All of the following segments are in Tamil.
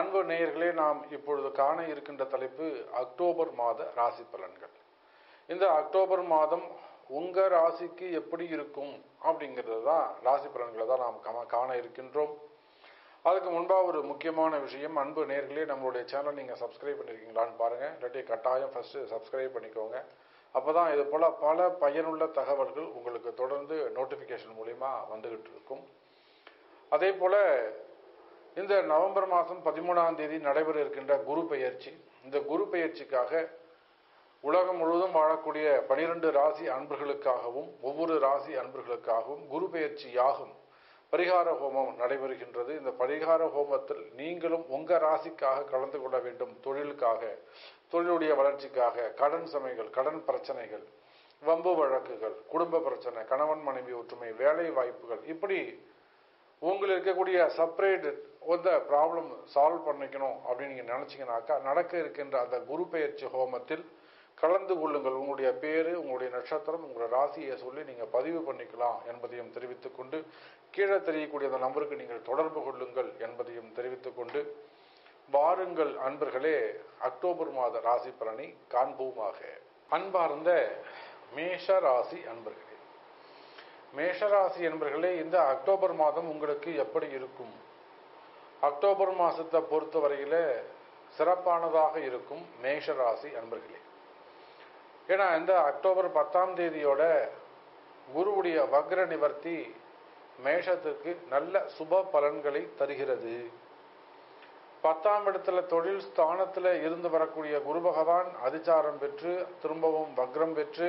அன்பு நேயர்களே நாம் இப்பொழுது காண இருக்கின்ற தலைப்பு அக்டோபர் மாத ராசி பலன்கள் இந்த அக்டோபர் மாதம் உங்க ராசிக்கு எப்படி இருக்கும் அப்படிங்கிறது தான் ராசி பலன்களை தான் நாம் கா- காண இருக்கின்றோம் அதுக்கு முன்பாக ஒரு முக்கியமான விஷயம் அன்பு நேர்களே நம்மளுடைய சேனல் நீங்கள் சப்ஸ்கிரைப் பண்ணியிருக்கீங்களான்னு பாருங்கள் இல்லாட்டி கட்டாயம் ஃபஸ்ட்டு சப்ஸ்கிரைப் பண்ணிக்கோங்க அப்போ தான் இது போல் பல பயனுள்ள தகவல்கள் உங்களுக்கு தொடர்ந்து நோட்டிஃபிகேஷன் மூலிமா வந்துகிட்டு இருக்கும் அதே போல் இந்த நவம்பர் மாதம் பதிமூணாம் தேதி நடைபெற இருக்கின்ற குரு பெயர்ச்சி இந்த குரு பெயர்ச்சிக்காக உலகம் முழுவதும் வாழக்கூடிய பனிரெண்டு ராசி அன்பர்களுக்காகவும் ஒவ்வொரு ராசி அன்பர்களுக்காகவும் குரு பெயர்ச்சி யாகும் பரிகார ஹோமம் நடைபெறுகின்றது இந்த பரிகார ஹோமத்தில் நீங்களும் உங்க ராசிக்காக கலந்து கொள்ள வேண்டும் தொழிலுக்காக தொழிலுடைய வளர்ச்சிக்காக கடன் சுமைகள் கடன் பிரச்சனைகள் வம்பு வழக்குகள் குடும்ப பிரச்சனை கணவன் மனைவி ஒற்றுமை வேலை வாய்ப்புகள் இப்படி உங்களுக்கு இருக்கக்கூடிய செப்பரேட் அந்த ப்ராப்ளம் சால்வ் பண்ணிக்கணும் அப்படின்னு நீங்கள் நினச்சிங்கனாக்கா நடக்க இருக்கின்ற அந்த குரு பெயர்ச்சி ஹோமத்தில் கலந்து கொள்ளுங்கள் உங்களுடைய பேர் உங்களுடைய நட்சத்திரம் உங்களுடைய ராசியை சொல்லி நீங்கள் பதிவு பண்ணிக்கலாம் என்பதையும் தெரிவித்துக் கொண்டு கீழே தெரியக்கூடிய அந்த நம்பருக்கு நீங்கள் தொடர்பு கொள்ளுங்கள் என்பதையும் தெரிவித்துக் கொண்டு வாருங்கள் அன்பர்களே அக்டோபர் மாத ராசி பலனை காண்போமாக அன்பார்ந்த மேஷ ராசி அன்பர்களே மேஷராசி என்பர்களே இந்த அக்டோபர் மாதம் உங்களுக்கு எப்படி இருக்கும் அக்டோபர் மாசத்தை பொறுத்தவரையில சிறப்பானதாக இருக்கும் மேஷராசி அன்பர்களே ஏன்னா இந்த அக்டோபர் பத்தாம் தேதியோட குருவுடைய வக்ர நிவர்த்தி மேஷத்துக்கு நல்ல சுப பலன்களை தருகிறது பத்தாம் இடத்துல தொழில் ஸ்தானத்துல இருந்து வரக்கூடிய குரு பகவான் அதிச்சாரம் பெற்று திரும்பவும் வக்ரம் பெற்று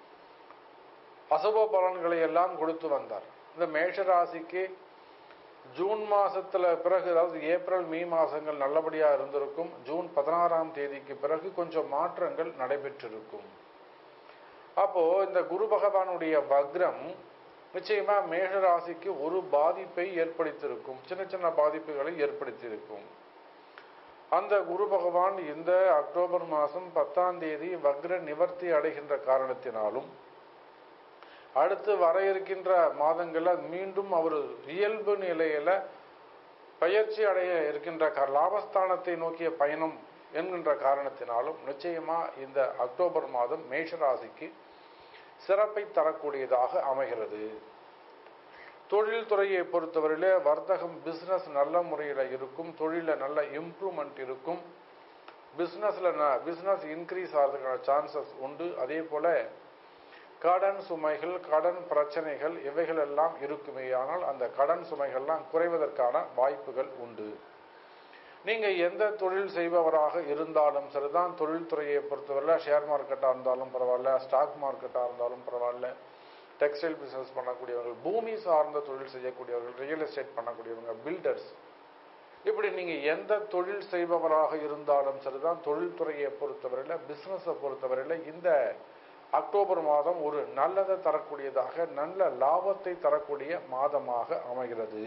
அசுப பலன்களை எல்லாம் கொடுத்து வந்தார் இந்த மேஷ ராசிக்கு ஜூன் மாசத்துல பிறகு அதாவது ஏப்ரல் மே மாசங்கள் நல்லபடியா இருந்திருக்கும் ஜூன் பதினாறாம் தேதிக்கு பிறகு கொஞ்சம் மாற்றங்கள் நடைபெற்றிருக்கும் அப்போ இந்த குரு பகவானுடைய வக்ரம் நிச்சயமா மேஷ ராசிக்கு ஒரு பாதிப்பை ஏற்படுத்தியிருக்கும் சின்ன சின்ன பாதிப்புகளை ஏற்படுத்தியிருக்கும் அந்த குரு பகவான் இந்த அக்டோபர் மாதம் பத்தாம் தேதி வக்ர நிவர்த்தி அடைகின்ற காரணத்தினாலும் அடுத்து வர இருக்கின்ற மாதங்கள்ல மீண்டும் அவர் இயல்பு நிலையில பயிற்சி அடைய இருக்கின்ற கா- லாபஸ்தானத்தை நோக்கிய பயணம் என்கின்ற காரணத்தினாலும் நிச்சயமா இந்த அக்டோபர் மாதம் மேஷராசிக்கு சிறப்பை தரக்கூடியதாக அமைகிறது தொழில் துறையை பொறுத்தவரையிலே வர்த்தகம் பிசினஸ் நல்ல முறையில் இருக்கும் தொழிலில் நல்ல இம்ப்ரூவ்மெண்ட் இருக்கும் பிஸ்னஸில் பிஸ்னஸ் இன்க்ரீஸ் ஆகிறதுக்கான சான்சஸ் உண்டு அதே போல கடன் சுமைகள் கடன் பிரச்சனைகள் இவைகள் எல்லாம் இருக்குமே ஆனால் அந்த கடன் சுமைகள்லாம் குறைவதற்கான வாய்ப்புகள் உண்டு நீங்க எந்த தொழில் செய்பவராக இருந்தாலும் சரிதான் தொழில் துறையை பொறுத்தவரையில் ஷேர் மார்க்கெட்டாக இருந்தாலும் பரவாயில்ல ஸ்டாக் மார்க்கெட்டாக இருந்தாலும் பரவாயில்ல டெக்ஸ்டைல் பிசினஸ் பண்ணக்கூடியவர்கள் பூமி சார்ந்த தொழில் செய்யக்கூடியவர்கள் ரியல் எஸ்டேட் பண்ணக்கூடியவங்க பில்டர்ஸ் இப்படி நீங்க எந்த தொழில் செய்பவராக இருந்தாலும் சரிதான் தொழில்துறையை பொறுத்தவரையில பிசினஸை பொறுத்தவரையில இந்த அக்டோபர் மாதம் ஒரு நல்லதை தரக்கூடியதாக நல்ல லாபத்தை தரக்கூடிய மாதமாக அமைகிறது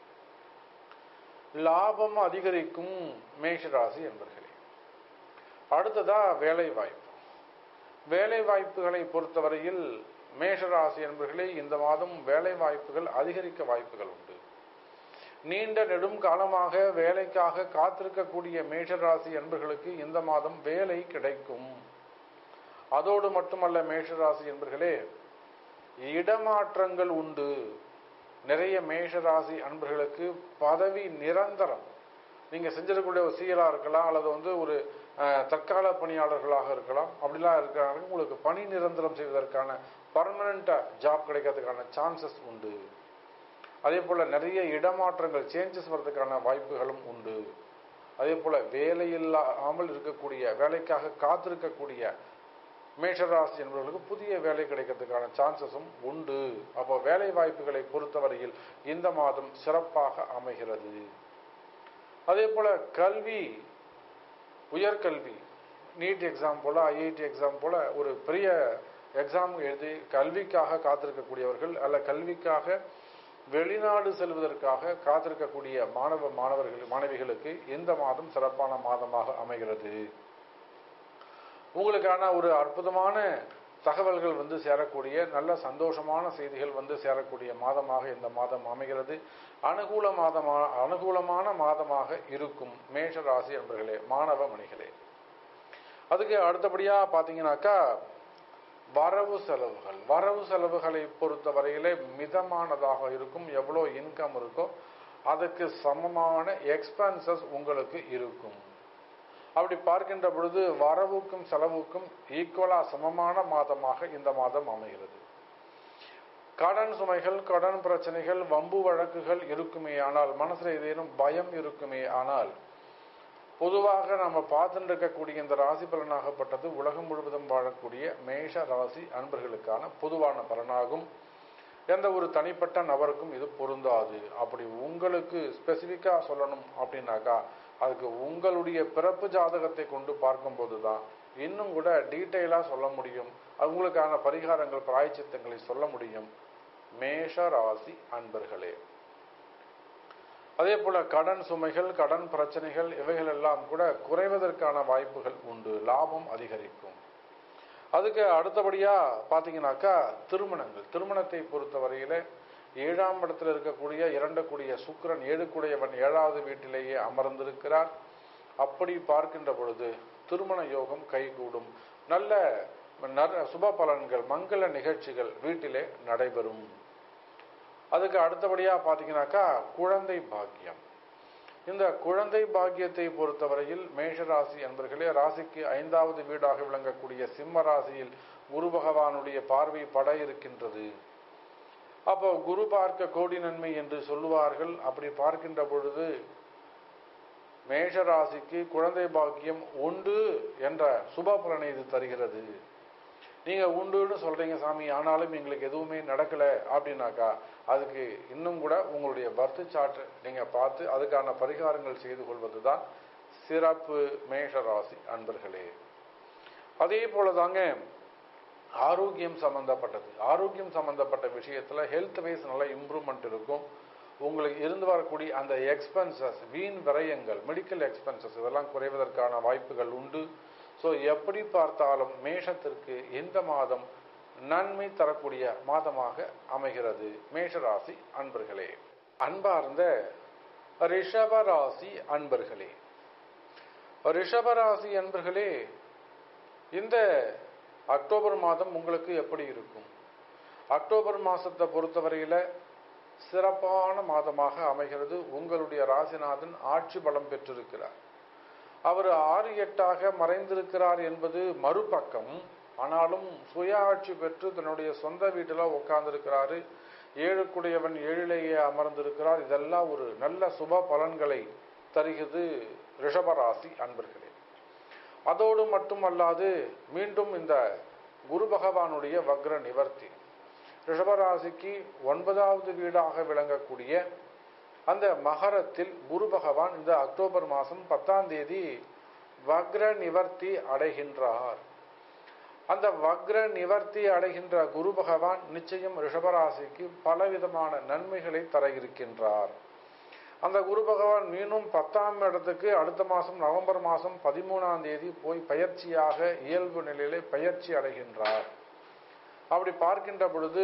லாபம் அதிகரிக்கும் மேஷராசி என்பர்களே அடுத்ததா வேலை வாய்ப்பு வேலை வாய்ப்புகளை பொறுத்தவரையில் மேஷராசி என்பர்களே இந்த மாதம் வேலை வாய்ப்புகள் அதிகரிக்க வாய்ப்புகள் உண்டு நீண்ட நெடும் காலமாக வேலைக்காக காத்திருக்கக்கூடிய மேஷராசி என்பர்களுக்கு இந்த மாதம் வேலை கிடைக்கும் அதோடு மட்டுமல்ல மேஷராசி என்பர்களே இடமாற்றங்கள் உண்டு நிறைய மேஷராசி அன்பர்களுக்கு பதவி நிரந்தரம் நீங்க செஞ்சிடக்கூடிய ஒரு சீரா இருக்கலாம் அல்லது வந்து ஒரு அஹ், தற்கால பணியாளர்களாக இருக்கலாம் அப்படிலாம் இருக்கிறாங்க உங்களுக்கு பணி நிரந்தரம் செய்வதற்கான பர்மனண்டா ஜாப் கிடைக்கிறதுக்கான சான்சஸ் உண்டு அதே போல நிறைய இடமாற்றங்கள் சேஞ்சஸ் வர்றதுக்கான வாய்ப்புகளும் உண்டு அதே போல வேலையில்லாமல் இருக்கக்கூடிய வேலைக்காக காத்திருக்கக்கூடிய மேஷராசி என்பவர்களுக்கு புதிய வேலை கிடைக்கிறதுக்கான சான்சஸும் உண்டு அப்போ வேலை வாய்ப்புகளை பொறுத்தவரையில் இந்த மாதம் சிறப்பாக அமைகிறது அதே போல கல்வி உயர்கல்வி நீட் எக்ஸாம் போல ஐஐடி எக்ஸாம் போல ஒரு பெரிய எக்ஸாம் எழுதி கல்விக்காக காத்திருக்கக்கூடியவர்கள் அல்ல கல்விக்காக வெளிநாடு செல்வதற்காக காத்திருக்கக்கூடிய மாணவ மாணவர்கள் மாணவிகளுக்கு இந்த மாதம் சிறப்பான மாதமாக அமைகிறது உங்களுக்கான ஒரு அற்புதமான தகவல்கள் வந்து சேரக்கூடிய நல்ல சந்தோஷமான செய்திகள் வந்து சேரக்கூடிய மாதமாக இந்த மாதம் அமைகிறது அனுகூல மாதமா அனுகூலமான மாதமாக இருக்கும் மேஷ ராசி என்பர்களே மாணவ மணிகளே அதுக்கு அடுத்தபடியா பார்த்தீங்கன்னாக்கா வரவு செலவுகள் வரவு செலவுகளை பொறுத்த வரையிலே மிதமானதாக இருக்கும் எவ்வளோ இன்கம் இருக்கோ அதுக்கு சமமான எக்ஸ்பென்சஸ் உங்களுக்கு இருக்கும் அப்படி பார்க்கின்ற பொழுது வரவுக்கும் செலவுக்கும் ஈக்குவலா சமமான மாதமாக இந்த மாதம் அமைகிறது கடன் சுமைகள் கடன் பிரச்சனைகள் வம்பு வழக்குகள் இருக்குமே ஆனால் மனசுல ஏதேனும் பயம் இருக்குமே ஆனால் பொதுவாக நம்ம பார்த்துட்டு இருக்கக்கூடிய இந்த ராசி பலனாகப்பட்டது உலகம் முழுவதும் வாழக்கூடிய மேஷ ராசி அன்பர்களுக்கான பொதுவான பலனாகும் எந்த ஒரு தனிப்பட்ட நபருக்கும் இது பொருந்தாது அப்படி உங்களுக்கு ஸ்பெசிஃபிக்கா சொல்லணும் அப்படின்னாக்கா அதுக்கு உங்களுடைய பிறப்பு ஜாதகத்தை கொண்டு பார்க்கும்போது தான் இன்னும் கூட டீட்டெயிலா சொல்ல முடியும் உங்களுக்கான பரிகாரங்கள் பிராய்ச்சித்தங்களை சொல்ல முடியும் மேஷ ராசி அன்பர்களே அதே போல கடன் சுமைகள் கடன் பிரச்சனைகள் இவைகள் எல்லாம் கூட குறைவதற்கான வாய்ப்புகள் உண்டு லாபம் அதிகரிக்கும் அதுக்கு அடுத்தபடியா பாத்தீங்கன்னாக்கா திருமணங்கள் திருமணத்தை பொறுத்தவரையில ஏழாம் இடத்துல இருக்கக்கூடிய இரண்டக்கூடிய சுக்கிரன் ஏழுக்குடையவன் ஏழாவது வீட்டிலேயே அமர்ந்திருக்கிறார் அப்படி பார்க்கின்ற பொழுது திருமண யோகம் கைகூடும் நல்ல நற- சுப பலன்கள் மங்கள நிகழ்ச்சிகள் வீட்டிலே நடைபெறும் அதுக்கு அடுத்தபடியா பாத்தீங்கன்னாக்கா குழந்தை பாக்கியம் இந்த குழந்தை பாக்கியத்தை பொறுத்தவரையில் மேஷ ராசி என்பர்களே ராசிக்கு ஐந்தாவது வீடாக விளங்கக்கூடிய சிம்ம ராசியில் குரு பகவானுடைய பார்வை பட இருக்கின்றது அப்போ குரு பார்க்க கோடி நன்மை என்று சொல்லுவார்கள் அப்படி பார்க்கின்ற பொழுது மேஷ ராசிக்கு குழந்தை பாக்கியம் உண்டு என்ற சுப பலனை இது தருகிறது நீங்க உண்டுன்னு சொல்றீங்க சாமி ஆனாலும் எங்களுக்கு எதுவுமே நடக்கல அப்படின்னாக்கா அதுக்கு இன்னும் கூட உங்களுடைய பர்த் சார்ட் நீங்க பார்த்து அதுக்கான பரிகாரங்கள் செய்து கொள்வதுதான் சிறப்பு மேஷ ராசி அன்பர்களே அதே போலதாங்க ஆரோக்கியம் சம்பந்தப்பட்டது ஆரோக்கியம் சம்பந்தப்பட்ட விஷயத்துல ஹெல்த் வைஸ் நல்ல இம்ப்ரூவ்மெண்ட் இருக்கும் உங்களுக்கு இருந்து வரக்கூடிய அந்த எக்ஸ்பென்சஸ் வீண் விரயங்கள் மெடிக்கல் எக்ஸ்பென்சஸ் இதெல்லாம் குறைவதற்கான வாய்ப்புகள் உண்டு ஸோ எப்படி பார்த்தாலும் மேஷத்திற்கு இந்த மாதம் நன்மை தரக்கூடிய மாதமாக அமைகிறது மேஷராசி அன்பர்களே அன்பார்ந்த ரிஷபராசி அன்பர்களே ரிஷபராசி அன்பர்களே இந்த அக்டோபர் மாதம் உங்களுக்கு எப்படி இருக்கும் அக்டோபர் மாசத்தை பொறுத்தவரையில சிறப்பான மாதமாக அமைகிறது உங்களுடைய ராசிநாதன் ஆட்சி பலம் பெற்றிருக்கிறார் அவர் ஆறு எட்டாக மறைந்திருக்கிறார் என்பது மறுபக்கம் ஆனாலும் சுய ஆட்சி பெற்று தன்னுடைய சொந்த வீட்டில் உட்கார்ந்திருக்கிறாரு ஏழுக்குடையவன் ஏழிலேயே அமர்ந்திருக்கிறார் இதெல்லாம் ஒரு நல்ல சுப பலன்களை தருகிறது ரிஷபராசி அன்பர்களே அதோடு மட்டுமல்லாது மீண்டும் இந்த குரு பகவானுடைய வக்ர நிவர்த்தி ரிஷபராசிக்கு ஒன்பதாவது வீடாக விளங்கக்கூடிய அந்த மகரத்தில் குரு பகவான் இந்த அக்டோபர் மாதம் பத்தாம் தேதி வக்ர நிவர்த்தி அடைகின்றார் அந்த வக்ர நிவர்த்தி அடைகின்ற குரு பகவான் நிச்சயம் ரிஷபராசிக்கு பலவிதமான நன்மைகளை தர இருக்கின்றார் அந்த குரு பகவான் மீண்டும் பத்தாம் இடத்துக்கு அடுத்த மாதம் நவம்பர் மாதம் பதிமூணாம் தேதி போய் பயிற்சியாக இயல்பு நிலையிலே பயிற்சி அடைகின்றார் அப்படி பார்க்கின்ற பொழுது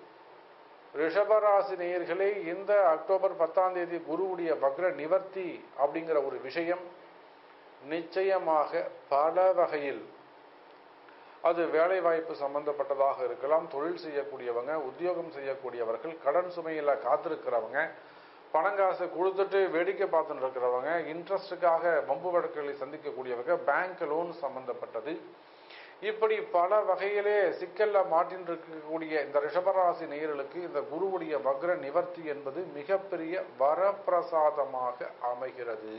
ரிஷபராசி நேயர்களே இந்த அக்டோபர் பத்தாம் தேதி குருவுடைய வக்ர நிவர்த்தி அப்படிங்கிற ஒரு விஷயம் நிச்சயமாக பல வகையில் அது வேலை வாய்ப்பு சம்பந்தப்பட்டதாக இருக்கலாம் தொழில் செய்யக்கூடியவங்க உத்தியோகம் செய்யக்கூடியவர்கள் கடன் சுமையில காத்திருக்கிறவங்க பணங்காசு கொடுத்துட்டு வேடிக்கை பார்த்துட்டு இருக்கிறவங்க இன்ட்ரெஸ்டுக்காக வம்பு வழக்குகளை சந்திக்கக்கூடியவங்க பேங்க் லோன் சம்பந்தப்பட்டது இப்படி பல வகையிலே சிக்கல்ல மாட்டின் இருக்கக்கூடிய இந்த ரிஷபராசி நேயர்களுக்கு இந்த குருவுடைய வக்ர நிவர்த்தி என்பது மிகப்பெரிய வரப்பிரசாதமாக அமைகிறது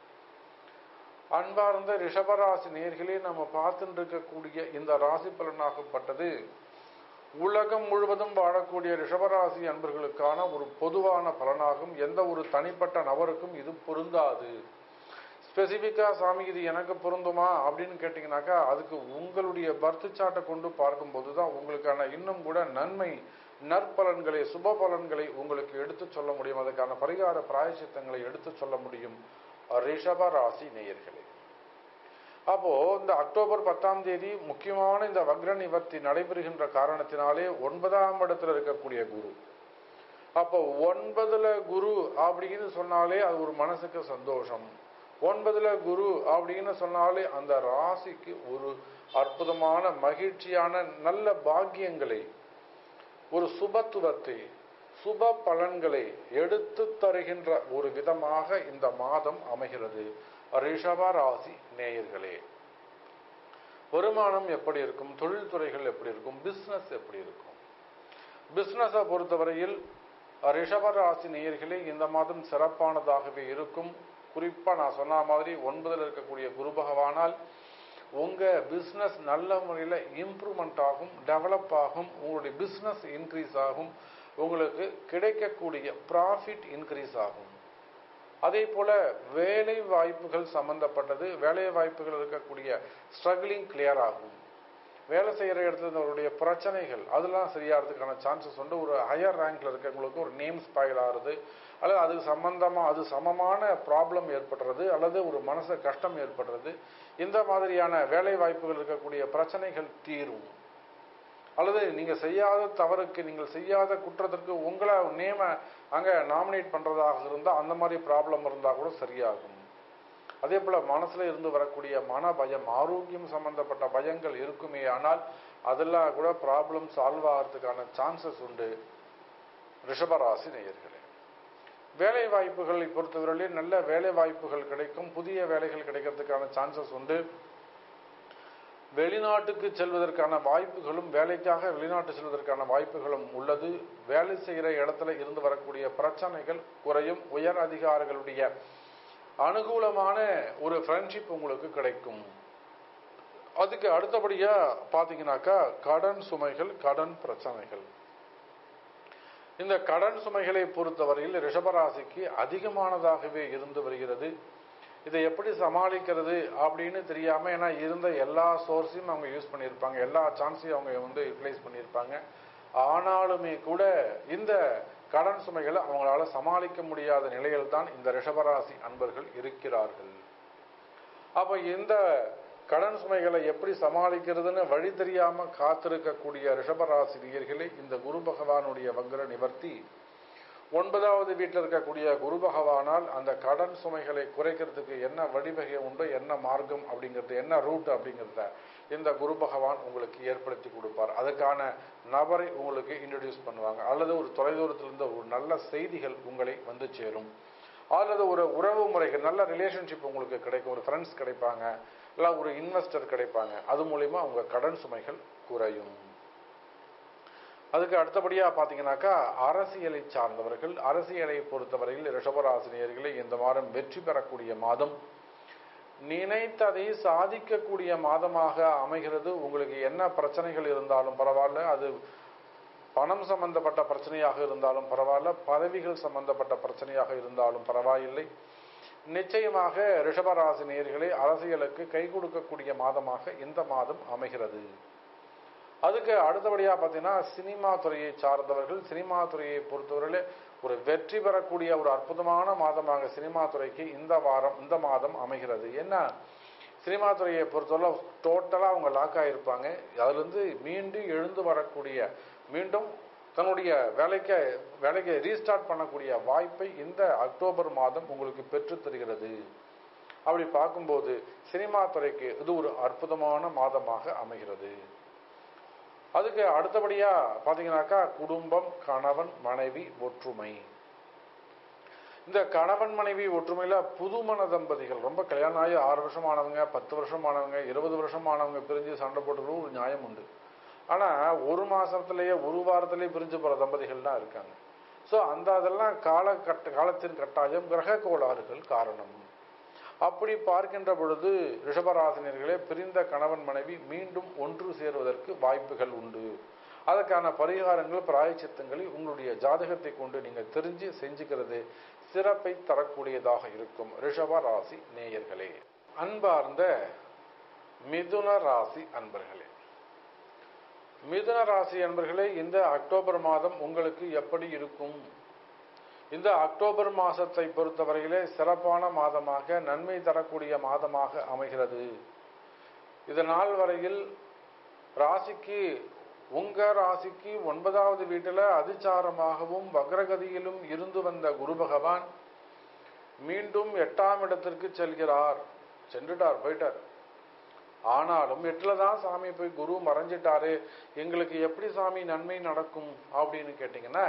அன்பார்ந்த ரிஷபராசி நேர்களே நம்ம பார்த்துட்டு இருக்கக்கூடிய இந்த ராசி பலனாகப்பட்டது உலகம் முழுவதும் வாழக்கூடிய ரிஷபராசி அன்பர்களுக்கான ஒரு பொதுவான பலனாகும் எந்த ஒரு தனிப்பட்ட நபருக்கும் இது பொருந்தாது ஸ்பெசிஃபிக்கா சாமி இது எனக்கு பொருந்துமா அப்படின்னு கேட்டிங்கனாக்கா அதுக்கு உங்களுடைய பர்த் சாட்டை கொண்டு பார்க்கும்போது தான் உங்களுக்கான இன்னும் கூட நன்மை நற்பலன்களை சுப பலன்களை உங்களுக்கு எடுத்து சொல்ல முடியும் அதுக்கான பரிகார பிராயசித்தங்களை எடுத்து சொல்ல முடியும் ரிஷப ராசி நேயர்களே அப்போ இந்த அக்டோபர் பத்தாம் தேதி முக்கியமான இந்த வக்ர நிவர்த்தி நடைபெறுகின்ற காரணத்தினாலே ஒன்பதாம் இடத்துல இருக்கக்கூடிய குரு அப்போ ஒன்பதுல குரு அப்படின்னு சொன்னாலே அது ஒரு மனசுக்கு சந்தோஷம் ஒன்பதுல குரு அப்படின்னு சொன்னாலே அந்த ராசிக்கு ஒரு அற்புதமான மகிழ்ச்சியான நல்ல பாக்கியங்களை ஒரு சுபத்துவத்தை சுப பலன்களை எடுத்து தருகின்ற ஒரு விதமாக இந்த மாதம் அமைகிறது ரிஷப ராசி நேயர்களே வருமானம் எப்படி இருக்கும் தொழில்துறைகள் எப்படி இருக்கும் பிசினஸ் எப்படி இருக்கும் பிசினஸை பொறுத்தவரையில் ரிஷப ராசி நேயர்களே இந்த மாதம் சிறப்பானதாகவே இருக்கும் குறிப்பா நான் சொன்ன மாதிரி ஒன்பதுல இருக்கக்கூடிய குரு பகவானால் உங்க பிசினஸ் நல்ல முறையில் இம்ப்ரூவ்மெண்ட் ஆகும் டெவலப் ஆகும் உங்களுடைய பிசினஸ் இன்க்ரீஸ் ஆகும் உங்களுக்கு கிடைக்கக்கூடிய ப்ராஃபிட் இன்க்ரீஸ் ஆகும் அதே போல வேலை வாய்ப்புகள் சம்பந்தப்பட்டது வேலை வாய்ப்புகள் இருக்கக்கூடிய ஸ்ட்ரகிளிங் கிளியர் ஆகும் வேலை செய்கிற இடத்துல இருந்தவருடைய பிரச்சனைகள் அதெல்லாம் சரியாகிறதுக்கான சான்சஸ் உண்டு ஒரு ஹையர் ரேங்க்ல இருக்கவங்களுக்கு ஒரு நேம் ஸ்பாயில் ஆகுறது அல்லது அது சம்பந்தமா அது சமமான ப்ராப்ளம் ஏற்படுறது அல்லது ஒரு மனசு கஷ்டம் ஏற்படுறது இந்த மாதிரியான வேலை வாய்ப்புகள் இருக்கக்கூடிய பிரச்சனைகள் தீரும் அல்லது நீங்க செய்யாத தவறுக்கு நீங்கள் செய்யாத குற்றத்திற்கு உங்களை நேம அங்க நாமினேட் பண்றதாக இருந்தா அந்த மாதிரி ப்ராப்ளம் இருந்தா கூட சரியாகும் அதே போல மனசுல இருந்து வரக்கூடிய மன பயம் ஆரோக்கியம் சம்பந்தப்பட்ட பயங்கள் இருக்குமே ஆனால் அதெல்லாம் கூட ப்ராப்ளம் சால்வ் ஆகிறதுக்கான சான்சஸ் உண்டு ரிஷபராசி நேயர்களே வேலை வாய்ப்புகளை பொறுத்தவரையிலே நல்ல வேலை வாய்ப்புகள் கிடைக்கும் புதிய வேலைகள் கிடைக்கிறதுக்கான சான்சஸ் உண்டு வெளிநாட்டுக்கு செல்வதற்கான வாய்ப்புகளும் வேலைக்காக வெளிநாட்டு செல்வதற்கான வாய்ப்புகளும் உள்ளது வேலை செய்கிற இடத்துல இருந்து வரக்கூடிய பிரச்சனைகள் குறையும் உயர் அதிகாரிகளுடைய அனுகூலமான ஒரு ஃப்ரெண்ட்ஷிப் உங்களுக்கு கிடைக்கும் அதுக்கு அடுத்தபடியா பாத்தீங்கன்னாக்கா கடன் சுமைகள் கடன் பிரச்சனைகள் இந்த கடன் சுமைகளை பொறுத்தவரையில் ரிஷபராசிக்கு அதிகமானதாகவே இருந்து வருகிறது இதை எப்படி சமாளிக்கிறது அப்படின்னு தெரியாம ஏன்னா இருந்த எல்லா சோர்ஸையும் அவங்க யூஸ் பண்ணியிருப்பாங்க எல்லா சான்ஸையும் அவங்க வந்து யூட்டிலைஸ் பண்ணியிருப்பாங்க ஆனாலுமே கூட இந்த கடன் சுமைகளை அவங்களால சமாளிக்க முடியாத நிலையில் தான் இந்த ரிஷபராசி அன்பர்கள் இருக்கிறார்கள் அப்ப இந்த கடன் சுமைகளை எப்படி சமாளிக்கிறதுன்னு வழி தெரியாம காத்திருக்கக்கூடிய ரிஷபராசினியர்களே இந்த குரு பகவானுடைய வங்கர நிவர்த்தி ஒன்பதாவது வீட்டில் இருக்கக்கூடிய குரு பகவானால் அந்த கடன் சுமைகளை குறைக்கிறதுக்கு என்ன வழிவகை உண்டோ என்ன மார்க்கம் அப்படிங்கிறது என்ன ரூட் அப்படிங்கிறத இந்த குரு பகவான் உங்களுக்கு ஏற்படுத்தி கொடுப்பார் அதுக்கான நபரை உங்களுக்கு இன்ட்ரடியூஸ் பண்ணுவாங்க அல்லது ஒரு தொலைதூரத்திலிருந்து ஒரு நல்ல செய்திகள் உங்களை வந்து சேரும் அல்லது ஒரு உறவு முறைகள் நல்ல ரிலேஷன்ஷிப் உங்களுக்கு கிடைக்கும் ஒரு ஃப்ரெண்ட்ஸ் கிடைப்பாங்க இல்லை ஒரு இன்வெஸ்டர் கிடைப்பாங்க அது மூலிமா உங்க கடன் சுமைகள் குறையும் அதுக்கு அடுத்தபடியா பாத்தீங்கன்னாக்கா அரசியலை சார்ந்தவர்கள் அரசியலை பொறுத்தவரையில் ரிஷபராசினியர்களை இந்த மாதம் வெற்றி பெறக்கூடிய மாதம் நினைத்ததை சாதிக்கக்கூடிய மாதமாக அமைகிறது உங்களுக்கு என்ன பிரச்சனைகள் இருந்தாலும் பரவாயில்ல அது பணம் சம்பந்தப்பட்ட பிரச்சனையாக இருந்தாலும் பரவாயில்ல பதவிகள் சம்பந்தப்பட்ட பிரச்சனையாக இருந்தாலும் பரவாயில்லை நிச்சயமாக ரிஷபராசி நேர்களை அரசியலுக்கு கை கொடுக்கக்கூடிய மாதமாக இந்த மாதம் அமைகிறது அதுக்கு அடுத்தபடியா பார்த்தீங்கன்னா சினிமா துறையை சார்ந்தவர்கள் சினிமா துறையை பொறுத்தவரையில ஒரு வெற்றி பெறக்கூடிய ஒரு அற்புதமான மாதமாக சினிமா துறைக்கு இந்த வாரம் இந்த மாதம் அமைகிறது என்ன சினிமா துறையை பொறுத்தவரை டோட்டலாக அவங்க லாக் ஆகியிருப்பாங்க அதுலேருந்து மீண்டும் எழுந்து வரக்கூடிய மீண்டும் தன்னுடைய வேலைக்கு வேலைக்கு ரீஸ்டார்ட் பண்ணக்கூடிய வாய்ப்பை இந்த அக்டோபர் மாதம் உங்களுக்கு பெற்று தருகிறது அப்படி பார்க்கும்போது சினிமா துறைக்கு இது ஒரு அற்புதமான மாதமாக அமைகிறது அதுக்கு அடுத்தபடியா பாத்தீங்கன்னாக்கா குடும்பம் கணவன் மனைவி ஒற்றுமை இந்த கணவன் மனைவி ஒற்றுமையில புதுமண தம்பதிகள் ரொம்ப கல்யாணம் ஆகி ஆறு வருஷம் ஆனவங்க பத்து வருஷம் ஆனவங்க இருபது வருஷம் ஆனவங்க பிரிஞ்சு சண்டை போட்டுக்கிறது ஒரு நியாயம் உண்டு ஆனா ஒரு மாசத்திலேயே ஒரு வாரத்திலேயே பிரிஞ்சு போற தம்பதிகள்லாம் இருக்காங்க ஸோ அந்த அதெல்லாம் காலகட்ட காலத்தின் கட்டாயம் கிரக கோளாறுகள் காரணம் அப்படி பார்க்கின்ற பொழுது ரிஷபராசினியர்களே பிரிந்த கணவன் மனைவி மீண்டும் ஒன்று சேருவதற்கு வாய்ப்புகள் உண்டு அதற்கான பரிகாரங்கள் பிராயச்சித்தங்களை உங்களுடைய ஜாதகத்தை கொண்டு நீங்க தெரிஞ்சு செஞ்சுக்கிறது சிறப்பை தரக்கூடியதாக இருக்கும் ரிஷப ராசி நேயர்களே அன்பார்ந்த மிதுன ராசி அன்பர்களே மிதுன ராசி அன்பர்களே இந்த அக்டோபர் மாதம் உங்களுக்கு எப்படி இருக்கும் இந்த அக்டோபர் மாதத்தை பொறுத்தவரையிலே சிறப்பான மாதமாக நன்மை தரக்கூடிய மாதமாக அமைகிறது இது நாள் வரையில் ராசிக்கு உங்க ராசிக்கு ஒன்பதாவது வீட்டில் அதிச்சாரமாகவும் வக்ரகதியிலும் இருந்து வந்த குரு பகவான் மீண்டும் எட்டாம் இடத்திற்கு செல்கிறார் சென்றுட்டார் போயிட்டார் ஆனாலும் எட்டுல தான் சாமி போய் குரு மறைஞ்சிட்டாரு எங்களுக்கு எப்படி சாமி நன்மை நடக்கும் அப்படின்னு கேட்டீங்கன்னா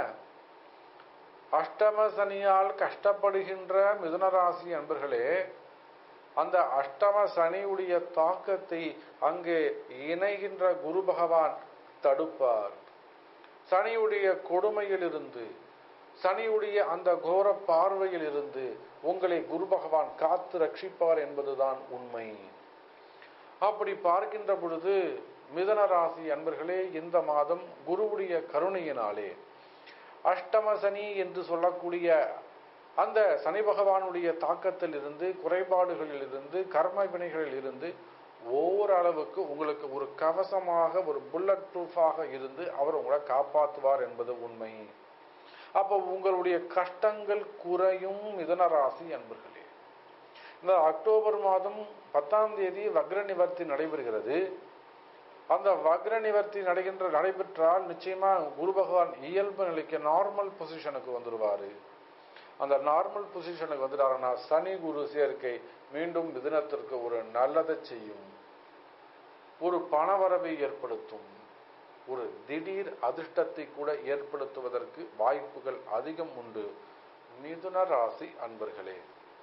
அஷ்டம சனியால் கஷ்டப்படுகின்ற மிதுனராசி அன்பர்களே அந்த அஷ்டம சனியுடைய தாக்கத்தை அங்கே இணைகின்ற குரு பகவான் தடுப்பார் சனியுடைய கொடுமையிலிருந்து சனியுடைய அந்த கோர பார்வையில் இருந்து உங்களை குரு பகவான் காத்து ரட்சிப்பார் என்பதுதான் உண்மை அப்படி பார்க்கின்ற பொழுது மிதன ராசி அன்பர்களே இந்த மாதம் குருவுடைய கருணையினாலே அஷ்டம சனி என்று சொல்லக்கூடிய அந்த சனி பகவானுடைய தாக்கத்தில் இருந்து குறைபாடுகளில் இருந்து கர்ம வினைகளில் இருந்து ஓரளவுக்கு உங்களுக்கு ஒரு கவசமாக ஒரு புல்லட் ப்ரூஃபாக இருந்து அவர் உங்களை காப்பாற்றுவார் என்பது உண்மை அப்போ உங்களுடைய கஷ்டங்கள் குறையும் மிதன ராசி அன்பர்களே இந்த அக்டோபர் மாதம் பத்தாம் தேதி வக்ர நிவர்த்தி நடைபெறுகிறது அந்த வக்ர நிவர்த்தி நடைகின்ற நடைபெற்றால் நிச்சயமா குரு பகவான் இயல்பு நிலைக்கு நார்மல் பொசிஷனுக்கு வந்துடுவாரு அந்த நார்மல் பொசிஷனுக்கு வந்துட்டாருன்னா சனி குரு சேர்க்கை மீண்டும் மிதுனத்திற்கு ஒரு நல்லதை செய்யும் ஒரு பணவரவை ஏற்படுத்தும் ஒரு திடீர் அதிர்ஷ்டத்தை கூட ஏற்படுத்துவதற்கு வாய்ப்புகள் அதிகம் உண்டு மிதுன ராசி அன்பர்களே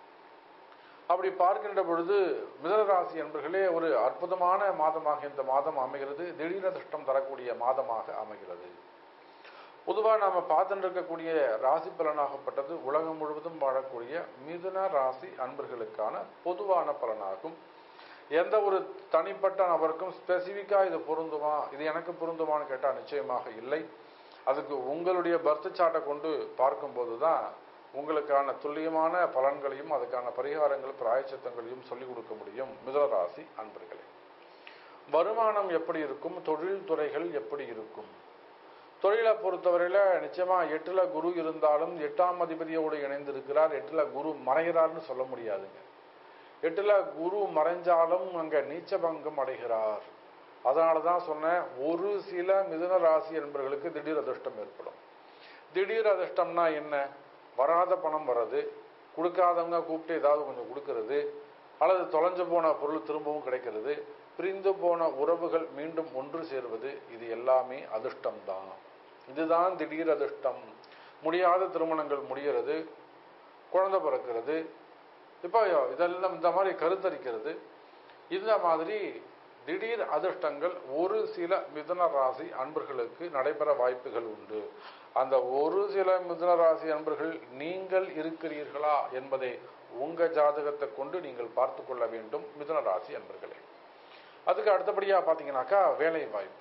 அப்படி பார்க்கின்ற பொழுது மிதன ராசி அன்பர்களே ஒரு அற்புதமான மாதமாக இந்த மாதம் அமைகிறது திடீர் அதிர்ஷ்டம் தரக்கூடிய மாதமாக அமைகிறது பொதுவாக நாம் பார்த்துட்டு இருக்கக்கூடிய ராசி பலனாகப்பட்டது உலகம் முழுவதும் வாழக்கூடிய மிதுன ராசி அன்பர்களுக்கான பொதுவான பலனாகும் எந்த ஒரு தனிப்பட்ட நபருக்கும் ஸ்பெசிஃபிக்காக இது பொருந்துமா இது எனக்கு பொருந்துமான்னு கேட்டால் நிச்சயமாக இல்லை அதுக்கு உங்களுடைய பர்த் சார்ட்டை கொண்டு பார்க்கும்போது தான் உங்களுக்கான துல்லியமான பலன்களையும் அதுக்கான பரிகாரங்கள் பிராயச்சித்தங்களையும் சொல்லிக் கொடுக்க முடியும் மிதனராசி அன்பர்களே வருமானம் எப்படி இருக்கும் தொழில் துறைகள் எப்படி இருக்கும் தொழிலை பொறுத்தவரையில நிச்சயமா எட்டுல குரு இருந்தாலும் எட்டாம் அதிபதியோடு இணைந்து இருக்கிறார் எட்டுல குரு மறைகிறார்னு சொல்ல முடியாதுங்க எட்டுல குரு மறைஞ்சாலும் அங்க நீச்ச பங்கம் அடைகிறார் அதனால தான் சொன்னேன் ஒரு சில மிதுன ராசி என்பவர்களுக்கு திடீர் அதிர்ஷ்டம் ஏற்படும் திடீர் அதிர்ஷ்டம்னா என்ன வராத பணம் வர்றது கொடுக்காதவங்க கூப்பிட்டு ஏதாவது கொஞ்சம் கொடுக்கறது அல்லது தொலைஞ்சு போன பொருள் திரும்பவும் கிடைக்கிறது பிரிந்து போன உறவுகள் மீண்டும் ஒன்று சேர்வது இது எல்லாமே அதிர்ஷ்டம்தான் இதுதான் திடீர் அதிர்ஷ்டம் முடியாத திருமணங்கள் முடிகிறது குழந்தை பிறக்கிறது இப்போ இதெல்லாம் இந்த மாதிரி கருத்தரிக்கிறது இந்த மாதிரி திடீர் அதிர்ஷ்டங்கள் ஒரு சில மிதுன ராசி அன்பர்களுக்கு நடைபெற வாய்ப்புகள் உண்டு அந்த ஒரு சில மிதுன ராசி அன்பர்கள் நீங்கள் இருக்கிறீர்களா என்பதை உங்க ஜாதகத்தை கொண்டு நீங்கள் பார்த்து கொள்ள வேண்டும் மிதுன ராசி அன்பர்களே அதுக்கு அடுத்தபடியாக பார்த்தீங்கன்னாக்கா வேலை வாய்ப்பு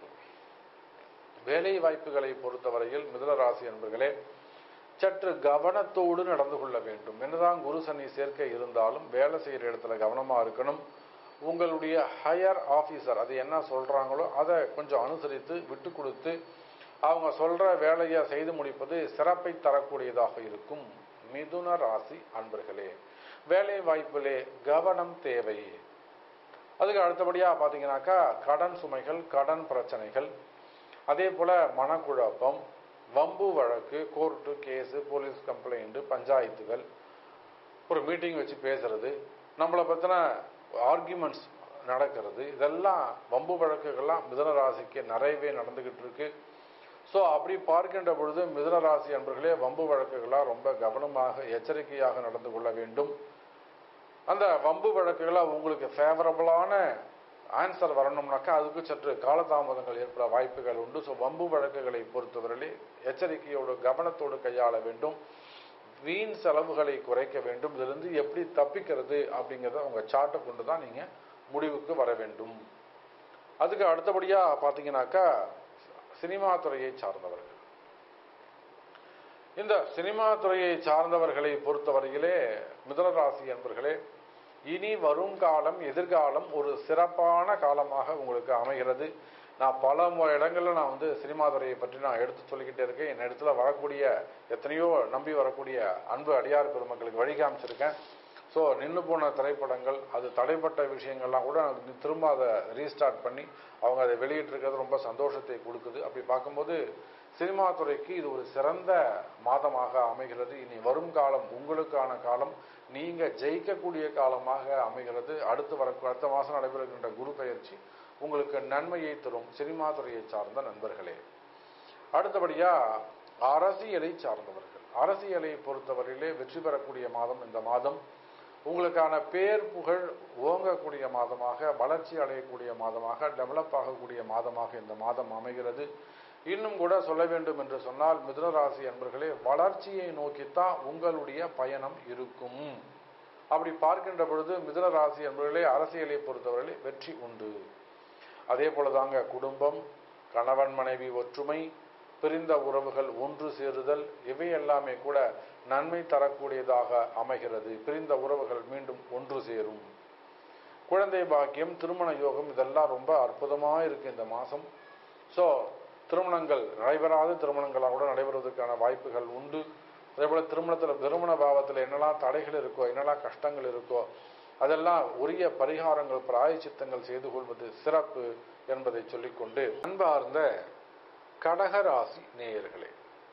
வேலை வாய்ப்புகளை பொறுத்தவரையில் மிதுன ராசி அன்பர்களே சற்று கவனத்தோடு நடந்து கொள்ள வேண்டும் என்னதான் குரு சனி சேர்க்கை இருந்தாலும் வேலை செய்கிற இடத்துல கவனமாக இருக்கணும் உங்களுடைய ஹையர் ஆஃபீஸர் அது என்ன சொல்கிறாங்களோ அதை கொஞ்சம் அனுசரித்து விட்டு கொடுத்து அவங்க சொல்கிற வேலையை செய்து முடிப்பது சிறப்பை தரக்கூடியதாக இருக்கும் மிதுன ராசி அன்பர்களே வேலை வாய்ப்பிலே கவனம் தேவை அதுக்கு அடுத்தபடியாக பார்த்தீங்கன்னாக்கா கடன் சுமைகள் கடன் பிரச்சனைகள் அதே போல் மனக்குழப்பம் வம்பு வழக்கு கோர்ட்டு கேஸு போலீஸ் கம்ப்ளைண்ட்டு பஞ்சாயத்துகள் ஒரு மீட்டிங் வச்சு பேசுறது நம்மளை பற்றின ஆர்கியூமெண்ட்ஸ் நடக்கிறது இதெல்லாம் வம்பு வழக்குகள்லாம் மிதன ராசிக்கு நிறையவே நடந்துக்கிட்டு இருக்கு ஸோ அப்படி பார்க்கின்ற பொழுது மிதன ராசி அன்பர்களே வம்பு வழக்குகளாக ரொம்ப கவனமாக எச்சரிக்கையாக நடந்து கொள்ள வேண்டும் அந்த வம்பு வழக்குகளாக உங்களுக்கு ஃபேவரபுளான ஆன்சர் வரணும்னாக்கா அதுக்கு சற்று காலதாமதங்கள் ஏற்பட வாய்ப்புகள் உண்டு ஸோ வம்பு வழக்குகளை பொறுத்தவரையிலே எச்சரிக்கையோடு கவனத்தோடு கையாள வேண்டும் வீண் செலவுகளை குறைக்க வேண்டும் இதிலிருந்து எப்படி தப்பிக்கிறது அப்படிங்கிறத உங்கள் சார்ட்டை கொண்டு தான் நீங்கள் முடிவுக்கு வர வேண்டும் அதுக்கு அடுத்தபடியாக பார்த்தீங்கன்னாக்கா சினிமா துறையை சார்ந்தவர்கள் இந்த சினிமா துறையை சார்ந்தவர்களை பொறுத்தவரையிலே மிதனராசி என்பர்களே இனி வரும் காலம் எதிர்காலம் ஒரு சிறப்பான காலமாக உங்களுக்கு அமைகிறது நான் பல மு- இடங்கள்ல நான் வந்து சினிமா துறையை பற்றி நான் எடுத்து சொல்லிக்கிட்டே இருக்கேன் என் இடத்துல வரக்கூடிய எத்தனையோ நம்பி வரக்கூடிய அன்பு அடியார் பெருமக்களுக்கு வழி காமிச்சிருக்கேன் ஸோ ஸோ நின்று போன திரைப்படங்கள் அது தடைப்பட்ட விஷயங்கள்லாம் கூட திரும்ப அதை ரீஸ்டார்ட் பண்ணி அவங்க அதை வெளியிட்டிருக்கிறது ரொம்ப சந்தோஷத்தை கொடுக்குது அப்படி பார்க்கும்போது சினிமா துறைக்கு இது ஒரு சிறந்த மாதமாக அமைகிறது இனி வரும் காலம் உங்களுக்கான காலம் நீங்க ஜெயிக்கக்கூடிய காலமாக அமைகிறது அடுத்து வர அடுத்த மாதம் நடைபெறுகின்ற குரு பயிற்சி உங்களுக்கு நன்மையை தரும் சினிமா துறையை சார்ந்த நண்பர்களே அடுத்தபடியா அரசியலை சார்ந்தவர்கள் அரசியலை பொறுத்தவரையிலே வெற்றி பெறக்கூடிய மாதம் இந்த மாதம் உங்களுக்கான பேர் புகழ் ஓங்கக்கூடிய மாதமாக வளர்ச்சி அடையக்கூடிய மாதமாக டெவலப் ஆகக்கூடிய மாதமாக இந்த மாதம் அமைகிறது இன்னும் கூட சொல்ல வேண்டும் என்று சொன்னால் மிதுனராசி அன்பர்களே வளர்ச்சியை நோக்கித்தான் உங்களுடைய பயணம் இருக்கும் அப்படி பார்க்கின்ற பொழுது மிதுனராசி என்பவர்களே அரசியலை பொறுத்தவரையிலே வெற்றி உண்டு அதே போலதாங்க குடும்பம் கணவன் மனைவி ஒற்றுமை பிரிந்த உறவுகள் ஒன்று சேருதல் இவை எல்லாமே கூட நன்மை தரக்கூடியதாக அமைகிறது பிரிந்த உறவுகள் மீண்டும் ஒன்று சேரும் குழந்தை பாக்கியம் திருமண யோகம் இதெல்லாம் ரொம்ப அற்புதமாக இருக்கு இந்த மாதம் ஸோ திருமணங்கள் நடைபெறாத திருமணங்களாக கூட நடைபெறுவதற்கான வாய்ப்புகள் உண்டு அதே போல் திருமணத்தில் திருமண பாவத்தில் என்னெல்லாம் தடைகள் இருக்கோ என்னெல்லாம் கஷ்டங்கள் இருக்கோ அதெல்லாம் உரிய பரிகாரங்கள் பிராயச்சித்தங்கள் செய்து கொள்வது சிறப்பு என்பதை சொல்லிக்கொண்டு அன்பார்ந்த கடகராசி நேயர்களே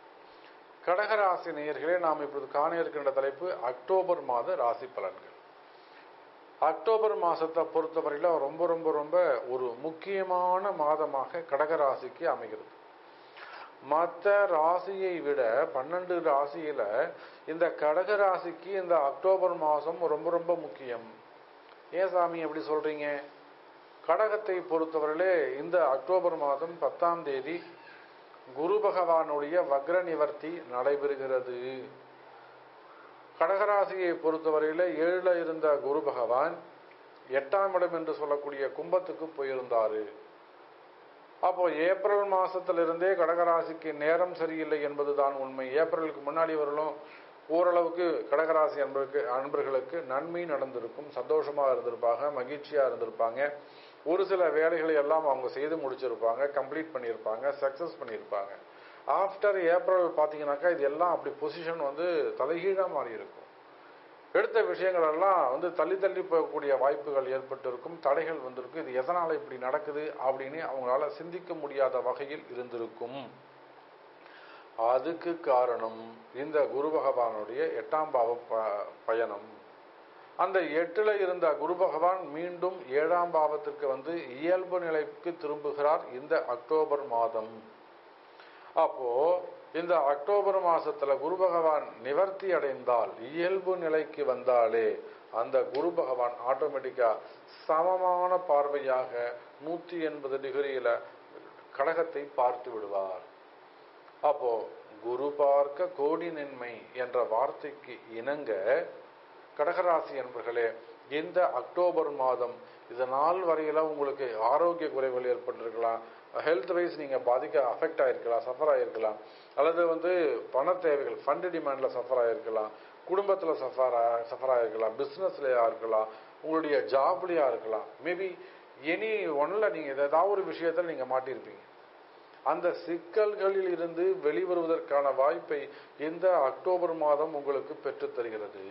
கடகராசி நேயர்களே நாம் இப்பொழுது காண இருக்கின்ற தலைப்பு அக்டோபர் மாத ராசி பலன்கள் அக்டோபர் மாசத்தை பொறுத்தவரையில ரொம்ப ரொம்ப ரொம்ப ஒரு முக்கியமான மாதமாக கடகராசிக்கு அமைகிறது மற்ற ராசியை விட பன்னெண்டு ராசியில இந்த கடக ராசிக்கு இந்த அக்டோபர் மாதம் ரொம்ப ரொம்ப முக்கியம் ஏன் சாமி எப்படி சொல்றீங்க கடகத்தை பொறுத்தவரையிலே இந்த அக்டோபர் மாதம் பத்தாம் தேதி குரு பகவானுடைய வக்ர நிவர்த்தி நடைபெறுகிறது கடகராசியை பொறுத்தவரையில ஏழுல இருந்த குரு பகவான் எட்டாம் இடம் என்று சொல்லக்கூடிய கும்பத்துக்கு போயிருந்தாரு அப்போ ஏப்ரல் மாசத்திலிருந்தே கடகராசிக்கு நேரம் சரியில்லை என்பதுதான் உண்மை ஏப்ரலுக்கு முன்னாடி வரலும் ஓரளவுக்கு கடகராசி அன்பருக்கு அன்பர்களுக்கு நன்மை நடந்திருக்கும் சந்தோஷமா இருந்திருப்பாங்க மகிழ்ச்சியா இருந்திருப்பாங்க ஒரு சில வேலைகளை எல்லாம் அவங்க செய்து முடிச்சிருப்பாங்க கம்ப்ளீட் பண்ணியிருப்பாங்க சக்சஸ் பண்ணியிருப்பாங்க ஆஃப்டர் ஏப்ரல் பார்த்தீங்கன்னாக்கா இது எல்லாம் அப்படி பொசிஷன் வந்து தலைகீழாக மாறி இருக்கும் எடுத்த விஷயங்கள் எல்லாம் வந்து தள்ளி தள்ளி போகக்கூடிய வாய்ப்புகள் ஏற்பட்டிருக்கும் தடைகள் வந்திருக்கும் இது எதனால் இப்படி நடக்குது அப்படின்னு அவங்களால சிந்திக்க முடியாத வகையில் இருந்திருக்கும் அதுக்கு காரணம் இந்த குரு பகவானுடைய எட்டாம் பாவ ப- பயணம் அந்த எட்டுல இருந்த குரு பகவான் மீண்டும் ஏழாம் பாவத்திற்கு வந்து இயல்பு நிலைக்கு திரும்புகிறார் இந்த அக்டோபர் மாதம் அப்போ இந்த அக்டோபர் மாசத்துல குரு பகவான் நிவர்த்தி அடைந்தால் இயல்பு நிலைக்கு வந்தாலே அந்த குரு பகவான் ஆட்டோமேட்டிக்கா சமமான பார்வையாக நூத்தி எண்பது டிகிரியில கடகத்தை பார்த்து விடுவார் அப்போ குரு பார்க்க கோடி நன்மை என்ற வார்த்தைக்கு இணங்க கடகராசி என்பர்களே இந்த அக்டோபர் மாதம் இது நாள் வரையில உங்களுக்கு ஆரோக்கிய குறைவுகள் ஏற்பட்டிருக்கலாம் ஹெல்த் வைஸ் நீங்க பாதிக்க அஃபெக்ட் ஆயிருக்கலாம் சஃபர் ஆயிருக்கலாம் அல்லது வந்து பண தேவைகள் ஃபண்ட் டிமாண்ட்ல சஃபர் ஆயிருக்கலாம் குடும்பத்துல சஃபர் சஃபர் ஆயிருக்கலாம் பிசினஸ்லயா இருக்கலாம் உங்களுடைய ஜாப்லயா இருக்கலாம் மேபி எனி ஒன்ல நீங்க ஏதாவது ஒரு விஷயத்துல நீங்க மாட்டியிருப்பீங்க அந்த சிக்கல்களில் இருந்து வெளிவருவதற்கான வாய்ப்பை இந்த அக்டோபர் மாதம் உங்களுக்கு பெற்றுத் தருகிறது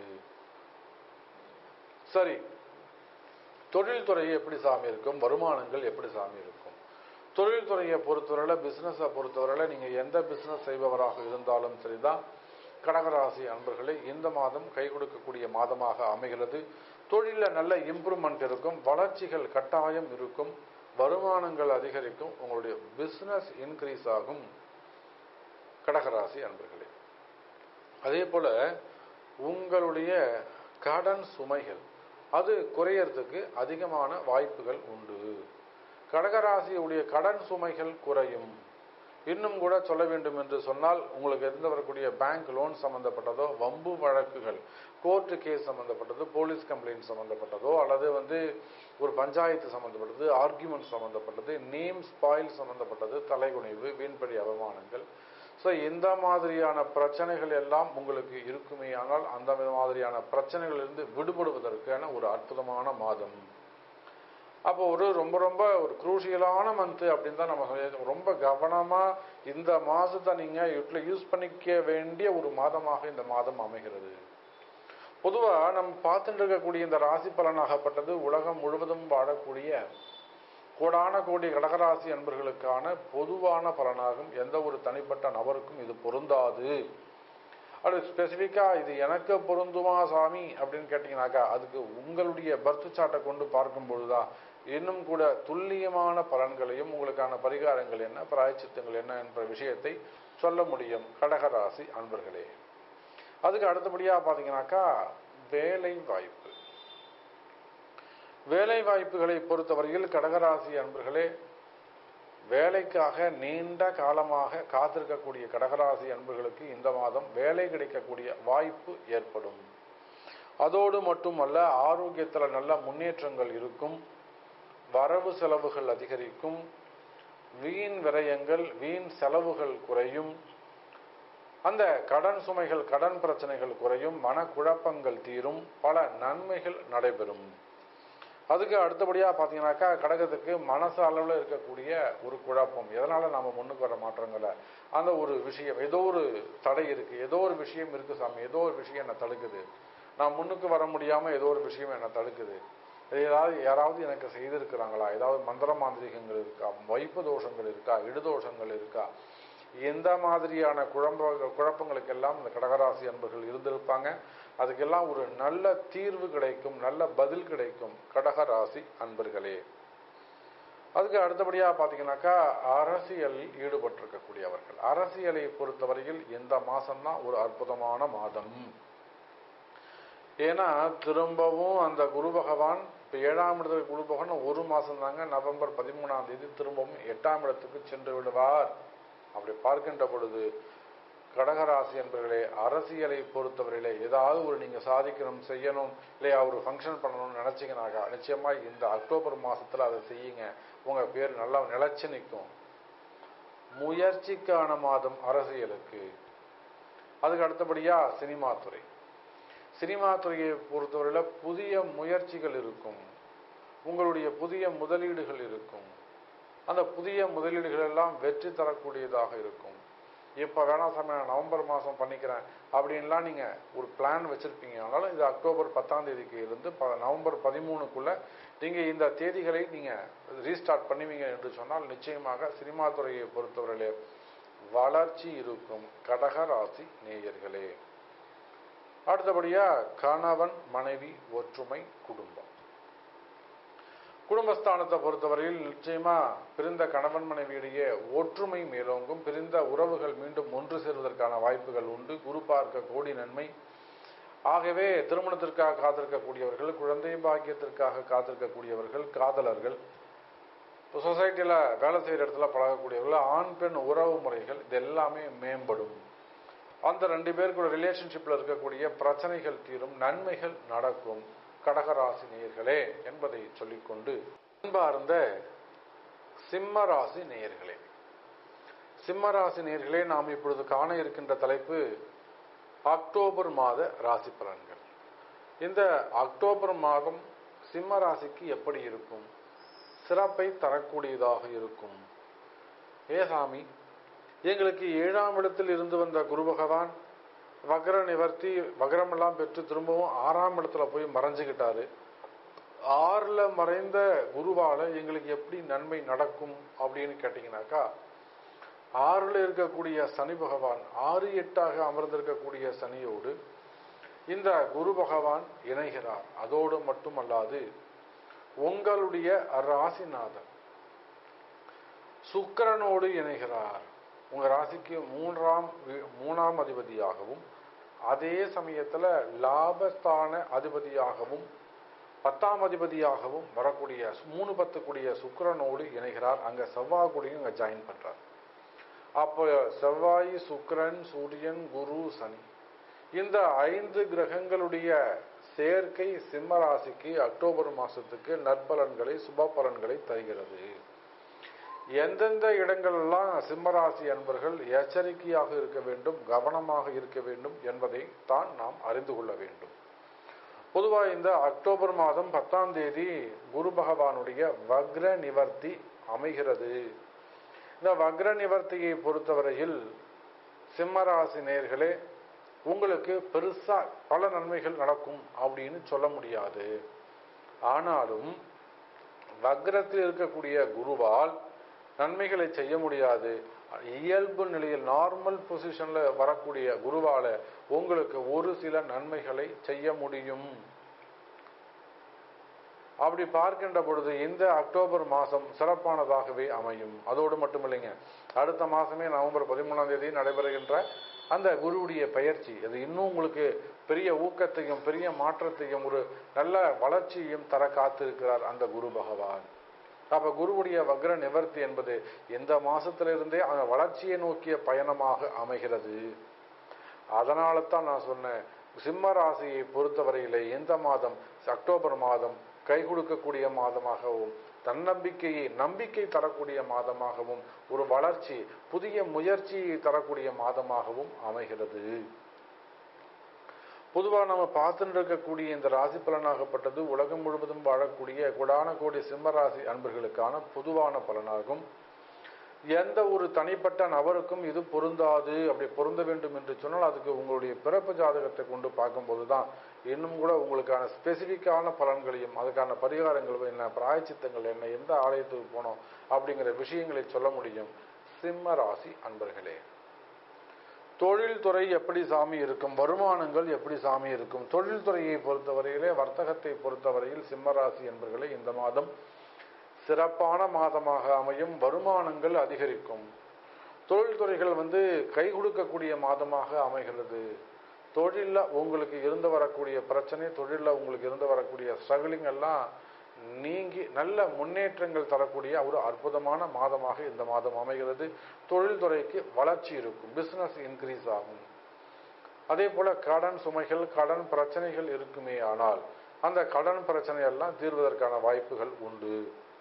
சரி தொழில்துறை எப்படி சாமி இருக்கும் வருமானங்கள் எப்படி சாமி இருக்கும் தொழில்துறையை பொறுத்தவரையில பிசினஸை பொறுத்தவரையில நீங்க எந்த பிசினஸ் செய்பவராக இருந்தாலும் சரிதான் கடகராசி அன்பர்களே இந்த மாதம் கை கொடுக்கக்கூடிய மாதமாக அமைகிறது தொழில நல்ல இம்ப்ரூவ்மெண்ட் இருக்கும் வளர்ச்சிகள் கட்டாயம் இருக்கும் வருமானங்கள் அதிகரிக்கும் உங்களுடைய பிசினஸ் இன்க்ரீஸ் ஆகும் கடகராசி அன்பர்களே அதே போல உங்களுடைய கடன் சுமைகள் அது குறையறதுக்கு அதிகமான வாய்ப்புகள் உண்டு கடகராசியுடைய கடன் சுமைகள் குறையும் இன்னும் கூட சொல்ல வேண்டும் என்று சொன்னால் உங்களுக்கு இருந்து வரக்கூடிய பேங்க் லோன் சம்பந்தப்பட்டதோ வம்பு வழக்குகள் கோர்ட்டு கேஸ் சம்பந்தப்பட்டது போலீஸ் கம்ப்ளைண்ட் சம்பந்தப்பட்டதோ அல்லது வந்து ஒரு பஞ்சாயத்து சம்பந்தப்பட்டது ஆர்கியூமெண்ட் சம்பந்தப்பட்டது நேம் ஸ்பாயில் சம்பந்தப்பட்டது தலைகுனிவு வீண்படி அவமானங்கள் ஸோ இந்த மாதிரியான பிரச்சனைகள் எல்லாம் உங்களுக்கு இருக்குமே ஆனால் அந்த மாதிரியான பிரச்சனைகளிலிருந்து விடுபடுவதற்கான ஒரு அற்புதமான மாதம் அப்போ ஒரு ரொம்ப ரொம்ப ஒரு குரூஷியலான மந்த் அப்படின்னு தான் நம்ம சொல்லி ரொம்ப கவனமா இந்த மாசத்தை நீங்க யூட்டில் யூஸ் பண்ணிக்க வேண்டிய ஒரு மாதமாக இந்த மாதம் அமைகிறது பொதுவா நம்ம பார்த்துட்டு இருக்கக்கூடிய இந்த ராசி பலனாகப்பட்டது உலகம் முழுவதும் வாழக்கூடிய கோடான கோடி கடகராசி அன்பர்களுக்கான பொதுவான பலனாகும் எந்த ஒரு தனிப்பட்ட நபருக்கும் இது பொருந்தாது அது ஸ்பெசிஃபிக்கா இது எனக்கு பொருந்துமா சாமி அப்படின்னு கேட்டீங்கன்னாக்கா அதுக்கு உங்களுடைய பர்த் சார்ட்டை கொண்டு பார்க்கும் பொழுதுதான் இன்னும் கூட துல்லியமான பலன்களையும் உங்களுக்கான பரிகாரங்கள் என்ன பிராயச்சித்தங்கள் என்ன என்ற விஷயத்தை சொல்ல முடியும் கடகராசி அன்பர்களே அதுக்கு அடுத்தபடியா பாத்தீங்கன்னாக்கா வேலை வாய்ப்பு வேலை வாய்ப்புகளை பொறுத்தவரையில் கடகராசி அன்பர்களே வேலைக்காக நீண்ட காலமாக காத்திருக்கக்கூடிய கடகராசி அன்பர்களுக்கு இந்த மாதம் வேலை கிடைக்கக்கூடிய வாய்ப்பு ஏற்படும் அதோடு மட்டுமல்ல ஆரோக்கியத்துல நல்ல முன்னேற்றங்கள் இருக்கும் வரவு செலவுகள் அதிகரிக்கும் வீண் விரயங்கள் வீண் செலவுகள் குறையும் அந்த கடன் சுமைகள் கடன் பிரச்சனைகள் குறையும் மனக்குழப்பங்கள் தீரும் பல நன்மைகள் நடைபெறும் அதுக்கு அடுத்தபடியா பாத்தீங்கன்னாக்கா கடகத்துக்கு மனசு அளவுல இருக்கக்கூடிய ஒரு குழப்பம் எதனால நாம முன்னுக்கு வர மாற்றங்கள அந்த ஒரு விஷயம் ஏதோ ஒரு தடை இருக்கு ஏதோ ஒரு விஷயம் இருக்கு சாமி ஏதோ ஒரு விஷயம் என்ன தடுக்குது நான் முன்னுக்கு வர முடியாம ஏதோ ஒரு விஷயம் என்ன தடுக்குது ஏதாவது யாராவது எனக்கு செய்திருக்கிறாங்களா ஏதாவது மந்திர மாந்திரிகங்கள் இருக்கா வைப்பு தோஷங்கள் இருக்கா இடுதோஷங்கள் இருக்கா எந்த மாதிரியான குழம்ப குழப்பங்களுக்கெல்லாம் இந்த கடகராசி அன்பர்கள் இருந்திருப்பாங்க அதுக்கெல்லாம் ஒரு நல்ல தீர்வு கிடைக்கும் நல்ல பதில் கிடைக்கும் கடகராசி அன்பர்களே அதுக்கு அடுத்தபடியா பாத்தீங்கன்னாக்கா அரசியலில் ஈடுபட்டிருக்கக்கூடியவர்கள் அரசியலை பொறுத்தவரையில் இந்த மாசம்தான் ஒரு அற்புதமான மாதம் ஏன்னா திரும்பவும் அந்த குரு பகவான் இப்ப ஏழாம் இடத்துக்கு குரு பகவான் ஒரு மாசம் தாங்க நவம்பர் பதிமூணாம் தேதி திரும்பவும் எட்டாம் இடத்துக்கு சென்று விடுவார் அப்படி பார்க்கின்ற பொழுது கடகராசி என்பவர்களே அரசியலை பொறுத்தவரையிலே ஏதாவது ஒரு நீங்க சாதிக்கணும் செய்யணும் இல்லையா ஒரு ஃபங்க்ஷன் பண்ணணும்னு நினைச்சீங்கனாக்கா நிச்சயமா இந்த அக்டோபர் மாசத்துல அதை செய்யுங்க உங்க பேர் நல்லா நிலைச்சு நிற்கும் முயற்சிக்கான மாதம் அரசியலுக்கு அதுக்கு அடுத்தபடியா சினிமா துறை சினிமா துறையை பொறுத்தவரையில புதிய முயற்சிகள் இருக்கும் உங்களுடைய புதிய முதலீடுகள் இருக்கும் அந்த புதிய முதலீடுகள் எல்லாம் வெற்றி தரக்கூடியதாக இருக்கும் இப்ப வேணா சாமி நான் நவம்பர் மாசம் பண்ணிக்கிறேன் அப்படின்லாம் நீங்க ஒரு பிளான் வச்சிருப்பீங்க அதனால இது அக்டோபர் பத்தாம் தேதிக்கு இருந்து ப- நவம்பர் பதிமூணுக்குள்ள நீங்க இந்த தேதிகளை நீங்க ரீஸ்டார்ட் பண்ணுவீங்க என்று சொன்னால் நிச்சயமாக சினிமா துறையை பொறுத்தவரையிலே வளர்ச்சி இருக்கும் கடகராசி நேயர்களே அடுத்தபடியா கணவன் மனைவி ஒற்றுமை குடும்பம் குடும்பஸ்தானத்தை பொறுத்தவரையில் நிச்சயமா பிரிந்த கணவன் மனைவியிடையே ஒற்றுமை மேலோங்கும் பிரிந்த உறவுகள் மீண்டும் ஒன்று சேர்வதற்கான வாய்ப்புகள் உண்டு குரு பார்க்க கோடி நன்மை ஆகவே திருமணத்திற்காக காத்திருக்கக்கூடியவர்கள் குழந்தை பாக்கியத்திற்காக காத்திருக்கக்கூடியவர்கள் காதலர்கள் இப்போ சொசைட்டியில் வேலை செய்கிற இடத்துல பழகக்கூடியவர்கள் ஆண் பெண் உறவு முறைகள் இது எல்லாமே மேம்படும் அந்த ரெண்டு பேருக்குள்ள ரிலேஷன்ஷிப்ல இருக்கக்கூடிய பிரச்சனைகள் தீரும் நன்மைகள் நடக்கும் கடகராசி நேயர்களே என்பதை சொல்லிக்கொண்டு அன்பார்ந்த சிம்ம ராசி நேயர்களே சிம்ம ராசி நேயர்களே நாம் இப்பொழுது காண இருக்கின்ற தலைப்பு அக்டோபர் மாத ராசி பலன்கள் இந்த அக்டோபர் மாதம் சிம்ம ராசிக்கு எப்படி இருக்கும் சிறப்பை தரக்கூடியதாக இருக்கும் ஏ சாமி எங்களுக்கு ஏழாம் இடத்தில் இருந்து வந்த குரு பகவான் வக்ர நிவர்த்தி வக்ரமெல்லாம் பெற்று திரும்பவும் ஆறாம் இடத்துல போய் மறைஞ்சுக்கிட்டாரு ஆறுல மறைந்த குருவால எங்களுக்கு எப்படி நன்மை நடக்கும் அப்படின்னு கேட்டீங்கன்னாக்கா ஆறுல இருக்கக்கூடிய சனி பகவான் ஆறு எட்டாக அமர்ந்திருக்கக்கூடிய சனியோடு இந்த குரு பகவான் இணைகிறார் அதோடு மட்டுமல்லாது உங்களுடைய ராசிநாதன் சுக்கிரனோடு இணைகிறார் உங்க ராசிக்கு மூன்றாம் வி- மூணாம் அதிபதியாகவும் அதே சமயத்துல லாபஸ்தான அதிபதியாகவும் பத்தாம் அதிபதியாகவும் வரக்கூடிய மூணு பத்து கூடிய சுக்கிரனோடு இணைகிறார் அங்க செவ்வாய் கூடயும் அங்க ஜாயின் பண்றார் அப்போ செவ்வாய் சுக்கிரன் சூரியன் குரு சனி இந்த ஐந்து கிரகங்களுடைய சேர்க்கை சிம்ம ராசிக்கு அக்டோபர் மாசத்துக்கு நற்பலன்களை சுப பலன்களை தருகிறது எந்தெந்த இடங்களெல்லாம் சிம்மராசி அன்பர்கள் எச்சரிக்கையாக இருக்க வேண்டும் கவனமாக இருக்க வேண்டும் என்பதை தான் நாம் அறிந்து கொள்ள வேண்டும் பொதுவாக இந்த அக்டோபர் மாதம் பத்தாம் தேதி குரு பகவானுடைய வக்ர நிவர்த்தி அமைகிறது இந்த வக்ர நிவர்த்தியை பொறுத்தவரையில் சிம்மராசி நேர்களே உங்களுக்கு பெருசா பல நன்மைகள் நடக்கும் அப்படின்னு சொல்ல முடியாது ஆனாலும் வக்ரத்தில் இருக்கக்கூடிய குருவால் நன்மைகளை செய்ய முடியாது இயல்பு நிலையில் நார்மல் பொசிஷன்ல வரக்கூடிய குருவால உங்களுக்கு ஒரு சில நன்மைகளை செய்ய முடியும் அப்படி பார்க்கின்ற பொழுது இந்த அக்டோபர் மாதம் சிறப்பானதாகவே அமையும் அதோடு மட்டும் இல்லைங்க அடுத்த மாதமே நவம்பர் பதிமூணாம் தேதி நடைபெறுகின்ற அந்த குருவுடைய பயிற்சி அது இன்னும் உங்களுக்கு பெரிய ஊக்கத்தையும் பெரிய மாற்றத்தையும் ஒரு நல்ல வளர்ச்சியையும் தர காத்திருக்கிறார் அந்த குரு பகவான் அப்ப குருவுடைய வக்ர நிவர்த்தி என்பது இந்த மாசத்திலிருந்தே அந்த வளர்ச்சியை நோக்கிய பயணமாக அமைகிறது அதனால தான் நான் சொன்னேன் சிம்ம ராசியை பொறுத்தவரையிலே இந்த மாதம் அக்டோபர் மாதம் கை கொடுக்கக்கூடிய மாதமாகவும் தன்னம்பிக்கையை நம்பிக்கை தரக்கூடிய மாதமாகவும் ஒரு வளர்ச்சி புதிய முயற்சியை தரக்கூடிய மாதமாகவும் அமைகிறது பொதுவாக நம்ம பார்த்துட்டு இருக்கக்கூடிய இந்த ராசி பலனாகப்பட்டது உலகம் முழுவதும் வாழக்கூடிய குடான கோடி சிம்ம ராசி அன்பர்களுக்கான பொதுவான பலனாகும் எந்த ஒரு தனிப்பட்ட நபருக்கும் இது பொருந்தாது அப்படி பொருந்த வேண்டும் என்று சொன்னால் அதுக்கு உங்களுடைய பிறப்பு ஜாதகத்தை கொண்டு பார்க்கும்போது தான் இன்னும் கூட உங்களுக்கான ஸ்பெசிஃபிக்கான பலன்களையும் அதுக்கான பரிகாரங்கள் என்ன பிராயச்சித்தங்கள் என்ன எந்த ஆலயத்துக்கு போனோம் அப்படிங்கிற விஷயங்களை சொல்ல முடியும் சிம்ம ராசி அன்பர்களே தொழில்துறை எப்படி சாமி இருக்கும் வருமானங்கள் எப்படி சாமி இருக்கும் தொழில்துறையை பொறுத்தவரையிலே வர்த்தகத்தை பொறுத்தவரையில் சிம்மராசி என்பர்களே இந்த மாதம் சிறப்பான மாதமாக அமையும் வருமானங்கள் அதிகரிக்கும் தொழில்துறைகள் வந்து கை கொடுக்கக்கூடிய மாதமாக அமைகிறது தொழிலில் உங்களுக்கு இருந்து வரக்கூடிய பிரச்சனை தொழிலில் உங்களுக்கு இருந்து வரக்கூடிய ஸ்ட்ரகிளிங் எல்லாம் நீங்கி நல்ல முன்னேற்றங்கள் தரக்கூடிய ஒரு அற்புதமான மாதமாக இந்த மாதம் அமைகிறது தொழில்துறைக்கு வளர்ச்சி இருக்கும் பிசினஸ் இன்க்ரீஸ் ஆகும் அதே போல கடன் சுமைகள் கடன் பிரச்சனைகள் இருக்குமே ஆனால் அந்த கடன் பிரச்சனை எல்லாம் தீர்வதற்கான வாய்ப்புகள் உண்டு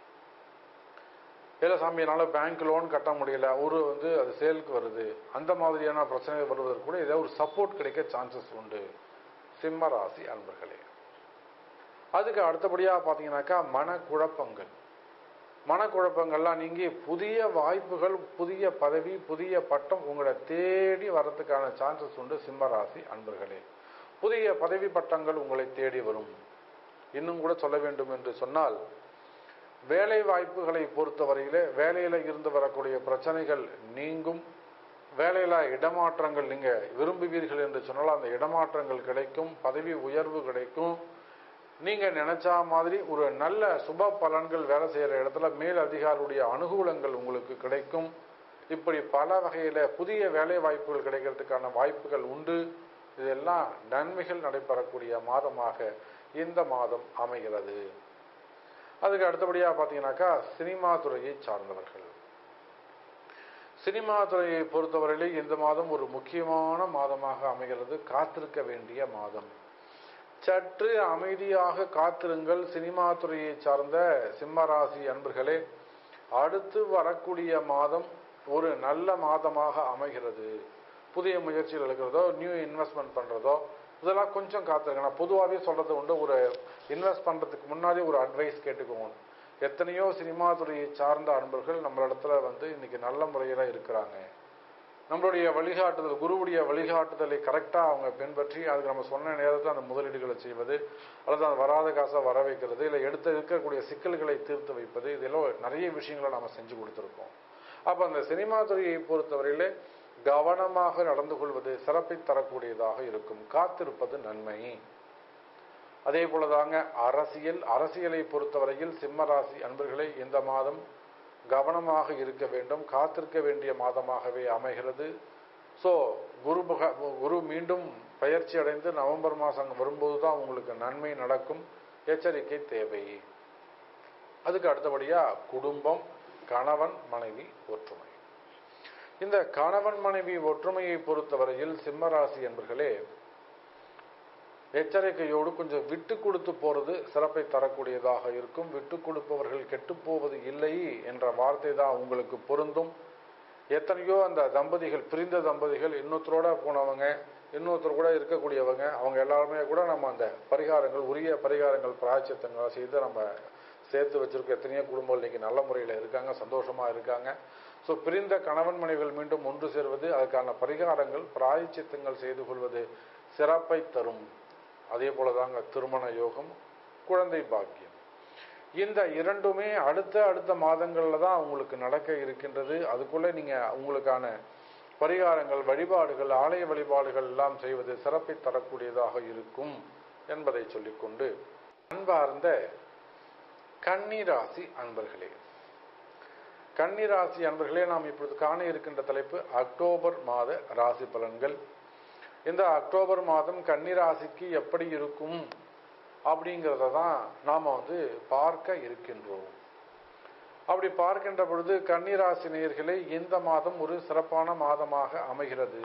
இல்லை சாமி என்னால் பேங்க் லோன் கட்ட முடியல ஒரு வந்து அது சேலுக்கு வருது அந்த மாதிரியான பிரச்சனைகள் வருவதற்கு கூட ஏதாவது ஒரு சப்போர்ட் கிடைக்க சான்சஸ் உண்டு சிம்ம ராசி அன்பர்களே அதுக்கு அடுத்தபடியாக பார்த்தீங்கன்னாக்கா மனக்குழப்பங்கள் மனக்குழப்பங்கள்லாம் நீங்கி புதிய வாய்ப்புகள் புதிய பதவி புதிய பட்டம் உங்களை தேடி வரதுக்கான சான்சஸ் உண்டு சிம்ம ராசி அன்பர்களே புதிய பதவி பட்டங்கள் உங்களை தேடி வரும் இன்னும் கூட சொல்ல வேண்டும் என்று சொன்னால் வேலை வாய்ப்புகளை பொறுத்தவரையிலே வேலையில இருந்து வரக்கூடிய பிரச்சனைகள் நீங்கும் வேலையில இடமாற்றங்கள் நீங்க விரும்புவீர்கள் என்று சொன்னால் அந்த இடமாற்றங்கள் கிடைக்கும் பதவி உயர்வு கிடைக்கும் நீங்க நினைச்சா மாதிரி ஒரு நல்ல சுப பலன்கள் வேலை செய்யற இடத்துல மேல் அதிகாரியுடைய அனுகூலங்கள் உங்களுக்கு கிடைக்கும் இப்படி பல வகையில புதிய வேலை வாய்ப்புகள் கிடைக்கிறதுக்கான வாய்ப்புகள் உண்டு இதெல்லாம் நன்மைகள் நடைபெறக்கூடிய மாதமாக இந்த மாதம் அமைகிறது அதுக்கு அடுத்தபடியாக பார்த்தீங்கன்னாக்கா சினிமா துறையை சார்ந்தவர்கள் சினிமா துறையை பொறுத்தவரையிலே இந்த மாதம் ஒரு முக்கியமான மாதமாக அமைகிறது காத்திருக்க வேண்டிய மாதம் சற்று அமைதியாக காத்திருங்கள் சினிமா துறையை சார்ந்த சிம்மராசி அன்பர்களே அடுத்து வரக்கூடிய மாதம் ஒரு நல்ல மாதமாக அமைகிறது புதிய முயற்சிகள் எடுக்கிறதோ நியூ இன்வெஸ்ட்மெண்ட் பண்ணுறதோ இதெல்லாம் கொஞ்சம் காத்திருங்க நான் பொதுவாகவே சொல்றது உண்டு ஒரு இன்வெஸ்ட் பண்ணுறதுக்கு முன்னாடி ஒரு அட்வைஸ் கேட்டுக்கோங்க எத்தனையோ சினிமா துறையை சார்ந்த அன்பர்கள் நம்மளிடத்துல வந்து இன்னைக்கு நல்ல முறையில் இருக்கிறாங்க நம்மளுடைய வழிகாட்டுதல் குருவுடைய வழிகாட்டுதலை கரெக்டாக அவங்க பின்பற்றி அதுக்கு நம்ம சொன்ன நேரத்தில் அந்த முதலீடுகளை செய்வது அல்லது அந்த வராத காசை வர வைக்கிறது இல்லை எடுத்து இருக்கக்கூடிய சிக்கல்களை தீர்த்து வைப்பது இதெல்லாம் நிறைய விஷயங்களை நம்ம செஞ்சு கொடுத்துருக்கோம் அப்போ அந்த சினிமா துறையை பொறுத்தவரையிலே கவனமாக நடந்து கொள்வது சிறப்பை தரக்கூடியதாக இருக்கும் காத்திருப்பது நன்மை அதே போலதாங்க அரசியல் அரசியலை பொறுத்தவரையில் சிம்மராசி அன்பர்களை இந்த மாதம் கவனமாக இருக்க வேண்டும் காத்திருக்க வேண்டிய மாதமாகவே அமைகிறது ஸோ குரு பக குரு மீண்டும் பயிற்சி அடைந்து நவம்பர் மாதம் வரும்போது தான் உங்களுக்கு நன்மை நடக்கும் எச்சரிக்கை தேவை அதுக்கு அடுத்தபடியா குடும்பம் கணவன் மனைவி ஒற்றுமை இந்த கணவன் மனைவி ஒற்றுமையை பொறுத்தவரையில் சிம்மராசி என்பர்களே எச்சரிக்கையோடு கொஞ்சம் விட்டு கொடுத்து போறது சிறப்பை தரக்கூடியதாக இருக்கும் விட்டு கொடுப்பவர்கள் கெட்டு போவது இல்லை என்ற வார்த்தை தான் உங்களுக்கு பொருந்தும் எத்தனையோ அந்த தம்பதிகள் பிரிந்த தம்பதிகள் இன்னொருத்தரோட போனவங்க இன்னொருத்தர் கூட இருக்கக்கூடியவங்க அவங்க எல்லாருமே கூட நம்ம அந்த பரிகாரங்கள் உரிய பரிகாரங்கள் பிராய்ச்சித்தங்கள் செய்து நம்ம சேர்த்து வச்சிருக்க எத்தனையோ குடும்பங்கள் இன்னைக்கு நல்ல முறையில் இருக்காங்க சந்தோஷமா இருக்காங்க ஸோ பிரிந்த கணவன் மனைவிகள் மீண்டும் ஒன்று சேர்வது அதுக்கான பரிகாரங்கள் பிராயச்சித்தங்கள் செய்து கொள்வது சிறப்பை தரும் அதே போலதாங்க திருமண யோகம் குழந்தை பாக்கியம் இந்த இரண்டுமே அடுத்த அடுத்த மாதங்கள்ல தான் உங்களுக்கு நடக்க இருக்கின்றது அதுக்குள்ள நீங்க உங்களுக்கான பரிகாரங்கள் வழிபாடுகள் ஆலய வழிபாடுகள் எல்லாம் செய்வது சிறப்பை தரக்கூடியதாக இருக்கும் என்பதை சொல்லிக்கொண்டு அன்பார்ந்த கன்னிராசி அன்பர்களே கன்னிராசி அன்பர்களே நாம் இப்பொழுது காண இருக்கின்ற தலைப்பு அக்டோபர் மாத ராசி பலன்கள் இந்த அக்டோபர் மாதம் கன்னிராசிக்கு எப்படி இருக்கும் அப்படிங்கிறத தான் நாம் வந்து பார்க்க இருக்கின்றோம் அப்படி பார்க்கின்ற பொழுது கன்னிராசி நேயர்களே இந்த மாதம் ஒரு சிறப்பான மாதமாக அமைகிறது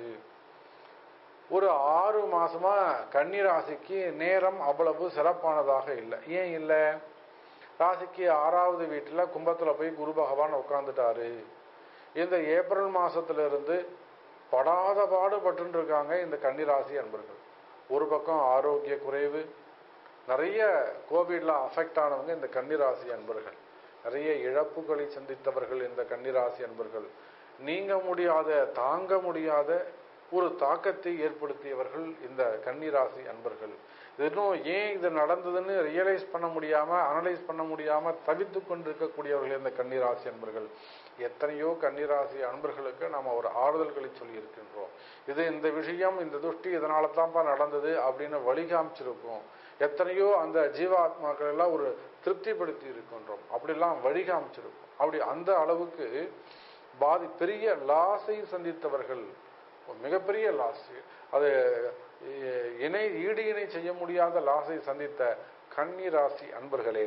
ஒரு ஆறு மாசமா கன்னிராசிக்கு நேரம் அவ்வளவு சிறப்பானதாக இல்லை ஏன் இல்லை ராசிக்கு ஆறாவது வீட்டில் கும்பத்தில் போய் குரு பகவான் உட்காந்துட்டாரு இந்த ஏப்ரல் மாசத்துல இருந்து படாத பாடுபட்டு இருக்காங்க இந்த கன்னிராசி அன்பர்கள் ஒரு பக்கம் ஆரோக்கிய குறைவு நிறைய கோவிட்ல அஃபெக்ட் ஆனவங்க இந்த கன்னிராசி அன்பர்கள் நிறைய இழப்புகளை சந்தித்தவர்கள் இந்த கன்னிராசி அன்பர்கள் நீங்க முடியாத தாங்க முடியாத ஒரு தாக்கத்தை ஏற்படுத்தியவர்கள் இந்த கன்னிராசி அன்பர்கள் இன்னும் ஏன் இது நடந்ததுன்னு ரியலைஸ் பண்ண முடியாம அனலைஸ் பண்ண முடியாம தவித்து கொண்டிருக்கக்கூடியவர்கள் இந்த கன்னிராசி அன்பர்கள் எத்தனையோ கன்னிராசி அன்பர்களுக்கு நாம ஒரு ஆறுதல்களை சொல்லி இருக்கின்றோம் இது இந்த விஷயம் இந்த துஷ்டி இதனால தான்ப்பா நடந்தது அப்படின்னு வழிகாமிச்சிருக்கோம் எத்தனையோ அந்த ஜீவாத்மாக்கள் எல்லாம் ஒரு திருப்திப்படுத்தி இருக்கின்றோம் அப்படிலாம் வழிகாமிச்சிருக்கோம் அப்படி அந்த அளவுக்கு பாதி பெரிய லாஸை சந்தித்தவர்கள் மிகப்பெரிய லாஸ் அது இணை ஈடு இணை செய்ய முடியாத லாஸை சந்தித்த கன்னி ராசி அன்பர்களே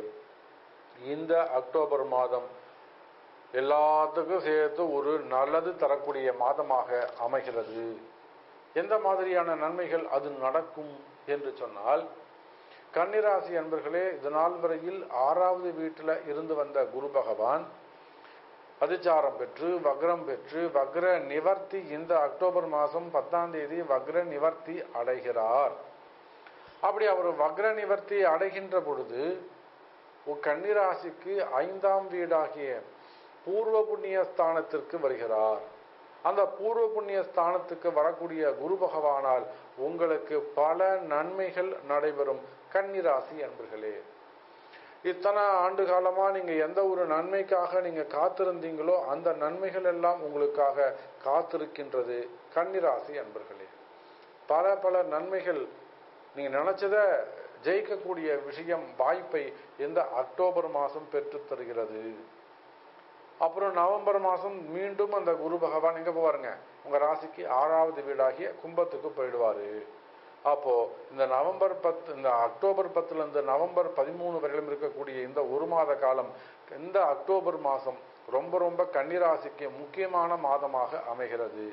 இந்த அக்டோபர் மாதம் எல்லாத்துக்கும் சேர்த்து ஒரு நல்லது தரக்கூடிய மாதமாக அமைகிறது எந்த மாதிரியான நன்மைகள் அது நடக்கும் என்று சொன்னால் கன்னிராசி அன்பர்களே இது நாள் வரையில் ஆறாவது வீட்டில் இருந்து வந்த குரு பகவான் அதிச்சாரம் பெற்று வக்ரம் பெற்று வக்ர நிவர்த்தி இந்த அக்டோபர் மாதம் பத்தாம் தேதி வக்ர நிவர்த்தி அடைகிறார் அப்படி அவர் வக்ர நிவர்த்தி அடைகின்ற பொழுது கன்னிராசிக்கு ஐந்தாம் வீடாகிய பூர்வ புண்ணிய ஸ்தானத்திற்கு வருகிறார் அந்த பூர்வ புண்ணிய ஸ்தானத்துக்கு வரக்கூடிய குரு பகவானால் உங்களுக்கு பல நன்மைகள் நடைபெறும் கன்னிராசி அன்பர்களே இத்தனை ஆண்டு காலமா நீங்க எந்த ஒரு நன்மைக்காக நீங்க காத்திருந்தீங்களோ அந்த நன்மைகள் எல்லாம் உங்களுக்காக காத்திருக்கின்றது கன்னிராசி அன்பர்களே பல பல நன்மைகள் நீங்க நினைச்சத ஜெயிக்கக்கூடிய விஷயம் வாய்ப்பை இந்த அக்டோபர் மாதம் பெற்று தருகிறது அப்புறம் நவம்பர் மாதம் மீண்டும் அந்த குரு பகவான் எங்க போவாருங்க உங்க ராசிக்கு ஆறாவது வீடாகிய கும்பத்துக்கு போயிடுவாரு அப்போ இந்த நவம்பர் பத்து இந்த அக்டோபர் பத்துல இருந்து நவம்பர் பதிமூணு வரையிலும் இருக்கக்கூடிய இந்த ஒரு மாத காலம் இந்த அக்டோபர் மாதம் ரொம்ப ரொம்ப கன்னிராசிக்கு முக்கியமான மாதமாக அமைகிறது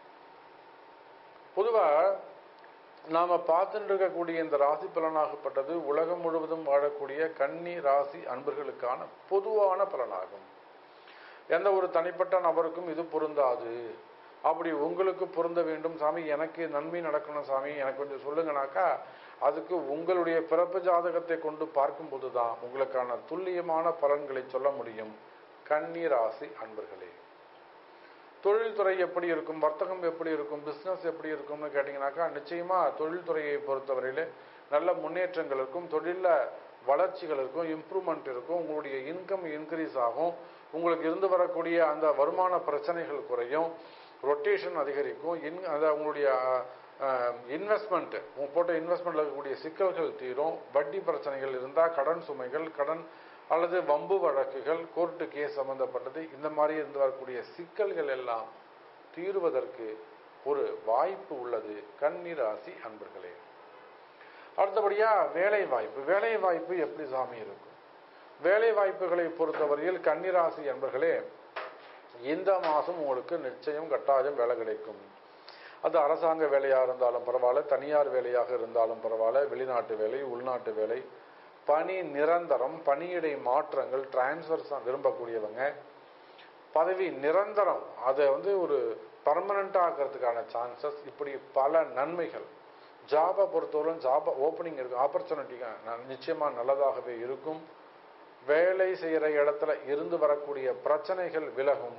பொதுவா நாம பார்த்துட்டு இருக்கக்கூடிய இந்த ராசி பலனாகப்பட்டது உலகம் முழுவதும் வாழக்கூடிய கன்னி ராசி அன்பர்களுக்கான பொதுவான பலனாகும் எந்த ஒரு தனிப்பட்ட நபருக்கும் இது பொருந்தாது அப்படி உங்களுக்கு பொருந்த வேண்டும் சாமி எனக்கு நன்மை நடக்கணும் சாமி எனக்கு கொஞ்சம் சொல்லுங்கனாக்கா அதுக்கு உங்களுடைய பிறப்பு ஜாதகத்தை கொண்டு பார்க்கும்போது தான் உங்களுக்கான துல்லியமான பலன்களை சொல்ல முடியும் கன்னி ராசி அன்பர்களே தொழில்துறை எப்படி இருக்கும் வர்த்தகம் எப்படி இருக்கும் பிஸ்னஸ் எப்படி இருக்கும்னு கேட்டிங்கனாக்கா நிச்சயமா தொழில்துறையை பொறுத்தவரையில நல்ல முன்னேற்றங்கள் இருக்கும் தொழிலில் வளர்ச்சிகள் இருக்கும் இம்ப்ரூவ்மெண்ட் இருக்கும் உங்களுடைய இன்கம் இன்க்ரீஸ் ஆகும் உங்களுக்கு இருந்து வரக்கூடிய அந்த வருமான பிரச்சனைகள் குறையும் ரொட்டேஷன் அதிகரிக்கும் இன் அந்த உங்களுடைய இன்வெஸ்ட்மெண்ட் போட்ட இன்வெஸ்ட்மெண்ட்ல இருக்கக்கூடிய சிக்கல்கள் தீரும் வட்டி பிரச்சனைகள் இருந்தால் கடன் சுமைகள் கடன் அல்லது வம்பு வழக்குகள் கோர்ட்டு கேஸ் சம்பந்தப்பட்டது இந்த மாதிரி இருந்து வரக்கூடிய சிக்கல்கள் எல்லாம் தீர்வதற்கு ஒரு வாய்ப்பு உள்ளது கன்னிராசி அன்பர்களே அடுத்தபடியா வேலை வாய்ப்பு வேலை வாய்ப்பு எப்படி சாமி இருக்கும் வேலை வாய்ப்புகளை பொறுத்தவரையில் கன்னிராசி அன்பர்களே இந்த மாதம் உங்களுக்கு நிச்சயம் கட்டாயம் வேலை கிடைக்கும் அது அரசாங்க வேலையாக இருந்தாலும் பரவாயில்ல தனியார் வேலையாக இருந்தாலும் பரவாயில்ல வெளிநாட்டு வேலை உள்நாட்டு வேலை பணி நிரந்தரம் பணியிடை மாற்றங்கள் டிரான்ஸ்ஃபர்ஸ் விரும்பக்கூடியவங்க பதவி நிரந்தரம் அதை வந்து ஒரு பர்மனண்டாக ஆக்கிறதுக்கான சான்சஸ் இப்படி பல நன்மைகள் ஜாபை பொறுத்தவரை ஜாப் ஓப்பனிங் இருக்கு ஆப்பர்ச்சுனிட்டி நிச்சயமாக நல்லதாகவே இருக்கும் வேலை செய்கிற இடத்துல இருந்து வரக்கூடிய பிரச்சனைகள் விலகும்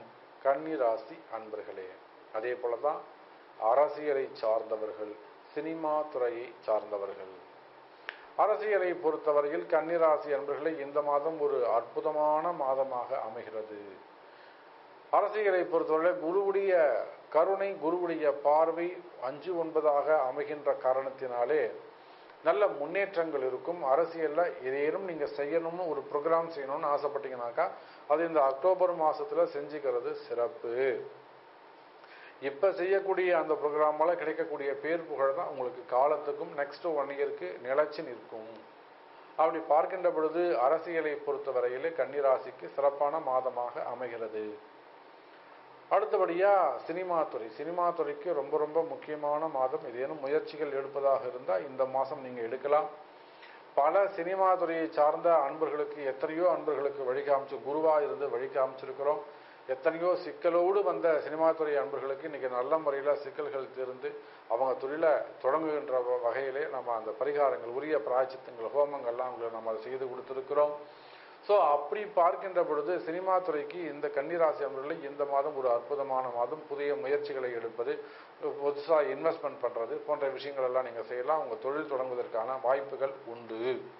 கன்னிராசி அன்பர்களே அதே போலதான் அரசியலை சார்ந்தவர்கள் சினிமா துறையை சார்ந்தவர்கள் அரசியலை பொறுத்தவரையில் கன்னிராசி அன்பர்களை இந்த மாதம் ஒரு அற்புதமான மாதமாக அமைகிறது அரசியலை பொறுத்தவரை குருவுடைய கருணை குருவுடைய பார்வை அஞ்சு ஒன்பதாக அமைகின்ற காரணத்தினாலே நல்ல முன்னேற்றங்கள் இருக்கும் அரசியல்ல ஏதேனும் நீங்க செய்யணும்னு ஒரு ப்ரோக்ராம் செய்யணும்னு ஆசைப்பட்டீங்கன்னாக்கா அது இந்த அக்டோபர் மாசத்துல செஞ்சுக்கிறது சிறப்பு இப்ப செய்யக்கூடிய அந்த ப்ரோக்ராமால கிடைக்கக்கூடிய பேர் புகழ் தான் உங்களுக்கு காலத்துக்கும் நெக்ஸ்ட் ஒன் இயருக்கு நிலைச்சு நிற்கும் அப்படி பார்க்கின்ற பொழுது அரசியலை பொறுத்தவரையிலே கன்னிராசிக்கு சிறப்பான மாதமாக அமைகிறது அடுத்தபடியா சினிமா துறை சினிமா துறைக்கு ரொம்ப ரொம்ப முக்கியமான மாதம் ஏதேனும் முயற்சிகள் எடுப்பதாக இருந்தால் இந்த மாதம் நீங்க எடுக்கலாம் பல சினிமா துறையை சார்ந்த அன்பர்களுக்கு எத்தனையோ அன்பர்களுக்கு வழி காமிச்சு குருவா இருந்து வழி காமிச்சிருக்கிறோம் எத்தனையோ சிக்கலோடு வந்த சினிமா துறை அன்பர்களுக்கு இன்னைக்கு நல்ல முறையில் சிக்கல்கள் தீர்ந்து அவங்க தொழிலை தொடங்குகின்ற வகையிலே நம்ம அந்த பரிகாரங்கள் உரிய பிராய்ச்சித்தங்கள் ஹோமங்கள்லாம் அவங்களுக்கு நம்ம செய்து கொடுத்துருக்கிறோம் ஸோ அப்படி பார்க்கின்ற பொழுது சினிமா துறைக்கு இந்த கன்னிராசி அன்பர்களை இந்த மாதம் ஒரு அற்புதமான மாதம் புதிய முயற்சிகளை எடுப்பது புதுசாக இன்வெஸ்ட்மெண்ட் பண்ணுறது போன்ற விஷயங்கள் எல்லாம் நீங்கள் செய்யலாம் உங்கள் தொழில் தொடங்குவதற்கான வாய்ப்புகள் உண்டு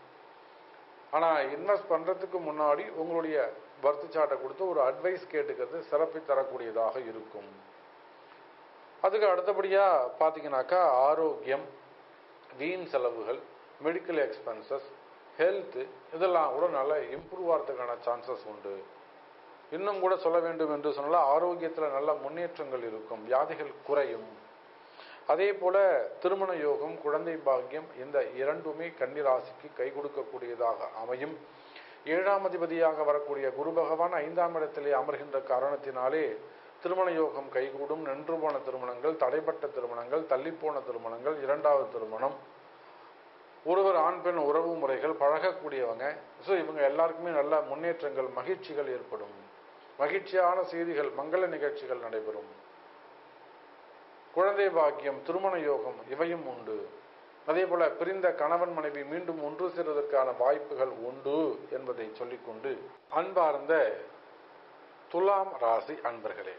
ஆனால் இன்வெஸ்ட் பண்ணுறதுக்கு முன்னாடி உங்களுடைய பர்த் சார்ட்டை கொடுத்து ஒரு அட்வைஸ் கேட்டுக்கிறது சிறப்பை தரக்கூடியதாக இருக்கும் அதுக்கு அடுத்தபடியாக பார்த்தீங்கன்னாக்கா ஆரோக்கியம் வீண் செலவுகள் மெடிக்கல் எக்ஸ்பென்சஸ் ஹெல்த்து இதெல்லாம் கூட நல்லா இம்ப்ரூவ் ஆகிறதுக்கான சான்சஸ் உண்டு இன்னும் கூட சொல்ல வேண்டும் என்று சொன்னால் ஆரோக்கியத்தில் நல்ல முன்னேற்றங்கள் இருக்கும் வியாதிகள் குறையும் அதே போல திருமண யோகம் குழந்தை பாக்கியம் இந்த இரண்டுமே கன்னிராசிக்கு கை கொடுக்கக்கூடியதாக அமையும் ஏழாம் அதிபதியாக வரக்கூடிய குரு பகவான் ஐந்தாம் இடத்திலே அமர்கின்ற காரணத்தினாலே திருமண யோகம் கைகூடும் நின்று போன திருமணங்கள் தடைப்பட்ட திருமணங்கள் தள்ளிப்போன திருமணங்கள் இரண்டாவது திருமணம் ஒருவர் ஆண் பெண் உறவு முறைகள் பழகக்கூடியவங்க ஸோ இவங்க எல்லாருக்குமே நல்ல முன்னேற்றங்கள் மகிழ்ச்சிகள் ஏற்படும் மகிழ்ச்சியான செய்திகள் மங்கள நிகழ்ச்சிகள் நடைபெறும் குழந்தை பாக்கியம் திருமண யோகம் இவையும் உண்டு அதே போல பிரிந்த கணவன் மனைவி மீண்டும் ஒன்று சேர்வதற்கான வாய்ப்புகள் உண்டு என்பதை சொல்லிக்கொண்டு அன்பார்ந்த துலாம் ராசி அன்பர்களே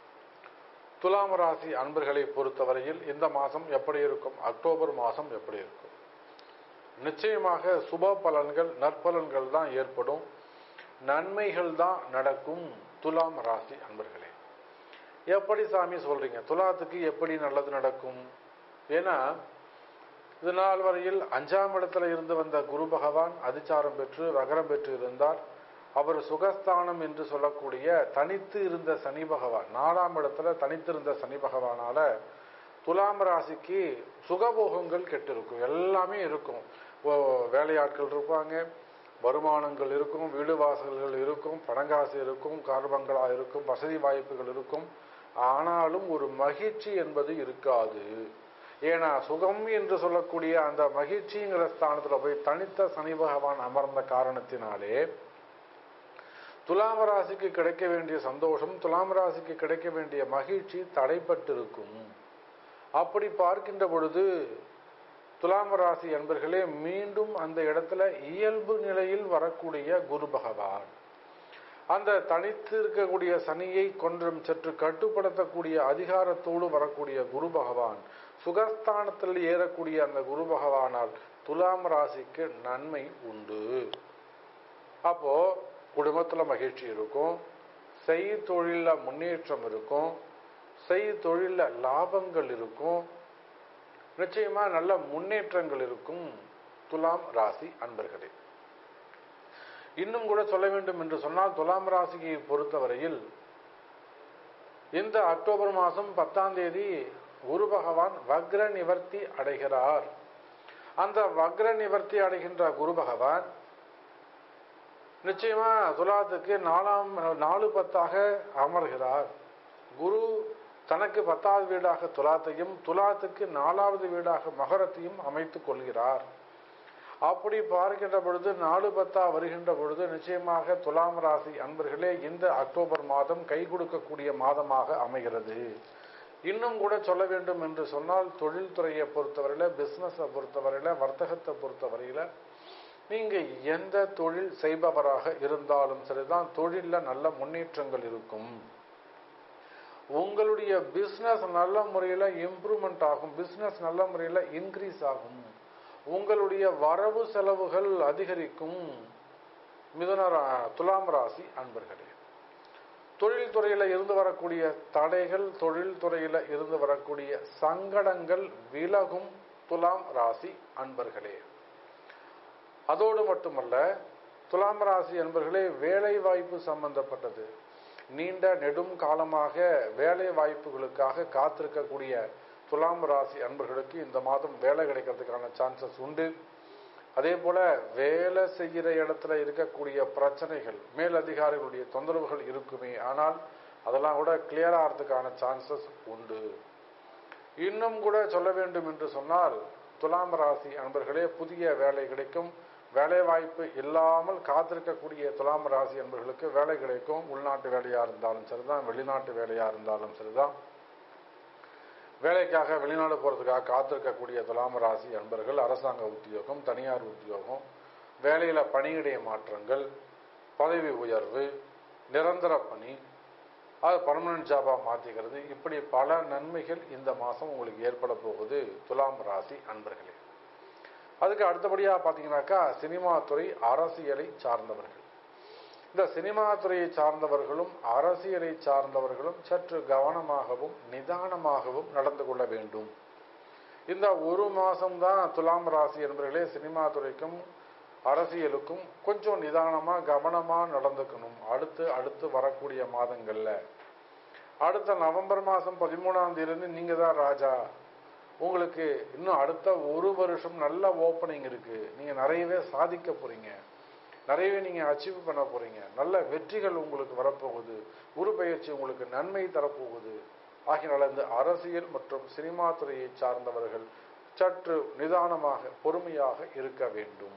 துலாம் ராசி அன்பர்களை பொறுத்தவரையில் இந்த மாதம் எப்படி இருக்கும் அக்டோபர் மாதம் எப்படி இருக்கும் நிச்சயமாக சுப பலன்கள் நற்பலன்கள் தான் ஏற்படும் நன்மைகள் தான் நடக்கும் துலாம் ராசி அன்பர்களே எப்படி சாமி சொல்றீங்க துலாத்துக்கு எப்படி நல்லது நடக்கும் ஏன்னா இது நாள் வரையில் அஞ்சாம் இடத்துல இருந்து வந்த குரு பகவான் அதிச்சாரம் பெற்று வகரம் பெற்று இருந்தார் அவர் சுகஸ்தானம் என்று சொல்லக்கூடிய தனித்து இருந்த சனி பகவான் நாலாம் இடத்துல தனித்திருந்த சனி பகவானால துலாம் ராசிக்கு சுகபோகங்கள் கெட்டு இருக்கும் எல்லாமே இருக்கும் வேலையாட்கள் இருப்பாங்க வருமானங்கள் இருக்கும் வீடு வாசல்கள் இருக்கும் பணங்காசு இருக்கும் கார்பங்களா இருக்கும் வசதி வாய்ப்புகள் இருக்கும் ஆனாலும் ஒரு மகிழ்ச்சி என்பது இருக்காது ஏன்னா சுகம் என்று சொல்லக்கூடிய அந்த மகிழ்ச்சிங்கிற ஸ்தானத்துல போய் தனித்த சனி பகவான் அமர்ந்த காரணத்தினாலே துலாம் ராசிக்கு கிடைக்க வேண்டிய சந்தோஷம் துலாம் ராசிக்கு கிடைக்க வேண்டிய மகிழ்ச்சி தடைப்பட்டிருக்கும் அப்படி பார்க்கின்ற பொழுது துலாம் ராசி என்பர்களே மீண்டும் அந்த இடத்துல இயல்பு நிலையில் வரக்கூடிய குரு பகவான் அந்த தனித்து இருக்கக்கூடிய சனியை கொஞ்சம் சற்று கட்டுப்படுத்தக்கூடிய அதிகாரத்தோடு வரக்கூடிய குரு பகவான் சுகஸ்தானத்தில் ஏறக்கூடிய அந்த குரு பகவானால் துலாம் ராசிக்கு நன்மை உண்டு அப்போ குடும்பத்துல மகிழ்ச்சி இருக்கும் செய் தொழில முன்னேற்றம் இருக்கும் செய் தொழில லாபங்கள் இருக்கும் நிச்சயமா நல்ல முன்னேற்றங்கள் இருக்கும் துலாம் ராசி அன்பர்களே இன்னும் கூட சொல்ல வேண்டும் என்று சொன்னால் துலாம் ராசியை பொறுத்தவரையில் இந்த அக்டோபர் மாதம் பத்தாம் தேதி குரு பகவான் வக்ர நிவர்த்தி அடைகிறார் அந்த வக்ர நிவர்த்தி அடைகின்ற குரு பகவான் நிச்சயமா துலாத்துக்கு நாலாம் நாலு பத்தாக அமர்கிறார் குரு தனக்கு பத்தாவது வீடாக துலாத்தையும் துலாத்துக்கு நாலாவது வீடாக மகரத்தையும் அமைத்துக் கொள்கிறார் அப்படி பார்க்கின்ற பொழுது நாலு பத்தா வருகின்ற பொழுது நிச்சயமாக துலாம் ராசி அன்பர்களே இந்த அக்டோபர் மாதம் கை கொடுக்கக்கூடிய மாதமாக அமைகிறது இன்னும் கூட சொல்ல வேண்டும் என்று சொன்னால் தொழில்துறையை பொறுத்தவரையில பிசினஸை பொறுத்தவரையில வர்த்தகத்தை பொறுத்தவரையில நீங்க எந்த தொழில் செய்பவராக இருந்தாலும் சரிதான் தொழில்ல நல்ல முன்னேற்றங்கள் இருக்கும் உங்களுடைய பிஸ்னஸ் நல்ல முறையில் இம்ப்ரூவ்மெண்ட் ஆகும் பிஸ்னஸ் நல்ல முறையில் இன்க்ரீஸ் ஆகும் உங்களுடைய வரவு செலவுகள் அதிகரிக்கும் மிதுன ரா- துலாம் ராசி அன்பர்களே தொழில் துறையில இருந்து வரக்கூடிய தடைகள் தொழில் துறையில இருந்து வரக்கூடிய சங்கடங்கள் விலகும் துலாம் ராசி அன்பர்களே அதோடு மட்டுமல்ல துலாம் ராசி அன்பர்களே வேலை வாய்ப்பு சம்பந்தப்பட்டது நீண்ட நெடும் காலமாக வேலை வாய்ப்புகளுக்காக காத்திருக்கக்கூடிய துலாம் ராசி அன்பர்களுக்கு இந்த மாதம் வேலை கிடைக்கிறதுக்கான சான்சஸ் உண்டு அதே போல வேலை செய்கிற இடத்துல இருக்கக்கூடிய பிரச்சனைகள் மேலதிகாரிகளுடைய தொந்தரவுகள் இருக்குமே ஆனால் அதெல்லாம் கூட கிளியர் ஆகிறதுக்கான சான்சஸ் உண்டு இன்னும் கூட சொல்ல வேண்டும் என்று சொன்னால் துலாம் ராசி அன்பர்களே புதிய வேலை கிடைக்கும் வேலை வாய்ப்பு இல்லாமல் காத்திருக்கக்கூடிய துலாம் ராசி அன்பர்களுக்கு வேலை கிடைக்கும் உள்நாட்டு வேலையா இருந்தாலும் சரிதான் வெளிநாட்டு வேலையா இருந்தாலும் சரிதான் வேலைக்காக வெளிநாடு போறதுக்காக காத்திருக்கக்கூடிய துலாம் ராசி அன்பர்கள் அரசாங்க உத்தியோகம் தனியார் உத்தியோகம் வேலையில பணியிடைய மாற்றங்கள் பதவி உயர்வு நிரந்தர பணி அது பர்மனன்ட் ஜாபா மாத்திக்கிறது இப்படி பல நன்மைகள் இந்த மாசம் உங்களுக்கு ஏற்பட போகுது துலாம் ராசி அன்பர்களே அதுக்கு அடுத்தபடியா பாத்தீங்கன்னாக்கா சினிமா துறை அரசியலை சார்ந்தவர்கள் இந்த சினிமா துறையை சார்ந்தவர்களும் அரசியலை சார்ந்தவர்களும் சற்று கவனமாகவும் நிதானமாகவும் நடந்து கொள்ள வேண்டும் இந்த ஒரு மாசம்தான் துலாம் ராசி என்பவர்களே சினிமா துறைக்கும் அரசியலுக்கும் கொஞ்சம் நிதானமா கவனமா நடந்துக்கணும் அடுத்து அடுத்து வரக்கூடிய மாதங்கள்ல அடுத்த நவம்பர் மாசம் பதிமூணாம் தேதி நீங்க தான் ராஜா உங்களுக்கு இன்னும் அடுத்த ஒரு வருஷம் நல்ல ஓப்பனிங் இருக்கு நீங்க நிறையவே சாதிக்க போறீங்க நிறையவே நீங்க அச்சீவ் பண்ண போறீங்க நல்ல வெற்றிகள் உங்களுக்கு வரப்போகுது குரு பயிற்சி உங்களுக்கு நன்மை தரப்போகுது ஆகினால இந்த அரசியல் மற்றும் சினிமா துறையை சார்ந்தவர்கள் சற்று நிதானமாக பொறுமையாக இருக்க வேண்டும்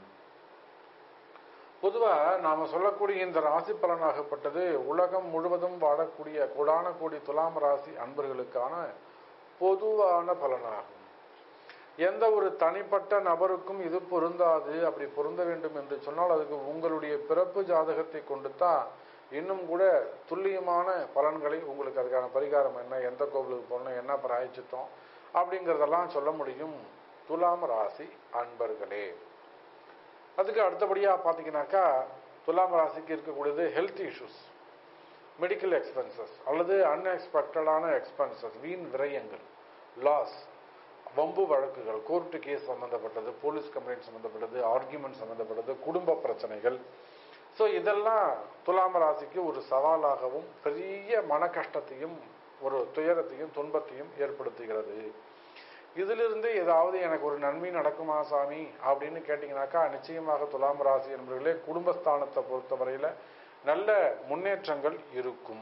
பொதுவா நாம சொல்லக்கூடிய இந்த ராசி பலனாகப்பட்டது உலகம் முழுவதும் வாழக்கூடிய கோடான கோடி துலாம் ராசி அன்பர்களுக்கான பொதுவான பலனாகும் எந்த ஒரு தனிப்பட்ட நபருக்கும் இது பொருந்தாது அப்படி பொருந்த வேண்டும் என்று சொன்னால் அதுக்கு உங்களுடைய பிறப்பு ஜாதகத்தை கொண்டு தான் இன்னும் கூட துல்லியமான பலன்களை உங்களுக்கு அதுக்கான பரிகாரம் என்ன எந்த கோவிலுக்கு போகணும் என்ன பிராயச்சித்தம் அப்படிங்கிறதெல்லாம் சொல்ல முடியும் துலாம் ராசி அன்பர்களே அதுக்கு அடுத்தபடியா பார்த்தீங்கன்னாக்கா துலாம் ராசிக்கு இருக்கக்கூடியது ஹெல்த் இஷ்யூஸ் மெடிக்கல் எக்ஸ்பென்சஸ் அல்லது அன்எக்ஸ்பெக்டடான எக்ஸ்பென்சஸ் வீண் விரயங்கள் லாஸ் வம்பு வழக்குகள் கோர்ட்டு கேஸ் சம்பந்தப்பட்டது போலீஸ் கம்ப்ளைண்ட் சம்பந்தப்பட்டது ஆர்கியூமெண்ட் சம்பந்தப்பட்டது குடும்ப பிரச்சனைகள் ஸோ இதெல்லாம் துலாம் ராசிக்கு ஒரு சவாலாகவும் பெரிய மன கஷ்டத்தையும் ஒரு துயரத்தையும் துன்பத்தையும் ஏற்படுத்துகிறது இதிலிருந்து ஏதாவது எனக்கு ஒரு நன்மை நடக்குமா சாமி அப்படின்னு கேட்டீங்கன்னாக்கா நிச்சயமாக துலாம் ராசி என்பவர்களே குடும்பஸ்தானத்தை பொறுத்தவரையில நல்ல முன்னேற்றங்கள் இருக்கும்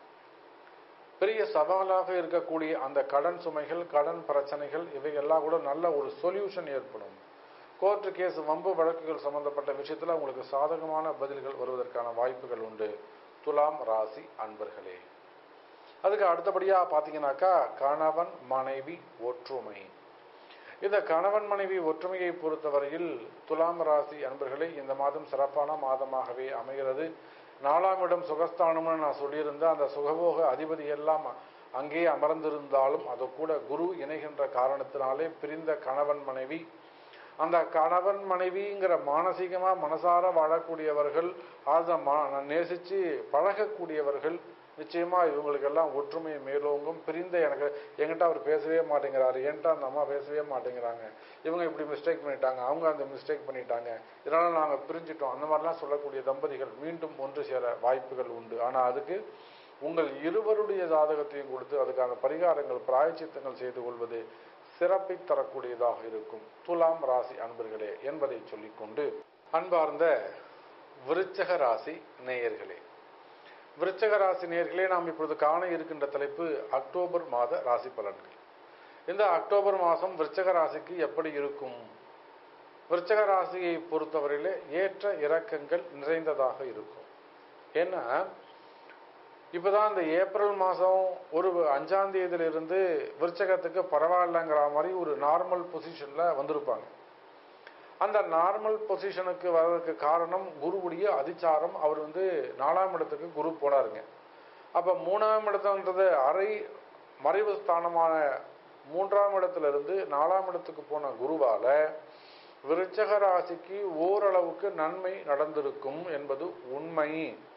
பெரிய சவாலாக இருக்கக்கூடிய அந்த கடன் சுமைகள் கடன் பிரச்சனைகள் இவையெல்லாம் கூட நல்ல ஒரு சொல்யூஷன் ஏற்படும் கோர்ட்டு கேஸ் வம்பு வழக்குகள் சம்பந்தப்பட்ட விஷயத்துல உங்களுக்கு சாதகமான பதில்கள் வருவதற்கான வாய்ப்புகள் உண்டு துலாம் ராசி அன்பர்களே அதுக்கு அடுத்தபடியா பாத்தீங்கன்னாக்கா கணவன் மனைவி ஒற்றுமை இந்த கணவன் மனைவி ஒற்றுமையை பொறுத்தவரையில் துலாம் ராசி அன்பர்களே இந்த மாதம் சிறப்பான மாதமாகவே அமைகிறது நாலாம் இடம் சுகஸ்தானம்னு நான் சொல்லியிருந்தேன் அந்த சுகபோக அதிபதி எல்லாம் அங்கே அமர்ந்திருந்தாலும் அது கூட குரு இணைகின்ற காரணத்தினாலே பிரிந்த கணவன் மனைவி அந்த கணவன் மனைவிங்கிற மானசீகமா மனசார வாழக்கூடியவர்கள் அதை மா- நேசிச்சு பழகக்கூடியவர்கள் நிச்சயமா இவங்களுக்கெல்லாம் ஒற்றுமை மேலோங்கும் பிரிந்த எனக்கு என்கிட்ட அவர் பேசவே மாட்டேங்கிறாரு என்கிட்ட அந்த அம்மா பேசவே மாட்டேங்கிறாங்க இவங்க இப்படி மிஸ்டேக் பண்ணிட்டாங்க அவங்க அந்த மிஸ்டேக் பண்ணிட்டாங்க இதனால நாங்க பிரிஞ்சிட்டோம் அந்த மாதிரிலாம் சொல்லக்கூடிய தம்பதிகள் மீண்டும் ஒன்று சேர வாய்ப்புகள் உண்டு ஆனா அதுக்கு உங்கள் இருவருடைய ஜாதகத்தையும் கொடுத்து அதுக்கான பரிகாரங்கள் பிராயச்சித்தங்கள் செய்து கொள்வது சிறப்பை தரக்கூடியதாக இருக்கும் துலாம் ராசி அன்பர்களே என்பதை சொல்லிக்கொண்டு அன்பார்ந்த விருச்சக ராசி நேயர்களே விருச்சக ராசி நேயர்களே நாம் இப்பொழுது காண இருக்கின்ற தலைப்பு அக்டோபர் மாத ராசி பலன்கள் இந்த அக்டோபர் மாதம் விருச்சக ராசிக்கு எப்படி இருக்கும் விருச்சக ராசியை பொறுத்தவரையிலே ஏற்ற இறக்கங்கள் நிறைந்ததாக இருக்கும் ஏன்னா இப்பதான் இந்த ஏப்ரல் மாதம் ஒரு அஞ்சாம் தேதியிலிருந்து விருச்சகத்துக்கு பரவாயில்லைங்கிற மாதிரி ஒரு நார்மல் பொசிஷன்ல வந்திருப்பாங்க அந்த நார்மல் பொசிஷனுக்கு வர்றதுக்கு காரணம் குருவுடைய அதிச்சாரம் அவர் வந்து நாலாம் இடத்துக்கு குரு போனாருங்க அப்ப மூணாம் இடத்துன்றது அரை மறைவு ஸ்தானமான மூன்றாம் இடத்திலிருந்து நாலாம் இடத்துக்கு போன குருவால விருச்சக ராசிக்கு ஓரளவுக்கு நன்மை நடந்திருக்கும் என்பது உண்மை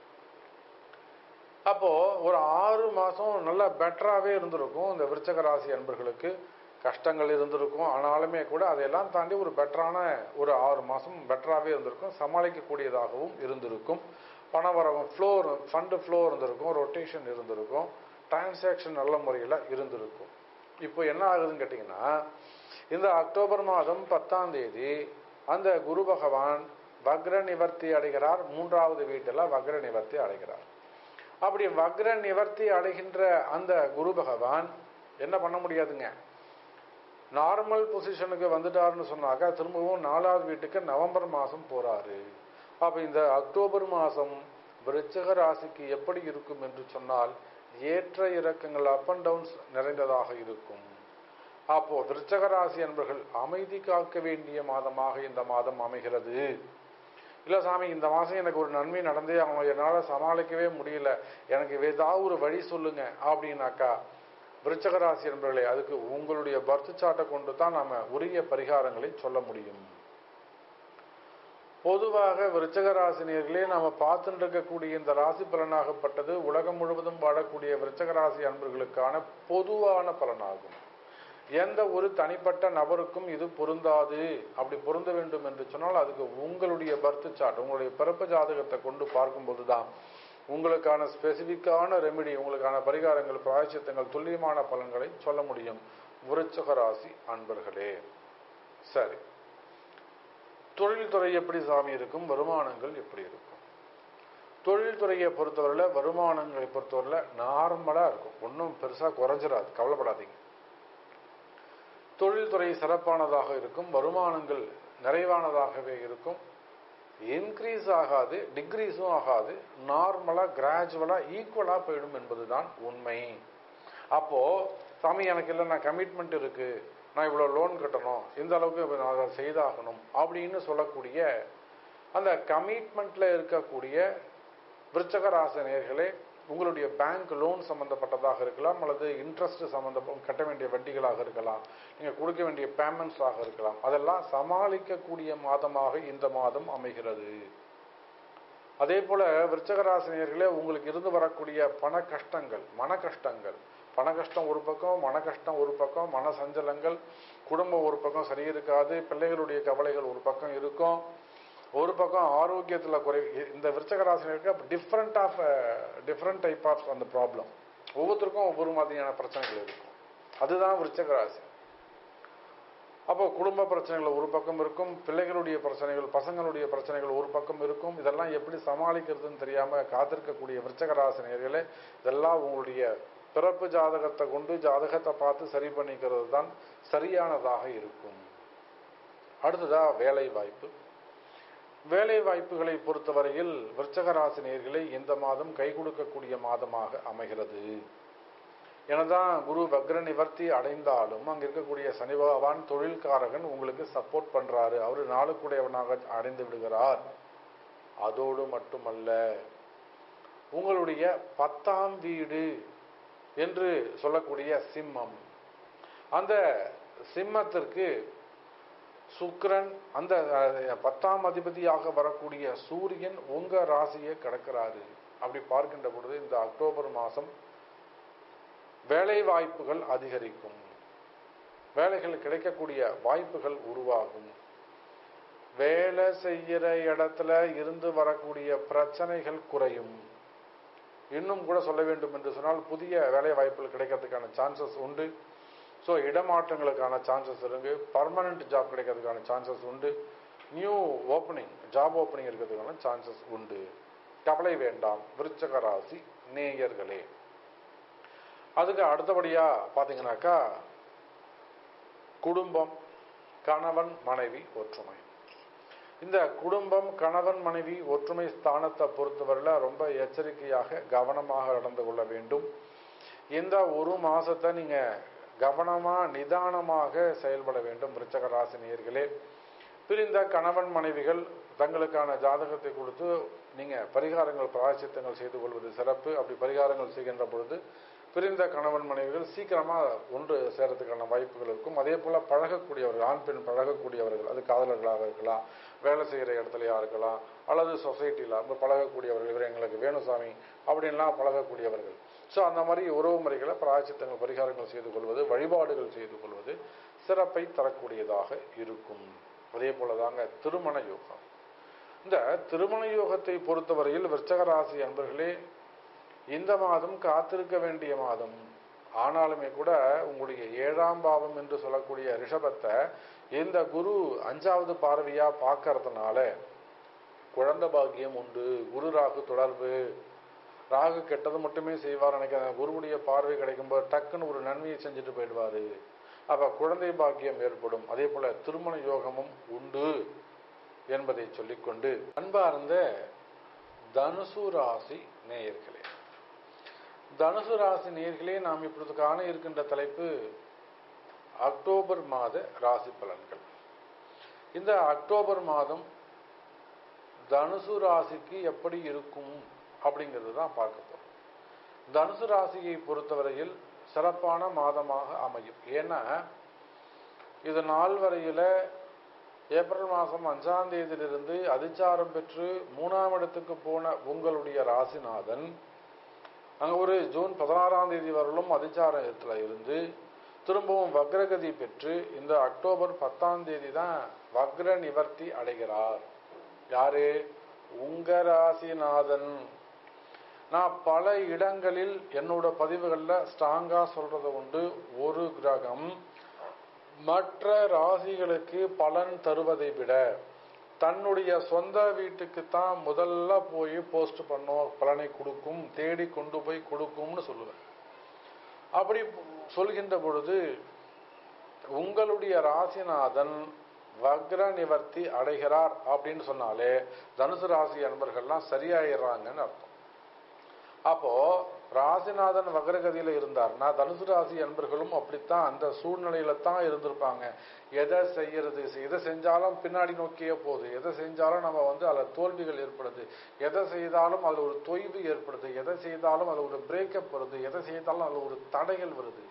அப்போ ஒரு ஆறு மாசம் நல்லா பெட்டராகவே இருந்திருக்கும் இந்த விருச்சக ராசி அன்பர்களுக்கு கஷ்டங்கள் இருந்திருக்கும் ஆனாலுமே கூட அதையெல்லாம் தாண்டி ஒரு பெட்டரான ஒரு ஆறு மாசம் பெட்டராகவே இருந்திருக்கும் சமாளிக்கக்கூடியதாகவும் இருந்திருக்கும் பணவரவம் ஃப்ளோ ஃபண்டு ஃப்ளோ இருந்திருக்கும் ரொட்டேஷன் இருந்திருக்கும் டிரான்சாக்ஷன் நல்ல முறையில் இருந்திருக்கும் இப்போ என்ன ஆகுதுன்னு கேட்டிங்கன்னா இந்த அக்டோபர் மாதம் பத்தாம் தேதி அந்த குரு பகவான் வக்ர நிவர்த்தி அடைகிறார் மூன்றாவது வீட்டில் வக்ர நிவர்த்தி அடைகிறார் அப்படி வக்ர நிவர்த்தி அடைகின்ற அந்த குரு பகவான் என்ன பண்ண முடியாதுங்க நார்மல் பொசிஷனுக்கு வந்துட்டாருன்னு சொன்னாக்கா திரும்பவும் நாலாவது வீட்டுக்கு நவம்பர் மாதம் போறாரு அப்ப இந்த அக்டோபர் மாதம் விருச்சக ராசிக்கு எப்படி இருக்கும் என்று சொன்னால் ஏற்ற இறக்கங்கள் அப் அண்ட் டவுன்ஸ் நிறைந்ததாக இருக்கும் அப்போ விருச்சக ராசி என்பர்கள் அமைதி காக்க வேண்டிய மாதமாக இந்த மாதம் அமைகிறது இல்ல சாமி இந்த மாசம் எனக்கு ஒரு நன்மை நடந்தே ஆகணும் என்னால சமாளிக்கவே முடியல எனக்கு ஏதாவது ஒரு வழி சொல்லுங்க அப்படின்னாக்கா விருச்சக ராசி என்பர்களே அதுக்கு உங்களுடைய பர்த் சாட்டை கொண்டு தான் நாம உரிய பரிகாரங்களை சொல்ல முடியும் பொதுவாக விருச்சக ராசினியர்களே நாம பார்த்துட்டு இருக்கக்கூடிய இந்த ராசி பலனாகப்பட்டது உலகம் முழுவதும் வாழக்கூடிய விருச்சக ராசி அன்பர்களுக்கான பொதுவான பலனாகும் எந்த ஒரு தனிப்பட்ட நபருக்கும் இது பொருந்தாது அப்படி பொருந்த வேண்டும் என்று சொன்னால் அதுக்கு உங்களுடைய பர்த் சார்ட் உங்களுடைய பிறப்பு ஜாதகத்தை கொண்டு பார்க்கும்போது தான் உங்களுக்கான ஸ்பெசிபிக்கான ரெமிடி உங்களுக்கான பரிகாரங்கள் பிராயச்சித்தங்கள் துல்லியமான பலன்களை சொல்ல முடியும் விருச்சக ராசி அன்பர்களே சரி தொழில்துறை எப்படி சாமி இருக்கும் வருமானங்கள் எப்படி இருக்கும் தொழில்துறையை பொறுத்தவரையில் வருமானங்களை பொறுத்தவரையில் நார்மலாக இருக்கும் ஒன்றும் பெருசாக குறைஞ்சிடாது கவலைப்படாதீங்க தொழில்துறை சிறப்பானதாக இருக்கும் வருமானங்கள் நிறைவானதாகவே இருக்கும் இன்க்ரீஸ் ஆகாது டிக்ரீஸும் ஆகாது நார்மலாக கிராஜுவலாக ஈக்குவலாக போயிடும் என்பதுதான் உண்மை அப்போ சாமி எனக்கு இல்லை நான் கமிட்மெண்ட் இருக்கு நான் இவ்வளோ லோன் கட்டணும் இந்த அளவுக்கு நான் அதை செய்தாகணும் அப்படின்னு சொல்லக்கூடிய அந்த கமிட்மெண்ட்ல இருக்கக்கூடிய விருச்சக ராசினியர்களே உங்களுடைய பேங்க் லோன் சம்பந்தப்பட்டதாக இருக்கலாம் அல்லது இன்ட்ரெஸ்ட் சம்பந்த கட்ட வேண்டிய வட்டிகளாக இருக்கலாம் நீங்கள் கொடுக்க வேண்டிய பேமெண்ட்ஸாக இருக்கலாம் அதெல்லாம் சமாளிக்கக்கூடிய மாதமாக இந்த மாதம் அமைகிறது அதே போல விருச்சகராசினியர்களே உங்களுக்கு இருந்து வரக்கூடிய பண கஷ்டங்கள் மன கஷ்டங்கள் பண கஷ்டம் ஒரு பக்கம் மன கஷ்டம் ஒரு பக்கம் மன சஞ்சலங்கள் குடும்பம் ஒரு பக்கம் சரி இருக்காது பிள்ளைகளுடைய கவலைகள் ஒரு பக்கம் இருக்கும் ஒரு பக்கம் ஆரோக்கியத்தில் குறை இந்த விருச்சகராசினருக்கு different of different type of அந்த ப்ராப்ளம் ஒவ்வொருத்தருக்கும் ஒவ்வொரு மாதிரியான பிரச்சனைகள் இருக்கும் அதுதான் விருச்சகராசி அப்போ குடும்ப பிரச்சனைகள் ஒரு பக்கம் இருக்கும் பிள்ளைகளுடைய பிரச்சனைகள் பசங்களுடைய பிரச்சனைகள் ஒரு பக்கம் இருக்கும் இதெல்லாம் எப்படி சமாளிக்கிறதுன்னு தெரியாம காத்திருக்கக்கூடிய விருச்சகராசினியர்களே இதெல்லாம் உங்களுடைய பிறப்பு ஜாதகத்தை கொண்டு ஜாதகத்தை பார்த்து சரி பண்ணிக்கிறது தான் சரியானதாக இருக்கும் அடுத்ததா வேலை வாய்ப்பு வேலை வாய்ப்புகளை பொறுத்தவரையில் விருச்சகராசினியர்களை இந்த மாதம் கை கொடுக்கக்கூடிய மாதமாக அமைகிறது எனதான் குரு வக்ர நிவர்த்தி அடைந்தாலும் அங்க இருக்கக்கூடிய சனி பகவான் தொழில்காரகன் உங்களுக்கு சப்போர்ட் பண்றாரு அவரு நாளுக்குடையவனாக அடைந்து விடுகிறார் அதோடு மட்டுமல்ல உங்களுடைய பத்தாம் வீடு என்று சொல்லக்கூடிய சிம்மம் அந்த சிம்மத்திற்கு சுக்கிரன் அந்த பத்தாம் அதிபதியாக வரக்கூடிய சூரியன் உங்க ராசியை கடக்கிறாரு அப்படி பார்க்கின்ற பொழுது இந்த அக்டோபர் மாதம் வேலை வாய்ப்புகள் அதிகரிக்கும் வேலைகள் கிடைக்கக்கூடிய வாய்ப்புகள் உருவாகும் வேலை செய்யற இடத்துல இருந்து வரக்கூடிய பிரச்சனைகள் குறையும் இன்னும் கூட சொல்ல வேண்டும் என்று சொன்னால் புதிய வேலை வாய்ப்புகள் கிடைக்கிறதுக்கான சான்சஸ் உண்டு ஸோ இடமாற்றங்களுக்கான சான்சஸ் இருக்கு பர்மனன்ட் ஜாப் கிடைக்கிறதுக்கான சான்சஸ் உண்டு நியூ ஓப்பனிங் ஜாப் ஓப்பனிங் இருக்கிறதுக்கான சான்சஸ் உண்டு கவலை வேண்டாம் விருச்சக ராசி நேயர்களே அதுக்கு அடுத்தபடியா பாத்தீங்கன்னாக்கா குடும்பம் கணவன் மனைவி ஒற்றுமை இந்த குடும்பம் கணவன் மனைவி ஒற்றுமை ஸ்தானத்தை பொறுத்தவரையில் ரொம்ப எச்சரிக்கையாக கவனமாக நடந்து கொள்ள வேண்டும் இந்த ஒரு மாசத்தை நீங்க கவனமா நிதானமாக செயல்பட வேண்டும் விருச்சக ராசினியர்களே பிரிந்த கணவன் மனைவிகள் தங்களுக்கான ஜாதகத்தை கொடுத்து நீங்க பரிகாரங்கள் பிராயச்சித்தங்கள் செய்து கொள்வது சிறப்பு அப்படி பரிகாரங்கள் செய்கின்ற பொழுது பிரிந்த கணவன் மனைவிகள் சீக்கிரமா ஒன்று சேரத்துக்கான வாய்ப்புகள் இருக்கும் அதே போல பழகக்கூடியவர்கள் ஆண் பெண் பழகக்கூடியவர்கள் அது காதலர்களாக இருக்கலாம் வேலை செய்கிற இடத்துலயா இருக்கலாம் அல்லது சொசைட்டியில் நம்ம பழகக்கூடியவர்கள் இவர் எங்களுக்கு வேணுசாமி அப்படின்லாம் பழகக்கூடியவர்கள் ஸோ அந்த மாதிரி உறவு முறைகளை பிராயச்சித்தங்கள் பரிகாரங்கள் செய்து கொள்வது வழிபாடுகள் செய்து கொள்வது சிறப்பை தரக்கூடியதாக இருக்கும் அதே போல தாங்க திருமண யோகம் இந்த திருமண யோகத்தை பொறுத்தவரையில் விருச்சக ராசி அன்பர்களே இந்த மாதம் காத்திருக்க வேண்டிய மாதம் ஆனாலுமே கூட உங்களுடைய ஏழாம் பாவம் என்று சொல்லக்கூடிய ரிஷபத்தை இந்த குரு அஞ்சாவது பார்வையா பார்க்கறதுனால குழந்தை பாக்கியம் உண்டு குரு ராகு தொடர்பு ராகு கெட்டது மட்டுமே செய்வார் நினைக்கிறேன் குருவுடைய பார்வை கிடைக்கும்போது டக்குன்னு ஒரு நன்மையை செஞ்சுட்டு போயிடுவாரு அப்ப குழந்தை பாக்கியம் ஏற்படும் அதே போல திருமண யோகமும் உண்டு என்பதை சொல்லிக்கொண்டு அன்பார்ந்த தனுசு ராசி நேயர்களே தனுசு ராசி நேயர்களே நாம் இப்பொழுது காண இருக்கின்ற தலைப்பு அக்டோபர் மாத ராசி பலன்கள் இந்த அக்டோபர் மாதம் தனுசு ராசிக்கு எப்படி இருக்கும் அப்படிங்கிறது தான் பார்க்க போறோம் தனுசு ராசியை பொறுத்தவரையில் சிறப்பான மாதமாக அமையும் ஏன்னா இது நாள் வரையில ஏப்ரல் மாதம் அஞ்சாம் தேதியிலிருந்து அதிச்சாரம் பெற்று மூணாம் இடத்துக்கு போன உங்களுடைய ராசிநாதன் அங்க ஒரு ஜூன் பதினாறாம் தேதி வரலும் அதிச்சாரத்துல இருந்து திரும்பவும் வக்ரகதி பெற்று இந்த அக்டோபர் பத்தாம் தேதி தான் வக்ர நிவர்த்தி அடைகிறார் யாரு உங்க ராசிநாதன் நான் பல இடங்களில் என்னோட பதிவுகள்ல ஸ்ட்ராங்கா சொல்றது உண்டு ஒரு கிரகம் மற்ற ராசிகளுக்கு பலன் தருவதை விட தன்னுடைய சொந்த வீட்டுக்கு தான் முதல்ல போய் போஸ்ட் பண்ணோம் பலனை கொடுக்கும் தேடி கொண்டு போய் கொடுக்கும்னு சொல்லுவேன் அப்படி சொல்கின்ற பொழுது உங்களுடைய ராசிநாதன் வக்ர நிவர்த்தி அடைகிறார் அப்படின்னு சொன்னாலே தனுசு ராசி அன்பர்கள்லாம் சரியாயிடுறாங்கன்னு அர்த்தம் அப்போ ராசிநாதன் வக்ரகதியில இருந்தார்னா தனுசு ராசி அன்பர்களும் அப்படித்தான் அந்த சூழ்நிலையில தான் இருந்திருப்பாங்க எதை செய்யறது எதை செஞ்சாலும் பின்னாடி நோக்கியே போகுது எதை செஞ்சாலும் நம்ம வந்து அதில் தோல்விகள் ஏற்படுது எதை செய்தாலும் அதில் ஒரு தொய்வு ஏற்படுது எதை செய்தாலும் அதில் ஒரு பிரேக்கப் வருது எதை செய்தாலும் அதில் ஒரு தடைகள் வருது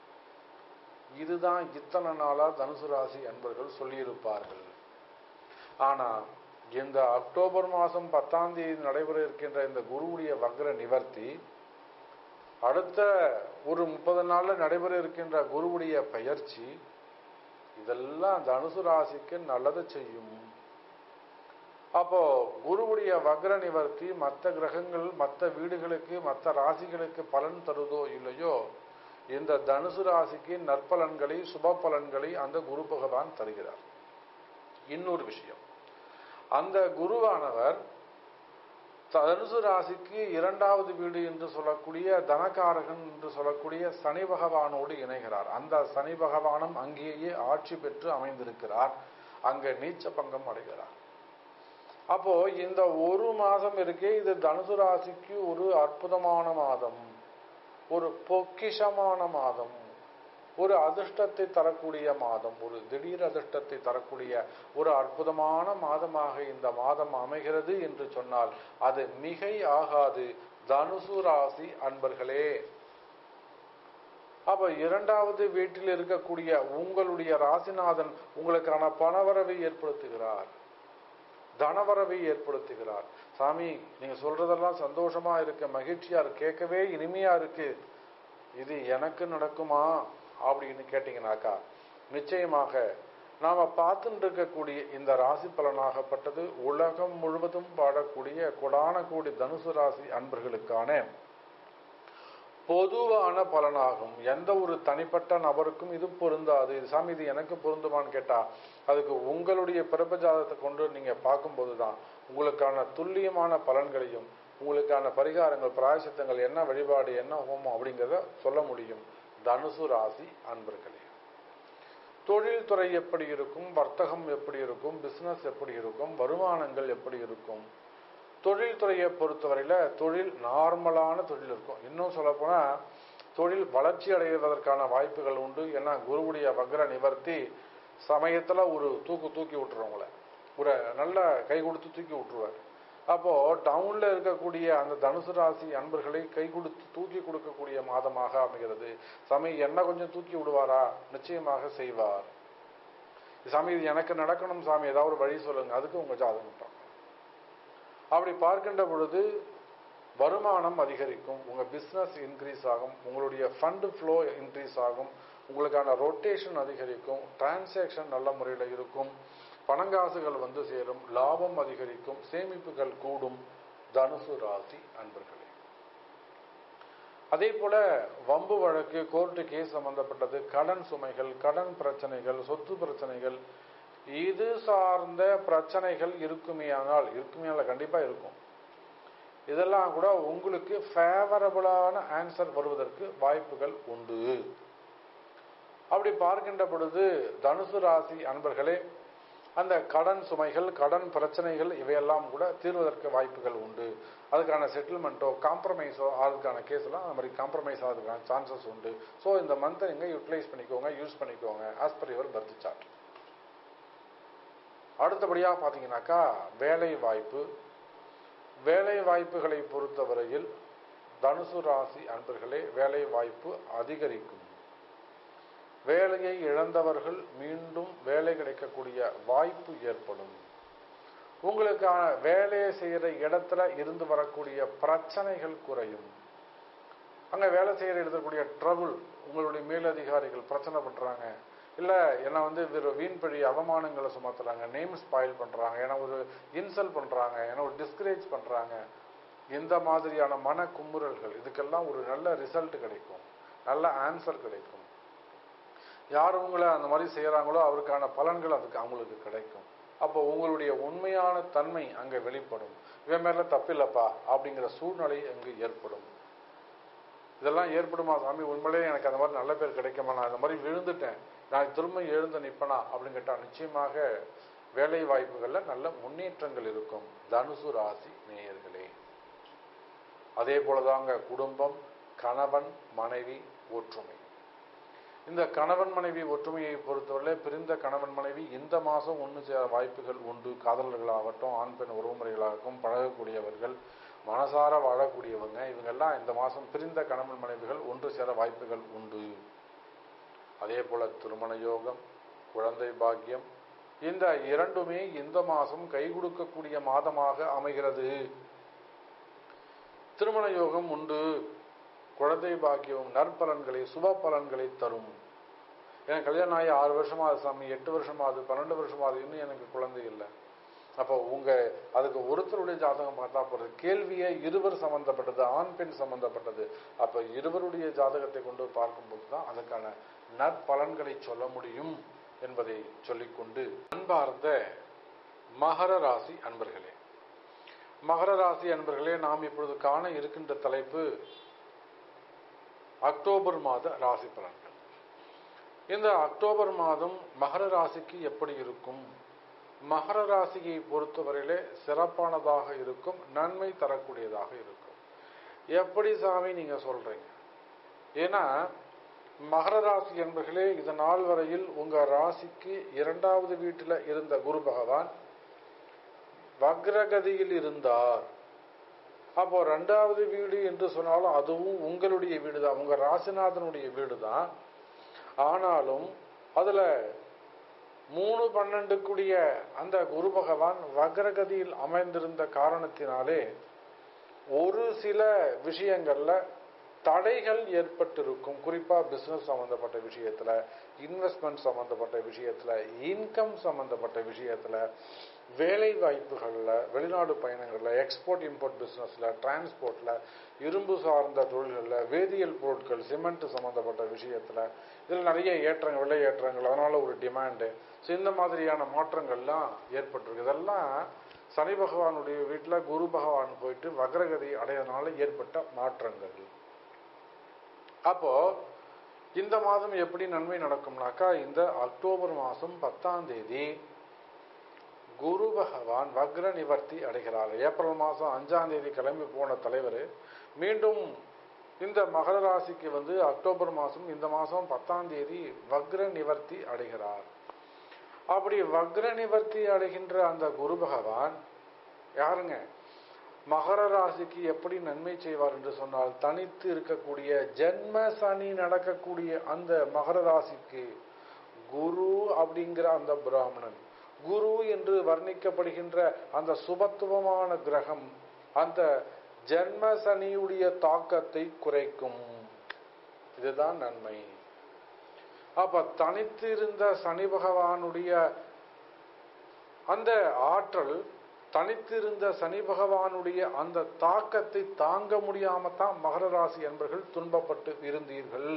இதுதான் இத்தனை நாளா தனுசு ராசி அன்பர்கள் சொல்லியிருப்பார்கள் ஆனா இந்த அக்டோபர் மாதம் பத்தாம் தேதி நடைபெற இருக்கின்ற இந்த குருவுடைய வக்ர நிவர்த்தி அடுத்த ஒரு முப்பது நாள்ல நடைபெற இருக்கின்ற குருவுடைய பயிற்சி இதெல்லாம் தனுசு ராசிக்கு நல்லது செய்யும் அப்போ குருவுடைய வக்ர நிவர்த்தி மற்ற கிரகங்கள் மற்ற வீடுகளுக்கு மற்ற ராசிகளுக்கு பலன் தருதோ இல்லையோ இந்த தனுசு ராசிக்கு நற்பலன்களை சுப பலன்களை அந்த குரு பகவான் தருகிறார் இன்னொரு விஷயம் அந்த குருவானவர் தனுசு ராசிக்கு இரண்டாவது வீடு என்று சொல்லக்கூடிய தனகாரகன் என்று சொல்லக்கூடிய சனி பகவானோடு இணைகிறார் அந்த சனி பகவானும் அங்கேயே ஆட்சி பெற்று அமைந்திருக்கிறார் அங்க நீச்ச பங்கம் அடைகிறார் அப்போ இந்த ஒரு மாதம் இருக்கே இது தனுசு ராசிக்கு ஒரு அற்புதமான மாதம் ஒரு பொக்கிஷமான மாதம் ஒரு அதிர்ஷ்டத்தை தரக்கூடிய மாதம் ஒரு திடீர் அதிர்ஷ்டத்தை தரக்கூடிய ஒரு அற்புதமான மாதமாக இந்த மாதம் அமைகிறது என்று சொன்னால் அது மிகை ஆகாது தனுசு ராசி அன்பர்களே அப்ப இரண்டாவது வீட்டில் இருக்கக்கூடிய உங்களுடைய ராசிநாதன் உங்களுக்கான பணவரவை ஏற்படுத்துகிறார் தனவரவை ஏற்படுத்துகிறார் சாமி நீங்க சொல்றதெல்லாம் சந்தோஷமா இருக்கு மகிழ்ச்சியா இருக்கு கேட்கவே இனிமையா இருக்கு இது எனக்கு நடக்குமா அப்படின்னு கேட்டீங்கன்னாக்கா நிச்சயமாக நாம பார்த்துட்டு இருக்கக்கூடிய இந்த ராசி பலனாகப்பட்டது உலகம் முழுவதும் பாடக்கூடிய கொடான கோடி தனுசு ராசி அன்பர்களுக்கான பொதுவான பலனாகும் எந்த ஒரு தனிப்பட்ட நபருக்கும் இது பொருந்தாது இது சாமி இது எனக்கு பொருந்துமான்னு கேட்டா அதுக்கு உங்களுடைய பிறப்பு ஜாதகத்தை கொண்டு நீங்க பார்க்கும்போது தான் உங்களுக்கான துல்லியமான பலன்களையும் உங்களுக்கான பரிகாரங்கள் பிராயசித்தங்கள் என்ன வழிபாடு என்ன ஹோமம் அப்படிங்கிறத சொல்ல முடியும் தனுசு ராசி அன்பர்களே தொழில் துறை எப்படி இருக்கும் வர்த்தகம் எப்படி இருக்கும் பிசினஸ் எப்படி இருக்கும் வருமானங்கள் எப்படி இருக்கும் தொழில் துறையை பொறுத்தவரையில தொழில் நார்மலான தொழில் இருக்கும் இன்னும் சொல்ல போனா தொழில் வளர்ச்சி அடைவதற்கான வாய்ப்புகள் உண்டு ஏன்னா குருவுடைய வக்ர நிவர்த்தி சமயத்துல ஒரு தூக்கு தூக்கி விட்டுறவங்கள ஒரு நல்ல கை கொடுத்து தூக்கி விட்டுருவார் அப்போ டவுன்ல இருக்கக்கூடிய அந்த தனுசு ராசி அன்பர்களை கை கொடுத்து தூக்கி கொடுக்கக்கூடிய மாதமாக அமைகிறது சாமி என்ன கொஞ்சம் தூக்கி விடுவாரா நிச்சயமாக செய்வார் சாமி இது எனக்கு நடக்கணும் சாமி ஏதாவது ஒரு வழி சொல்லுங்க அதுக்கு உங்க ஜாதகம் பார்க்கணும் அப்படி பார்க்கின்ற பொழுது வருமானம் அதிகரிக்கும் உங்க பிசினஸ் இன்க்ரீஸ் ஆகும் உங்களுடைய ஃபண்ட் ஃப்ளோ இன்க்ரீஸ் ஆகும் உங்களுக்கான ரொட்டேஷன் அதிகரிக்கும் டிரான்சாக்ஷன் நல்ல முறையில் இருக்கும் பணங்காசுகள் வந்து சேரும் லாபம் அதிகரிக்கும் சேமிப்புகள் கூடும் தனுசு ராசி அன்பர்களே அதே போல வம்பு வழக்கு கோர்ட்டு கேஸ் சம்பந்தப்பட்டது கடன் சுமைகள் கடன் பிரச்சனைகள் சொத்து பிரச்சனைகள் இது சார்ந்த பிரச்சனைகள் இருக்குமேயானால் இருக்குமேயானால் கண்டிப்பா இருக்கும் இதெல்லாம் கூட உங்களுக்கு ஃபேவரபிளான ஆன்சர் வருவதற்கு வாய்ப்புகள் உண்டு அப்படி பார்க்கின்ற பொழுது தனுசு ராசி அன்பர்களே அந்த கடன் சுமைகள் கடன் பிரச்சனைகள் இவையெல்லாம் கூட தீர்வதற்கு வாய்ப்புகள் உண்டு அதுக்கான செட்டில்மெண்ட்டோ காம்ப்ரமைஸோ அதுக்கான கேஸ்லாம் அந்த மாதிரி காம்ப்ரமைஸ் ஆகிறதுக்கான சான்சஸ் உண்டு ஸோ இந்த மந்த்தை நீங்கள் யூட்டிலைஸ் பண்ணிக்கோங்க யூஸ் பண்ணிக்கோங்க as per your birth chart அடுத்தபடியாக பார்த்தீங்கன்னாக்கா வேலை வாய்ப்பு வேலை வாய்ப்புகளை பொறுத்தவரையில் தனுசு ராசி அன்பர்களே வேலை வாய்ப்பு அதிகரிக்கும் வேலையை இழந்தவர்கள் மீண்டும் வேலை கிடைக்கக்கூடிய வாய்ப்பு ஏற்படும் உங்களுக்கான வேலையை செய்யற இடத்துல இருந்து வரக்கூடிய பிரச்சனைகள் குறையும் அங்க வேலை செய்யற இருக்கக்கூடிய ட்ரபுள் உங்களுடைய மேலதிகாரிகள் பிரச்சனை பண்றாங்க இல்ல என்ன வந்து வெறும் வீண்பழி அவமானங்களை சுமத்துறாங்க நேம் ஸ்பாயில் பண்றாங்க ஏன்னா ஒரு இன்சல் பண்றாங்க ஏன்னா ஒரு டிஸ்கரேஜ் பண்றாங்க இந்த மாதிரியான மன குமுறல்கள் இதுக்கெல்லாம் ஒரு நல்ல ரிசல்ட் கிடைக்கும் நல்ல ஆன்சர் கிடைக்கும் யார் உங்களை அந்த மாதிரி செய்யறாங்களோ அவருக்கான பலன்கள் அதுக்கு அவங்களுக்கு கிடைக்கும் அப்போ உங்களுடைய உண்மையான தன்மை அங்க வெளிப்படும் இவன் மேல தப்பில்லப்பா அப்படிங்கிற சூழ்நிலை அங்கு ஏற்படும் இதெல்லாம் ஏற்படுமா சாமி உண்மையிலேயே எனக்கு அந்த மாதிரி நல்ல பேர் கிடைக்குமா நான் அந்த மாதிரி விழுந்துட்டேன் நான் திரும்ப எழுந்து நிப்பனா அப்படின்னு கேட்டா நிச்சயமாக வேலை வாய்ப்புகள்ல நல்ல முன்னேற்றங்கள் இருக்கும் தனுசு ராசி நேயர்களே அதே போலதாங்க குடும்பம் கணவன் மனைவி ஒற்றுமை இந்த கணவன் மனைவி ஒற்றுமையை பொறுத்தவரை பிரிந்த கணவன் மனைவி இந்த மாதம் ஒன்று சேர வாய்ப்புகள் உண்டு காதலர்களாகட்டும் ஆண் பெண் உறவுமுறைகளாகட்டும் பழகக்கூடியவர்கள் மனசார வாழக்கூடியவங்க இவங்கெல்லாம் இந்த மாதம் பிரிந்த கணவன் மனைவிகள் ஒன்று சேர வாய்ப்புகள் உண்டு அதே போல திருமண யோகம் குழந்தை பாக்கியம் இந்த இரண்டுமே இந்த மாதம் கை கொடுக்கக்கூடிய மாதமாக அமைகிறது திருமண யோகம் உண்டு குழந்தை பாக்கியம் நற்பலன்களை சுப பலன்களை தரும் எனக்கு கல்யாணம் ஆகி ஆறு வருஷமாகுது சாமி எட்டு வருஷமாகுது பன்னெண்டு வருஷமாகுது இன்னும் எனக்கு குழந்தை இல்லை அப்போ உங்க அதுக்கு ஒருத்தருடைய ஜாதகம் பார்த்தா போறது கேள்வியே இருவர் சம்பந்தப்பட்டது ஆண் பெண் சம்பந்தப்பட்டது அப்ப இருவருடைய ஜாதகத்தை கொண்டு பார்க்கும்போது தான் அதுக்கான நற்பலன்களை சொல்ல முடியும் என்பதை சொல்லிக்கொண்டு அன்பார்ந்த மகர ராசி அன்பர்களே மகர ராசி அன்பர்களே நாம் இப்பொழுது காண இருக்கின்ற தலைப்பு அக்டோபர் மாத ராசி பலன்கள் இந்த அக்டோபர் மாதம் மகர ராசிக்கு எப்படி இருக்கும் மகர ராசியை பொறுத்தவரையிலே சிறப்பானதாக இருக்கும் நன்மை தரக்கூடியதாக இருக்கும் எப்படி சாமி நீங்க சொல்றீங்க ஏன்னா மகர ராசி என்பர்களே இது நாள் வரையில் உங்க ராசிக்கு இரண்டாவது வீட்டில் இருந்த குரு பகவான் வக்ரகதியில் இருந்தார் அப்போ ரெண்டாவது வீடு என்று சொன்னாலும் அதுவும் உங்களுடைய வீடு தான் உங்க ராசிநாதனுடைய வீடு தான் ஆனாலும் அதுல மூணு பன்னெண்டுக்குடிய அந்த குரு பகவான் வக்ரகதியில் அமைந்திருந்த காரணத்தினாலே ஒரு சில விஷயங்கள்ல தடைகள் ஏற்பட்டிருக்கும் குறிப்பா பிசினஸ் சம்பந்தப்பட்ட விஷயத்துல இன்வெஸ்ட்மெண்ட் சம்பந்தப்பட்ட விஷயத்துல இன்கம் சம்பந்தப்பட்ட விஷயத்துல வேலை வாய்ப்புகள்ல வெளிநாடு பயணங்கள்ல எக்ஸ்போர்ட் இம்போர்ட் பிசினஸ்ல டிரான்ஸ்போர்ட்ல இரும்பு சார்ந்த தொழில்கள்ல வேதியியல் பொருட்கள் சிமெண்ட் சம்பந்தப்பட்ட விஷயத்துல இதில் நிறைய ஏற்றங்கள் விலை ஏற்றங்கள் அதனால ஒரு டிமாண்டு ஸோ இந்த மாதிரியான மாற்றங்கள்லாம் ஏற்பட்டிருக்கு இதெல்லாம் சனி பகவானுடைய வீட்டில் குரு பகவான் போயிட்டு வக்ரகதி அடையறதுனால ஏற்பட்ட மாற்றங்கள் அப்போ இந்த மாதம் எப்படி நன்மை நடக்கும்னாக்கா இந்த அக்டோபர் மாதம் பத்தாம் தேதி குரு பகவான் வக்ர நிவர்த்தி அடைகிறார் ஏப்ரல் மாதம் அஞ்சாம் தேதி கிளம்பி போன தலைவர் மீண்டும் இந்த மகர ராசிக்கு வந்து அக்டோபர் மாதம் இந்த மாதம் பத்தாம் தேதி வக்ர நிவர்த்தி அடைகிறார் அப்படி வக்ர நிவர்த்தி அடைகின்ற அந்த குரு பகவான் யாருங்க மகர ராசிக்கு எப்படி நன்மை செய்வார் என்று சொன்னால் தனித்து இருக்கக்கூடிய ஜென்ம சனி நடக்கக்கூடிய அந்த மகர ராசிக்கு குரு அப்படிங்கிற அந்த பிராமணன் குரு என்று வர்ணிக்கப்படுகின்ற அந்த சுபத்துவமான கிரகம் அந்த ஜென்ம சனியுடைய தாக்கத்தை குறைக்கும் இதுதான் நன்மை அப்ப தனித்து இருந்த சனி பகவானுடைய அந்த ஆற்றல் தனித்திருந்த சனி பகவானுடைய அந்த தாக்கத்தை தாங்க முடியாம தான் மகர ராசி என்பர்கள் துன்பப்பட்டு இருந்தீர்கள்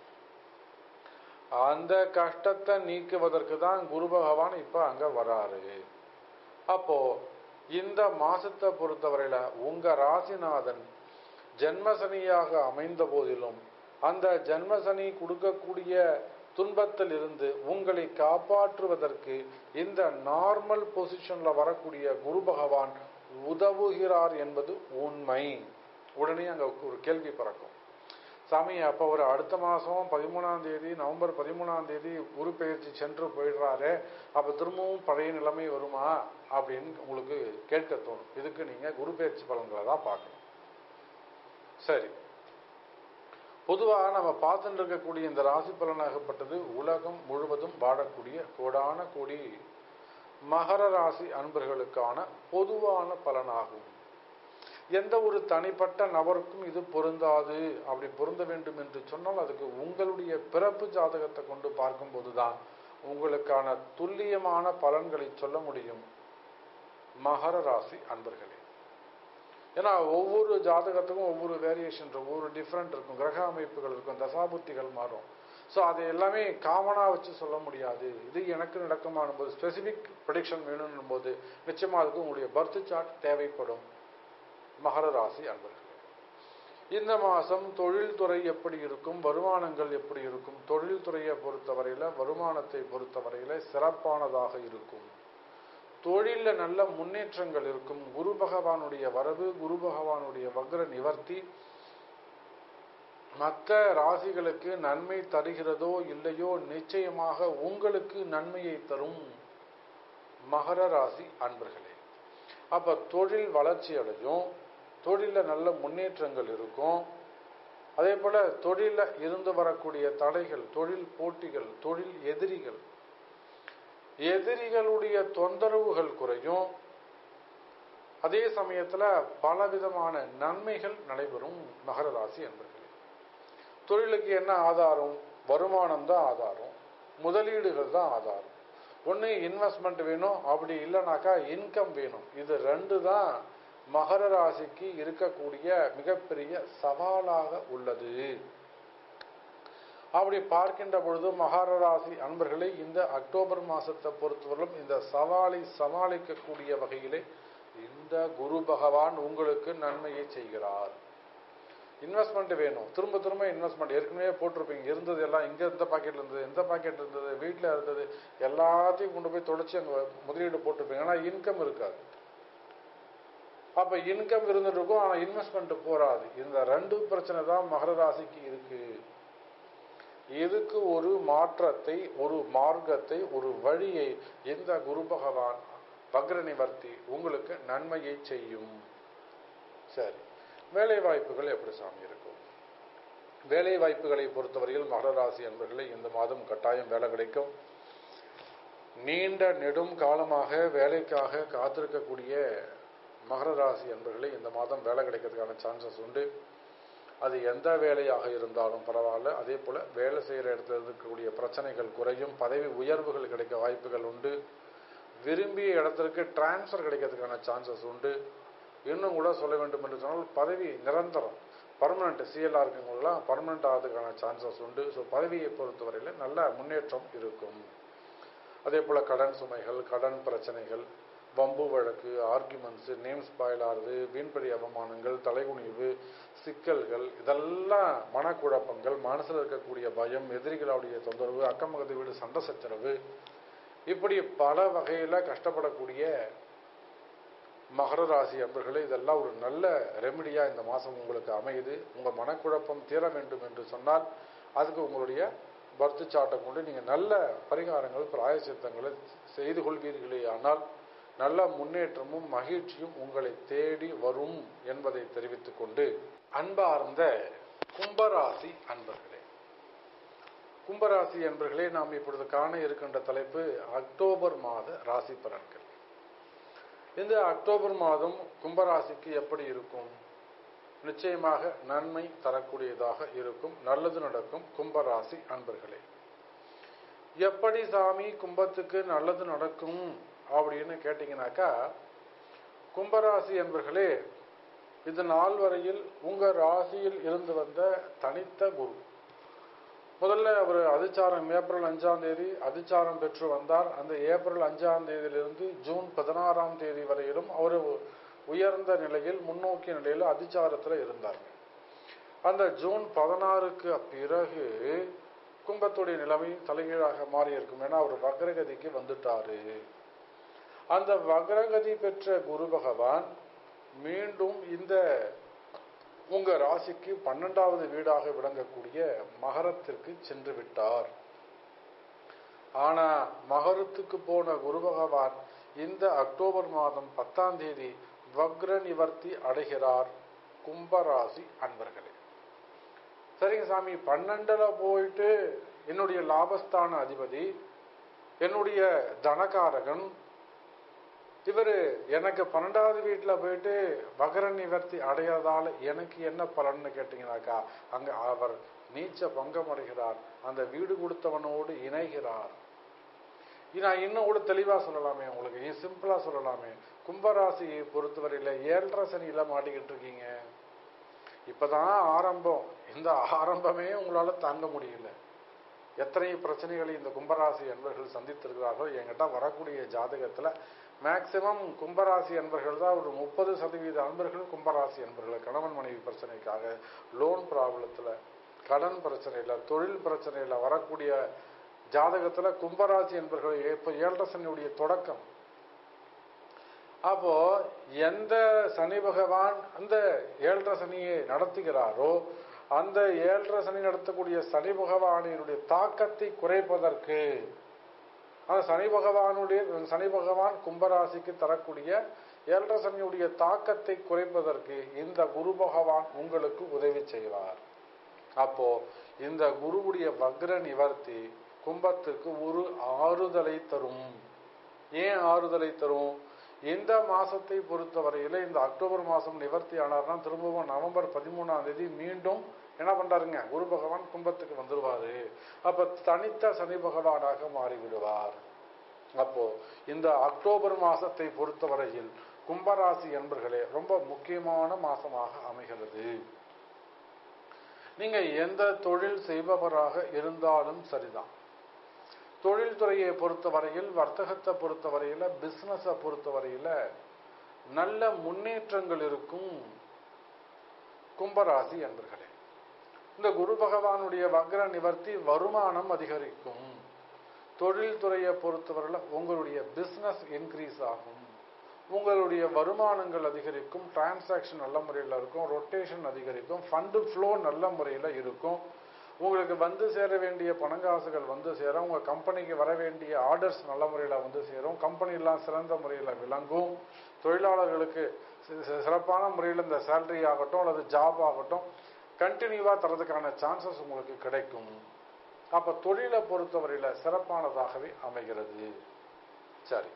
அந்த கஷ்டத்தை நீக்குவதற்கு தான் குரு பகவான் இப்ப அங்க வராரு அப்போ இந்த மாசத்தை பொறுத்தவரையில உங்க ராசிநாதன் ஜென்மசனியாக அமைந்த போதிலும் அந்த ஜென்மசனி கொடுக்கக்கூடிய துன்பத்தில் இருந்து உங்களை காப்பாற்றுவதற்கு இந்த நார்மல் பொசிஷன்ல வரக்கூடிய குரு பகவான் உதவுகிறார் என்பது உண்மை உடனே அங்க ஒரு கேள்வி பிறக்கும் சாமி அப்ப ஒரு அடுத்த மாசம் பதிமூணாம் தேதி நவம்பர் பதிமூணாம் தேதி குரு பயிற்சி சென்று போயிடுறாரு அப்ப திரும்பவும் பழைய நிலைமை வருமா அப்படின்னு உங்களுக்கு கேட்க தோணும் இதுக்கு நீங்க குரு பயிற்சி பலன்களை தான் பார்க்கணும் சரி பொதுவாக நம்ம பார்த்துட்டு இருக்கக்கூடிய இந்த ராசி பலனாகப்பட்டது உலகம் முழுவதும் வாழக்கூடிய கோடான கோடி மகர ராசி அன்பர்களுக்கான பொதுவான பலனாகும் எந்த ஒரு தனிப்பட்ட நபருக்கும் இது பொருந்தாது அப்படி பொருந்த வேண்டும் என்று சொன்னால் அதுக்கு உங்களுடைய பிறப்பு ஜாதகத்தை கொண்டு பார்க்கும்போதுதான் உங்களுக்கான துல்லியமான பலன்களை சொல்ல முடியும் மகர ராசி அன்பர்களே ஏன்னா ஒவ்வொரு ஜாதகத்துக்கும் ஒவ்வொரு வேரியேஷன் இருக்கும் ஒவ்வொரு டிஃப்ரெண்ட் இருக்கும் கிரக அமைப்புகள் இருக்கும் தசாபுத்திகள் மாறும் ஸோ அதை எல்லாமே காமனாக வச்சு சொல்ல முடியாது இது எனக்கு நடக்குமான போது ஸ்பெசிஃபிக் ப்ரொடிக்ஷன் வேணும்னும் போது நிச்சயமாக அதுக்கு உங்களுடைய பர்த் சார்ட் தேவைப்படும் மகர ராசி அன்பர்கள் இந்த மாதம் தொழில்துறை எப்படி இருக்கும் வருமானங்கள் எப்படி இருக்கும் தொழில்துறையை பொறுத்தவரையில வருமானத்தை பொறுத்தவரையில சிறப்பானதாக இருக்கும் தொழிலில் நல்ல முன்னேற்றங்கள் இருக்கும் குரு பகவானுடைய வரவு குரு பகவானுடைய வக்ர நிவர்த்தி மற்ற ராசிகளுக்கு நன்மை தருகிறதோ இல்லையோ நிச்சயமாக உங்களுக்கு நன்மையை தரும் மகர ராசி அன்பர்களே அப்ப தொழில் வளர்ச்சி அடையும் தொழிலில் நல்ல முன்னேற்றங்கள் இருக்கும் அதே போல தொழிலில் இருந்து வரக்கூடிய தடைகள் தொழில் போட்டிகள் தொழில் எதிரிகள் எதிரிகளுடைய தொந்தரவுகள் குறையும் அதே சமயத்துல பலவிதமான நன்மைகள் நடைபெறும் மகர ராசி என்பர்களே தொழிலுக்கு என்ன ஆதாரம் வருமானம் தான் ஆதாரம் முதலீடுகள் தான் ஆதாரம் ஒன்று இன்வெஸ்ட்மெண்ட் வேணும் அப்படி இல்லைனாக்கா இன்கம் வேணும் இது ரெண்டு தான் மகர ராசிக்கு இருக்கக்கூடிய மிகப்பெரிய சவாலாக உள்ளது அப்படி பார்க்கின்ற பொழுது மகர ராசி அன்பர்களை இந்த அக்டோபர் மாசத்தை பொறுத்தவரையிலும் இந்த சவாலை சமாளிக்கக்கூடிய வகையிலே இந்த குரு பகவான் உங்களுக்கு நன்மையை செய்கிறார் இன்வெஸ்ட்மெண்ட் வேணும் திரும்ப திரும்ப இன்வெஸ்ட்மெண்ட் ஏற்கனவே போட்டிருப்பீங்க இருந்தது எல்லாம் இங்க எந்த பாக்கெட்ல இருந்தது எந்த பாக்கெட் இருந்தது வீட்டில் இருந்தது எல்லாத்தையும் கொண்டு போய் தொலைச்சி அங்கே முதலீடு போட்டிருப்பீங்க ஆனால் இன்கம் இருக்காது அப்ப இன்கம் இருந்துட்டு இருக்கும் ஆனால் இன்வெஸ்ட்மெண்ட் போராது இந்த ரெண்டு பிரச்சனை தான் மகர ராசிக்கு இருக்கு இதுக்கு ஒரு மாற்றத்தை ஒரு மார்க்கத்தை ஒரு வழியை இந்த குரு பகவான் வக்ர நிவர்த்தி உங்களுக்கு நன்மையை செய்யும் சரி வேலை வாய்ப்புகள் எப்படி சாமி இருக்கும் வேலை வாய்ப்புகளை பொறுத்தவரையில் மகர ராசி என்பர்களை இந்த மாதம் கட்டாயம் வேலை கிடைக்கும் நீண்ட நெடும் காலமாக வேலைக்காக காத்திருக்கக்கூடிய மகர ராசி என்பர்களை இந்த மாதம் வேலை கிடைக்கிறதுக்கான சான்சஸ் உண்டு அது எந்த வேலையாக இருந்தாலும் பரவாயில்ல அதே போல வேலை செய்கிற இடத்துல இருக்கக்கூடிய பிரச்சனைகள் குறையும் பதவி உயர்வுகள் கிடைக்க வாய்ப்புகள் உண்டு விரும்பிய இடத்திற்கு டிரான்ஸ்ஃபர் கிடைக்கிறதுக்கான சான்சஸ் உண்டு இன்னும் கூட சொல்ல வேண்டும் என்று சொன்னால் பதவி நிரந்தரம் பர்மனண்ட் சிஎல்ஆர் இருக்கவங்களாம் பர்மனண்ட் ஆகிறதுக்கான சான்சஸ் உண்டு ஸோ பதவியை பொறுத்தவரையில் நல்ல முன்னேற்றம் இருக்கும் அதே போல் கடன் சுமைகள் கடன் பிரச்சனைகள் வம்பு வழக்கு ஆர்குமெண்ட்ஸு நேம் ஸ்பாயில் ஆகுது வீண்படி அவமானங்கள் தலைகுனிவு சிக்கல்கள் இதெல்லாம் மனக்குழப்பங்கள் மனசில் இருக்கக்கூடிய பயம் எதிரிகளுடைய தொந்தரவு அக்கம் பக்கத்து வீடு சண்டை சச்சரவு இப்படி பல வகையில் கஷ்டப்படக்கூடிய மகர ராசி அன்பர்களே இதெல்லாம் ஒரு நல்ல ரெமிடியா இந்த மாதம் உங்களுக்கு அமையுது உங்கள் மனக்குழப்பம் தீர வேண்டும் என்று சொன்னால் அதுக்கு உங்களுடைய பர்த் சாட்டை கொண்டு நீங்கள் நல்ல பரிகாரங்கள் பிராயசித்தங்களை செய்து கொள்வீர்களே ஆனால் நல்ல முன்னேற்றமும் மகிழ்ச்சியும் உங்களை தேடி வரும் என்பதை தெரிவித்துக் கொண்டு அன்பார்ந்த கும்பராசி அன்பர்களே கும்பராசி அன்பர்களே நாம் இப்பொழுது காண இருக்கின்ற தலைப்பு அக்டோபர் மாத ராசி பலன்கள் இந்த அக்டோபர் மாதம் கும்பராசிக்கு எப்படி இருக்கும் நிச்சயமாக நன்மை தரக்கூடியதாக இருக்கும் நல்லது நடக்கும் கும்பராசி அன்பர்களே எப்படி சாமி கும்பத்துக்கு நல்லது நடக்கும் அப்படின்னு கேட்டீங்கன்னாக்கா கும்பராசி என்பர்களே இது நாள் வரையில் உங்க ராசியில் இருந்து வந்த தனித்த குரு முதல்ல அவர் அதிச்சாரம் ஏப்ரல் அஞ்சாம் தேதி அதிச்சாரம் பெற்று வந்தார் அந்த ஏப்ரல் அஞ்சாம் தேதியிலிருந்து ஜூன் பதினாறாம் தேதி வரையிலும் அவர் உயர்ந்த நிலையில் முன்னோக்கிய நிலையில் அதிச்சாரத்தில் இருந்தார் அந்த ஜூன் பதினாறுக்கு பிறகு கும்பத்துடைய நிலைமை தலைகீழாக மாறி இருக்கும் ஏன்னா அவர் வக்ரகதிக்கு வந்துட்டாரு அந்த வக்ரகதி பெற்ற குரு பகவான் மீண்டும் இந்த உங்க ராசிக்கு பன்னெண்டாவது வீடாக விளங்கக்கூடிய மகரத்திற்கு சென்று விட்டார் ஆனா மகரத்துக்கு போன குரு பகவான் இந்த அக்டோபர் மாதம் பத்தாம் தேதி வக்ர நிவர்த்தி அடைகிறார் கும்பராசி அன்பர்களே சரிங்க சாமி பன்னெண்டுல போயிட்டு என்னுடைய லாபஸ்தான அதிபதி என்னுடைய தனகாரகன் இவர் எனக்கு பன்னெண்டாவது வீட்டில் போயிட்டு வகர நிவர்த்தி அடையறதால எனக்கு என்ன பலன்னு கேட்டீங்கன்னாக்கா அங்க அவர் நீச்ச பங்கம் அடைகிறார் அந்த வீடு கொடுத்தவனோடு இணைகிறார் நான் இன்னும் கூட தெளிவா சொல்லலாமே உங்களுக்கு சிம்பிளா சொல்லலாமே கும்பராசியை பொறுத்தவரையில ஏழரை சனியில மாட்டிக்கிட்டு இருக்கீங்க இப்பதான் ஆரம்பம் இந்த ஆரம்பமே உங்களால தாங்க முடியல எத்தனை பிரச்சனைகளை இந்த கும்பராசி என்பர்கள் சந்தித்திருக்கிறார்கள் என்கிட்ட வரக்கூடிய ஜாதகத்துல மேக்சிமம் கும்பராசி அன்பர்கள் தான் ஒரு முப்பது சதவீத அன்பர்கள் கும்பராசி அன்பர்கள் கணவன் மனைவி பிரச்சனைக்காக லோன் ப்ராப்ளத்துல கடன் பிரச்சனையில தொழில் பிரச்சனையில வரக்கூடிய ஜாதகத்துல கும்பராசி என்பர்கள் இப்ப ஏழரை சனியுடைய தொடக்கம் அப்போ எந்த சனி பகவான் அந்த ஏழரை சனியை நடத்துகிறாரோ அந்த ஏழரை சனி நடத்தக்கூடிய சனி பகவானினுடைய தாக்கத்தை குறைப்பதற்கு அந்த சனி பகவானுடைய சனி பகவான் கும்பராசிக்கு தரக்கூடிய ஏழரை சனியுடைய தாக்கத்தை குறைப்பதற்கு இந்த குரு பகவான் உங்களுக்கு உதவி செய்வார் அப்போ இந்த குருவுடைய வக்ர நிவர்த்தி கும்பத்துக்கு ஒரு ஆறுதலை தரும் ஏன் ஆறுதலை தரும் இந்த மாசத்தை பொறுத்தவரையில இந்த அக்டோபர் மாசம் நிவர்த்தி ஆனார்னா திரும்பவும் நவம்பர் பதிமூணாம் தேதி மீண்டும் என்ன பண்றாருங்க குரு பகவான் கும்பத்துக்கு வந்துருவாரு அப்ப தனித்த சனி பகவானாக மாறிவிடுவார் அப்போ இந்த அக்டோபர் மாசத்தை பொறுத்தவரையில் கும்பராசி என்பர்களே ரொம்ப முக்கியமான மாசமாக அமைகிறது நீங்க எந்த தொழில் செய்பவராக இருந்தாலும் சரிதான் தொழில்துறையை பொறுத்தவரையில் வர்த்தகத்தை பொறுத்தவரையில பிசினஸை பொறுத்தவரையில நல்ல முன்னேற்றங்கள் இருக்கும் கும்பராசி என்பர்களே இந்த குரு பகவானுடைய வக்ர நிவர்த்தி வருமானம் அதிகரிக்கும் தொழில்துறையை பொறுத்தவரையில் உங்களுடைய பிசினஸ் இன்க்ரீஸ் ஆகும் உங்களுடைய வருமானங்கள் அதிகரிக்கும் டிரான்சாக்ஷன் நல்ல முறையில் இருக்கும் ரொட்டேஷன் அதிகரிக்கும் ஃபண்டு ஃப்ளோ நல்ல முறையில் இருக்கும் உங்களுக்கு வந்து சேர வேண்டிய பணங்காசுகள் வந்து சேரும் உங்கள் கம்பெனிக்கு வர வேண்டிய ஆர்டர்ஸ் நல்ல முறையில் வந்து சேரும் கம்பெனிலாம் சிறந்த முறையில் விளங்கும் தொழிலாளர்களுக்கு சிறப்பான முறையில் இந்த சேலரி ஆகட்டும் அல்லது ஜாப் ஆகட்டும் கண்டினியூவாக தரதுக்கான சான்சஸ் உங்களுக்கு கிடைக்கும் அப்போ தொழிலை பொறுத்தவரையில் சிறப்பானதாகவே அமைகிறது சரி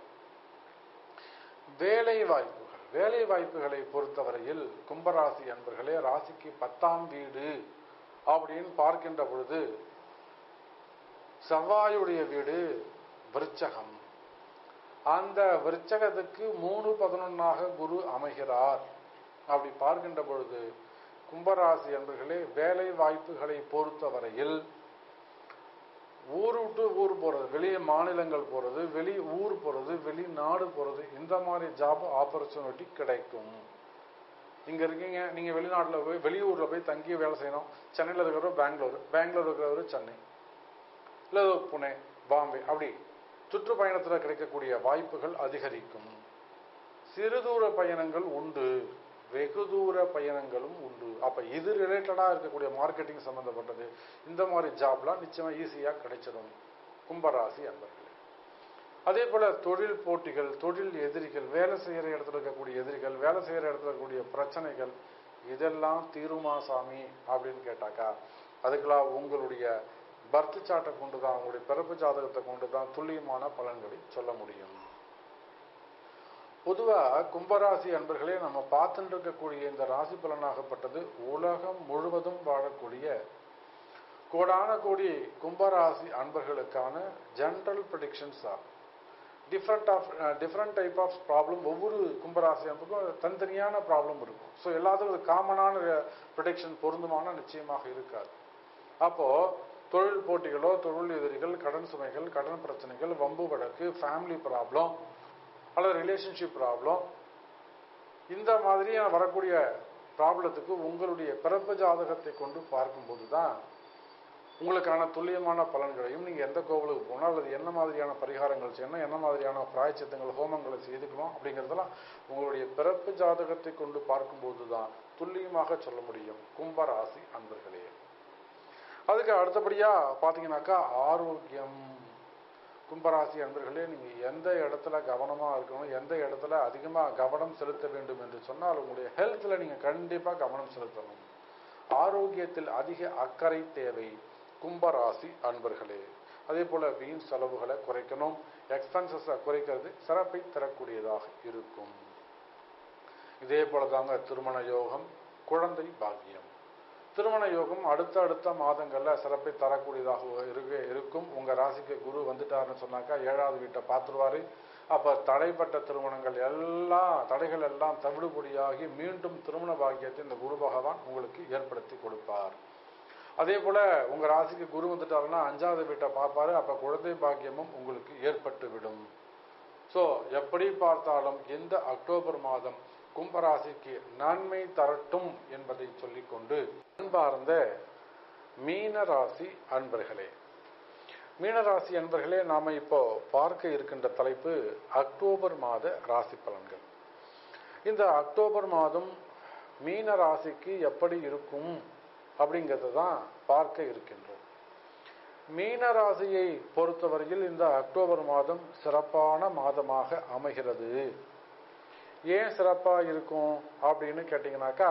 வேலை வாய்ப்புகள் வேலை வாய்ப்புகளை பொறுத்தவரையில் கும்பராசி அன்பர்களே ராசிக்கு பத்தாம் வீடு அப்படின்னு பார்க்கின்ற பொழுது செவ்வாயுடைய வீடு விருச்சகம் அந்த விருச்சகத்துக்கு மூணு பதினொன்னாக குரு அமைகிறார் அப்படி பார்க்கின்ற பொழுது கும்பராசி என்பர்களே வேலை வாய்ப்புகளை பொறுத்தவரையில் ஊர் விட்டு ஊர் போறது வெளியே மாநிலங்கள் போறது வெளி ஊர் போறது வெளிநாடு போறது இந்த மாதிரி ஜாப் ஆப்பர்ச்சுனிட்டி கிடைக்கும் இங்க இருக்கீங்க நீங்க வெளிநாட்டுல போய் வெளியூர்ல போய் தங்கி வேலை செய்யணும் சென்னையில இருக்கிறவர் பெங்களூர் பெங்களூர் இருக்கிறவர் சென்னை இல்லை புனே பாம்பே அப்படி சுற்றுப்பயணத்தில் கிடைக்கக்கூடிய வாய்ப்புகள் அதிகரிக்கும் சிறுதூர பயணங்கள் உண்டு வெகு தூர பயணங்களும் உண்டு அப்ப இது ரிலேட்டடா இருக்கக்கூடிய மார்க்கெட்டிங் சம்பந்தப்பட்டது இந்த மாதிரி ஜாப்லாம் நிச்சயமா ஈஸியா கிடைச்சிடும் கும்பராசி அன்பர்களே அதே போல தொழில் போட்டிகள் தொழில் எதிரிகள் வேலை செய்யற இடத்துல இருக்கக்கூடிய எதிரிகள் வேலை செய்யற இடத்துல இருக்கக்கூடிய பிரச்சனைகள் இதெல்லாம் தீருமா சாமி அப்படின்னு கேட்டாக்கா அதுக்கெல்லாம் உங்களுடைய பர்த் சாட்டை கொண்டு தான் உங்களுடைய பிறப்பு ஜாதகத்தை கொண்டு தான் துல்லியமான பலன்களை சொல்ல முடியும் பொதுவா கும்பராசி அன்பர்களே நம்ம பார்த்துட்டு இருக்கக்கூடிய இந்த ராசி பலனாகப்பட்டது உலகம் முழுவதும் வாழக்கூடிய கோடான கோடி கும்பராசி அன்பர்களுக்கான ஜென்ரல் ப்ரிடிக்ஷன்ஸ் ஆகும் different of different type of problem ஒவ்வொரு கும்பராசி அன்புக்கும் தனித்தனியான ப்ராப்ளம் இருக்கும் ஸோ எல்லாத்துக்கும் ஒரு காமனான ப்ரிடிக்ஷன் பொருந்துமான நிச்சயமாக இருக்காது அப்போ தொழில் போட்டிகளோ தொழில் எதிரிகள் கடன் சுமைகள் கடன் பிரச்சனைகள் வம்பு வழக்கு ஃபேமிலி ப்ராப்ளம் அல்லது ரிலேஷன்ஷிப் ப்ராப்ளம் இந்த மாதிரியான வரக்கூடிய ப்ராப்ளத்துக்கு உங்களுடைய பிறப்பு ஜாதகத்தை கொண்டு பார்க்கும்போது தான் உங்களுக்கான துல்லியமான பலன்களையும் நீங்கள் எந்த கோவிலுக்கு போகணும் அல்லது என்ன மாதிரியான பரிகாரங்கள் செய்யணும் என்ன மாதிரியான பிராயச்சித்தங்கள் ஹோமங்களை செய்துக்கணும் அப்படிங்கிறதெல்லாம் உங்களுடைய பிறப்பு ஜாதகத்தை கொண்டு பார்க்கும்போது தான் துல்லியமாக சொல்ல முடியும் கும்பராசி அன்பர்களே அதுக்கு அடுத்தபடியாக பார்த்தீங்கன்னாக்கா ஆரோக்கியம் கும்பராசி அன்பர்களே நீங்கள் எந்த இடத்துல கவனமாக இருக்கணும் எந்த இடத்துல அதிகமாக கவனம் செலுத்த வேண்டும் என்று சொன்னால் உங்களுடைய ஹெல்த்தில் நீங்கள் கண்டிப்பாக கவனம் செலுத்தணும் ஆரோக்கியத்தில் அதிக அக்கறை தேவை கும்பராசி அன்பர்களே அதே போல வீண் செலவுகளை குறைக்கணும் எக்ஸ்பென்சஸை குறைக்கிறது சிறப்பை தரக்கூடியதாக இருக்கும் இதே போல தாங்க திருமண யோகம் குழந்தை பாக்கியம் திருமண யோகம் அடுத்த அடுத்த மாதங்கள்ல சிறப்பை தரக்கூடியதாக இருக்க இருக்கும் உங்க ராசிக்கு குரு வந்துட்டாருன்னு சொன்னாக்கா ஏழாவது வீட்டை பார்த்துருவாரு அப்ப தடைப்பட்ட திருமணங்கள் எல்லாம் தடைகள் எல்லாம் தவிடுபொடியாகி மீண்டும் திருமண பாக்கியத்தை இந்த குரு பகவான் உங்களுக்கு ஏற்படுத்தி கொடுப்பார் அதே போல உங்க ராசிக்கு குரு வந்துட்டாருன்னா அஞ்சாவது வீட்டை பார்ப்பாரு அப்ப குழந்தை பாக்கியமும் உங்களுக்கு ஏற்பட்டு விடும் ஸோ எப்படி பார்த்தாலும் இந்த அக்டோபர் மாதம் கும்பராசிக்கு நன்மை தரட்டும் என்பதை சொல்லிக்கொண்டு அன்பார்ந்த மீனராசி அன்பர்களே மீனராசி அன்பர்களே நாம இப்போ பார்க்க இருக்கின்ற தலைப்பு அக்டோபர் மாத ராசி பலன்கள் இந்த அக்டோபர் மாதம் மீன ராசிக்கு எப்படி இருக்கும் அப்படிங்கிறது தான் பார்க்க இருக்கின்றோம் மீன ராசியை பொறுத்தவரையில் இந்த அக்டோபர் மாதம் சிறப்பான மாதமாக அமைகிறது ஏன் சிறப்பா இருக்கும் அப்படின்னு கேட்டீங்கன்னாக்கா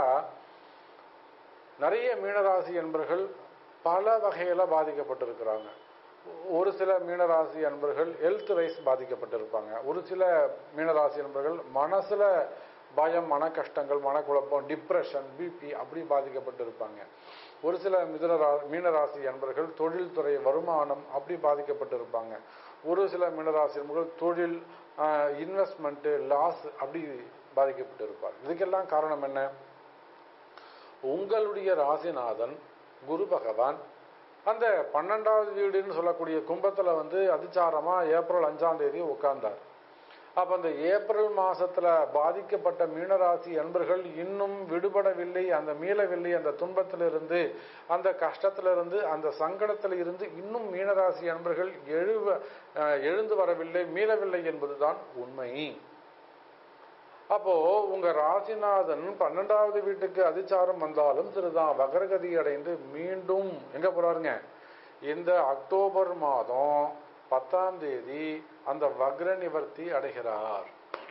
நிறைய மீனராசி என்பர்கள் பல வகையில பாதிக்கப்பட்டிருக்கிறாங்க ஒரு சில மீனராசி அன்பர்கள் ஹெல்த் வைஸ் பாதிக்கப்பட்டிருப்பாங்க ஒரு சில மீனராசி அன்பர்கள் மனசுல பயம் மன கஷ்டங்கள் மனக்குழப்பம் டிப்ரெஷன் பிபி அப்படி பாதிக்கப்பட்டிருப்பாங்க ஒரு சில மிதுன மீனராசி அன்பர்கள் தொழில்துறை வருமானம் அப்படி பாதிக்கப்பட்டிருப்பாங்க ஒரு சில மீனராசி அன்பர்கள் தொழில் இன்வெஸ்ட்மெண்ட்டு லாஸ் அப்படி பாதிக்கப்பட்டிருப்பார் இதுக்கெல்லாம் காரணம் என்ன உங்களுடைய ராசிநாதன் குரு பகவான் அந்த பன்னெண்டாவது வீடுன்னு சொல்லக்கூடிய கும்பத்துல வந்து அதிச்சாரமா ஏப்ரல் அஞ்சாம் தேதி உட்கார்ந்தார் அப்ப அந்த ஏப்ரல் மாசத்துல பாதிக்கப்பட்ட மீனராசி அன்பர்கள் இன்னும் விடுபடவில்லை அந்த மீளவில்லை அந்த துன்பத்திலிருந்து அந்த கஷ்டத்திலிருந்து அந்த சங்கடத்தில் இருந்து இன்னும் மீனராசி அன்பர்கள் எழுவ எழுந்து வரவில்லை மீளவில்லை என்பதுதான் உண்மை அப்போ உங்க ராசிநாதன் பன்னெண்டாவது வீட்டுக்கு அதிச்சாரம் வந்தாலும் சரிதான் வகரகதி அடைந்து மீண்டும் எங்க போறாருங்க இந்த அக்டோபர் மாதம் பத்தாம் தேதி அந்த வக்ர நிவர்த்தி அடைகிறார்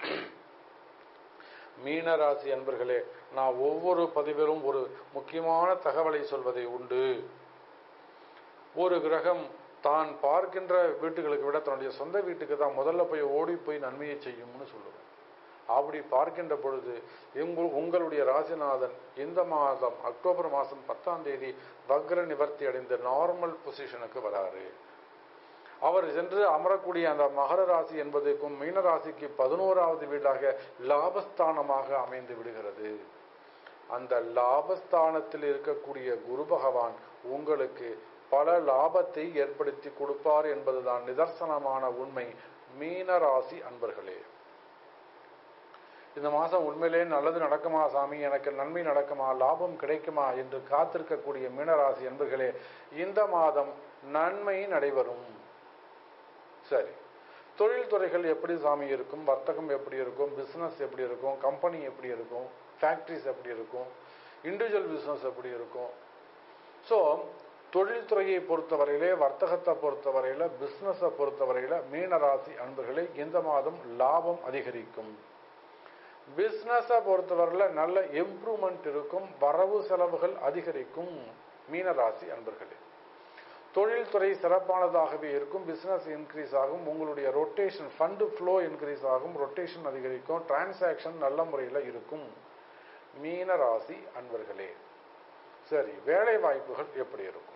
மீனராசி அன்பர்களே நான் ஒவ்வொரு பதிவிலும் ஒரு முக்கியமான தகவலை சொல்வதை உண்டு ஒரு கிரகம் தான் பார்க்கின்ற வீட்டுகளுக்கு விட தன்னுடைய சொந்த வீட்டுக்கு தான் முதல்ல போய் ஓடி போய் நன்மையை செய்யும்னு சொல்லுவேன் அப்படி பார்க்கின்ற பொழுது உங்களுடைய ராசிநாதன் இந்த மாதம் அக்டோபர் மாதம் பத்தாம் தேதி வக்ர நிவர்த்தி அடைந்து நார்மல் பொசிஷனுக்கு வராரு அவர் சென்று அமரக்கூடிய அந்த மகர ராசி என்பதுக்கும் மீன ராசிக்கு பதினோராவது வீடாக லாபஸ்தானமாக அமைந்து விடுகிறது அந்த லாபஸ்தானத்தில் இருக்கக்கூடிய குரு பகவான் உங்களுக்கு பல லாபத்தை ஏற்படுத்தி கொடுப்பார் என்பதுதான் நிதர்சனமான உண்மை மீன ராசி அன்பர்களே இந்த மாதம் உண்மையிலே நல்லது நடக்குமா சாமி எனக்கு நன்மை நடக்குமா லாபம் கிடைக்குமா என்று காத்திருக்கக்கூடிய மீனராசி என்பர்களே இந்த மாதம் நன்மை நடைபெறும் சரி தொழில் துறைகள் எப்படி சாமி இருக்கும் வர்த்தகம் எப்படி இருக்கும் பிஸ்னஸ் எப்படி இருக்கும் கம்பெனி எப்படி இருக்கும் ஃபேக்ட்ரிஸ் எப்படி இருக்கும் இண்டிவிஜுவல் பிஸ்னஸ் எப்படி இருக்கும் ஸோ தொழில்துறையை பொறுத்தவரையிலே வர்த்தகத்தை பொறுத்தவரையில பிஸ்னஸை பொறுத்தவரையில மீனராசி அன்பர்களே இந்த மாதம் லாபம் அதிகரிக்கும் பிஸ்னஸை பொறுத்தவரையில நல்ல இம்ப்ரூவ்மெண்ட் இருக்கும் வரவு செலவுகள் அதிகரிக்கும் மீனராசி அன்பர்களே தொழில்துறை சிறப்பானதாகவே இருக்கும் பிசினஸ் இன்க்ரீஸ் ஆகும் உங்களுடைய ரொட்டேஷன் ஃபண்டு ஃப்ளோ இன்க்ரீஸ் ஆகும் ரொட்டேஷன் அதிகரிக்கும் டிரான்சாக்ஷன் நல்ல முறையில் இருக்கும் மீன ராசி அன்பர்களே சரி வேலை வாய்ப்புகள் எப்படி இருக்கும்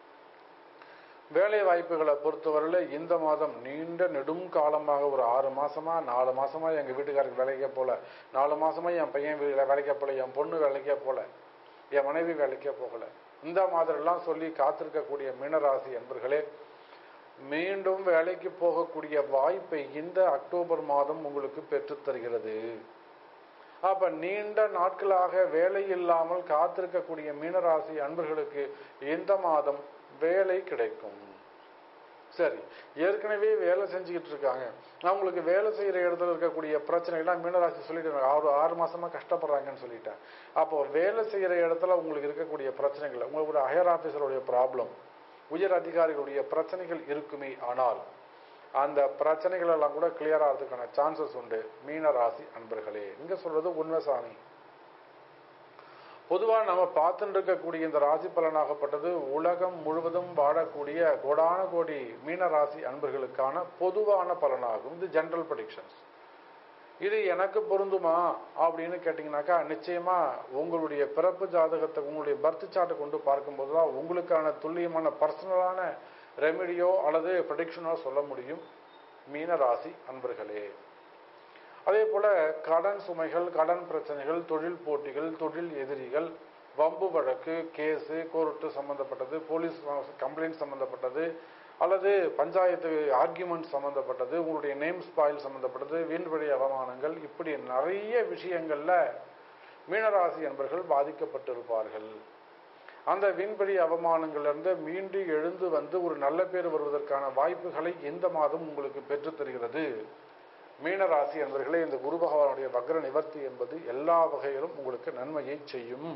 வேலை வாய்ப்புகளை பொறுத்தவரையில் இந்த மாதம் நீண்ட நெடும் காலமாக ஒரு ஆறு மாசமா நாலு மாசமா எங்க வீட்டுக்காரருக்கு வேலைக்கே போல நாலு மாசமா என் பையன் வேலைக்கே போல என் பொண்ணு வேலைக்கே போல என் மனைவி வேலைக்கே போகல இந்த மாதிரிலாம் சொல்லி காத்திருக்கக்கூடிய மீனராசி என்பர்களே மீண்டும் வேலைக்கு போகக்கூடிய வாய்ப்பை இந்த அக்டோபர் மாதம் உங்களுக்கு பெற்றுத் தருகிறது அப்ப நீண்ட நாட்களாக வேலை இல்லாமல் காத்திருக்கக்கூடிய மீனராசி அன்பர்களுக்கு இந்த மாதம் வேலை கிடைக்கும் சரி ஏற்கனவே வேலை செஞ்சுக்கிட்டு இருக்காங்க அவங்களுக்கு வேலை செய்யற இடத்துல இருக்கக்கூடிய பிரச்சனைகள்லாம் மீனராசி சொல்லிட்டு ஆறு ஆறு மாசமா கஷ்டப்படுறாங்கன்னு சொல்லிட்டேன் அப்போ வேலை செய்யற இடத்துல உங்களுக்கு இருக்கக்கூடிய பிரச்சனைகள் உங்களுக்கு ஹையர் ஆபீசருடைய ப்ராப்ளம் உயர் அதிகாரிகளுடைய பிரச்சனைகள் இருக்குமே ஆனால் அந்த பிரச்சனைகள் எல்லாம் கூட கிளியர் ஆகிறதுக்கான சான்சஸ் உண்டு மீன ராசி அன்பர்களே இங்க சொல்றது உண்மை சாமி பொதுவாக நம்ம பார்த்துட்டு இருக்கக்கூடிய இந்த ராசி பலனாகப்பட்டது உலகம் முழுவதும் வாழக்கூடிய கோடான கோடி மீன ராசி அன்பர்களுக்கான பொதுவான பலனாகும் இது ஜென்ரல் ப்ரடிக்ஷன்ஸ் இது எனக்கு பொருந்துமா அப்படின்னு கேட்டிங்கனாக்கா நிச்சயமா உங்களுடைய பிறப்பு ஜாதகத்தை உங்களுடைய பர்த் சார்ட்டை கொண்டு பார்க்கும்போது தான் உங்களுக்கான துல்லியமான பர்சனலான ரெமெடியோ அல்லது ப்ரடிக்ஷனோ சொல்ல முடியும் மீன ராசி அன்பர்களே அதே போல கடன் சுமைகள் கடன் பிரச்சனைகள் தொழில் போட்டிகள் தொழில் எதிரிகள் வம்பு வழக்கு கேஸு கோர்ட்டு சம்பந்தப்பட்டது போலீஸ் கம்ப்ளைண்ட் சம்பந்தப்பட்டது அல்லது பஞ்சாயத்து ஆர்கியூமெண்ட் சம்பந்தப்பட்டது உங்களுடைய நேம் ஸ்பாயில் சம்பந்தப்பட்டது வீண்வழி அவமானங்கள் இப்படி நிறைய விஷயங்கள்ல மீனராசி என்பர்கள் பாதிக்கப்பட்டிருப்பார்கள் அந்த விண்வெளி அவமானங்களிலிருந்து மீண்டு எழுந்து வந்து ஒரு நல்ல பேர் வருவதற்கான வாய்ப்புகளை இந்த மாதம் உங்களுக்கு பெற்றுத் தருகிறது மீனராசி என்பர்களே இந்த குரு பகவானுடைய வக்ர நிவர்த்தி என்பது எல்லா வகையிலும் உங்களுக்கு நன்மையை செய்யும்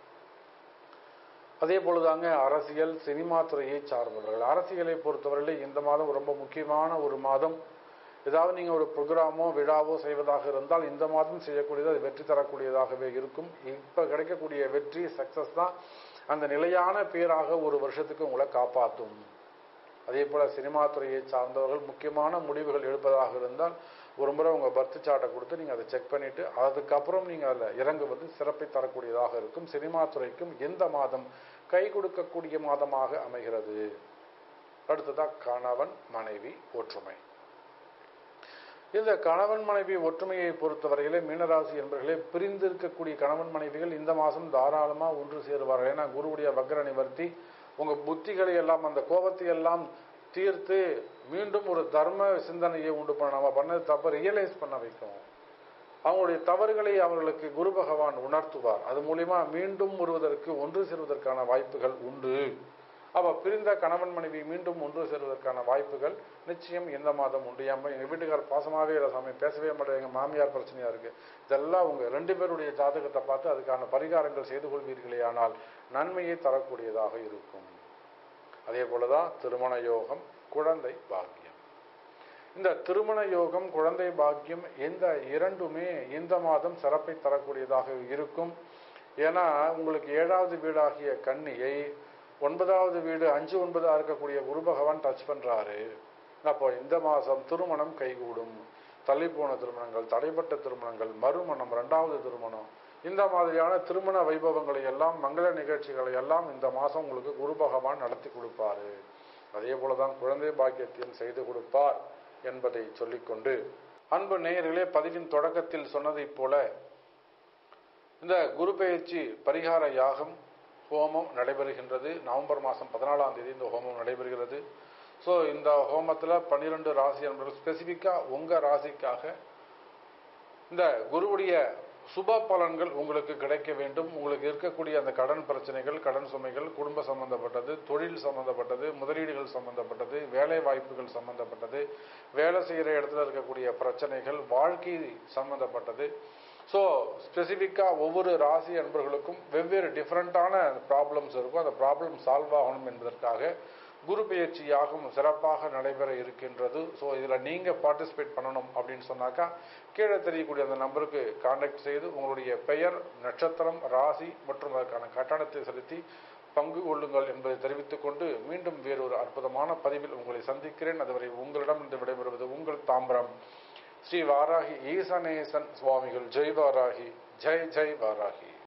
அதே போலதாங்க அரசியல் சினிமா துறையை சார்ந்தவர்கள் அரசியலை பொறுத்தவரையிலே இந்த மாதம் ரொம்ப முக்கியமான ஒரு மாதம் ஏதாவது நீங்க ஒரு ப்ரோக்ராமோ விழாவோ செய்வதாக இருந்தால் இந்த மாதம் செய்யக்கூடியது அது வெற்றி தரக்கூடியதாகவே இருக்கும் இப்ப கிடைக்கக்கூடிய வெற்றி சக்சஸ் தான் அந்த நிலையான பேராக ஒரு வருஷத்துக்கு உங்களை காப்பாற்றும் அதே போல சினிமா துறையை சார்ந்தவர்கள் முக்கியமான முடிவுகள் எடுப்பதாக இருந்தால் ஒரு முறை உங்க பர்த் சார்ட்டை கொடுத்து நீங்க அதை செக் பண்ணிட்டு அதுக்கப்புறம் நீங்க அதில் இறங்குவது சிறப்பை தரக்கூடியதாக இருக்கும் சினிமா துறைக்கும் எந்த மாதம் கை கொடுக்கக்கூடிய மாதமாக அமைகிறது அடுத்ததா கணவன் மனைவி ஒற்றுமை இந்த கணவன் மனைவி ஒற்றுமையை பொறுத்தவரையிலே மீனராசி என்பர்களே பிரிந்து இருக்கக்கூடிய கணவன் மனைவிகள் இந்த மாதம் தாராளமா ஒன்று சேருவார்கள் ஏன்னா குருவுடைய வக்ர நிவர்த்தி உங்க புத்திகளை எல்லாம் அந்த கோபத்தை எல்லாம் தீர்த்து மீண்டும் ஒரு தர்ம சிந்தனையை உண்டு பண்ண நம்ம பண்ணது தப்ப ரியலைஸ் பண்ண வைக்கும் அவங்களுடைய தவறுகளை அவர்களுக்கு குரு பகவான் உணர்த்துவார் அது மூலியமா மீண்டும் வருவதற்கு ஒன்று சேர்வதற்கான வாய்ப்புகள் உண்டு அப்ப பிரிந்த கணவன் மனைவி மீண்டும் ஒன்று சேர்வதற்கான வாய்ப்புகள் நிச்சயம் இந்த மாதம் உண்டு ஏன் எங்க வீட்டுக்காரர் பாசமாவே இல்லை சாமி பேசவே மாட்டேன் எங்க மாமியார் பிரச்சனையா இருக்கு இதெல்லாம் உங்க ரெண்டு பேருடைய ஜாதகத்தை பார்த்து அதுக்கான பரிகாரங்கள் செய்து கொள்வீர்களே ஆனால் நன்மையை தரக்கூடியதாக இருக்கும் அதே போலதான் திருமண யோகம் குழந்தை பாக்கியம் இந்த திருமண யோகம் குழந்தை பாக்கியம் இந்த இரண்டுமே இந்த மாதம் சிறப்பை தரக்கூடியதாக இருக்கும் ஏன்னா உங்களுக்கு ஏழாவது வீடாகிய கன்னியை ஒன்பதாவது வீடு அஞ்சு ஒன்பதா இருக்கக்கூடிய குரு பகவான் டச் பண்றாரு அப்போ இந்த மாசம் திருமணம் கைகூடும் தள்ளிப்போன திருமணங்கள் தடைப்பட்ட திருமணங்கள் மறுமணம் இரண்டாவது திருமணம் இந்த மாதிரியான திருமண வைபவங்களை எல்லாம் மங்கள நிகழ்ச்சிகளை எல்லாம் இந்த மாசம் உங்களுக்கு குரு பகவான் நடத்தி கொடுப்பாரு அதே போலதான் குழந்தை பாக்கியத்தையும் செய்து கொடுப்பார் என்பதை சொல்லிக்கொண்டு அன்பு நேயர்களே பதிவின் தொடக்கத்தில் சொன்னதைப் போல இந்த குரு பெயர்ச்சி பரிகார யாகம் ஹோமம் நடைபெறுகின்றது நவம்பர் மாதம் பதினாலாம் தேதி இந்த ஹோமம் நடைபெறுகிறது ஸோ இந்த ஹோமத்தில் பன்னிரெண்டு ராசி என்பது ஸ்பெசிஃபிக்காக உங்கள் ராசிக்காக இந்த குருவுடைய சுப பலன்கள் உங்களுக்கு கிடைக்க வேண்டும் உங்களுக்கு இருக்கக்கூடிய அந்த கடன் பிரச்சனைகள் கடன் சுமைகள் குடும்ப சம்பந்தப்பட்டது தொழில் சம்பந்தப்பட்டது முதலீடுகள் சம்பந்தப்பட்டது வேலை வாய்ப்புகள் சம்பந்தப்பட்டது வேலை செய்கிற இடத்துல இருக்கக்கூடிய பிரச்சனைகள் வாழ்க்கை சம்பந்தப்பட்டது ஸோ ஸ்பெசிஃபிக்காக ஒவ்வொரு ராசி அன்பர்களுக்கும் வெவ்வேறு டிஃப்ரெண்ட்டான ப்ராப்ளம்ஸ் இருக்கும் அந்த ப்ராப்ளம் சால்வ் ஆகணும் என்பதற்காக குரு பெயர்ச்சியாகும் சிறப்பாக நடைபெற இருக்கின்றது ஸோ இதில் நீங்கள் பார்ட்டிசிபேட் பண்ணணும் அப்படின்னு சொன்னாக்கா கீழே தெரியக்கூடிய அந்த நம்பருக்கு காண்டாக்ட் செய்து உங்களுடைய பெயர் நட்சத்திரம் ராசி மற்றும் அதற்கான கட்டணத்தை செலுத்தி பங்கு கொள்ளுங்கள் என்பதை தெரிவித்துக் கொண்டு மீண்டும் வேறொரு அற்புதமான பதிவில் உங்களை சந்திக்கிறேன் அதுவரை உங்களிடம் இருந்து விடைபெறுவது உங்கள் தாம்பரம் ஸ்ரீ வாராகி ஈசனேசன் சுவாமிகள் ஜெய் வாராகி ஜெய் ஜெய் வாராகி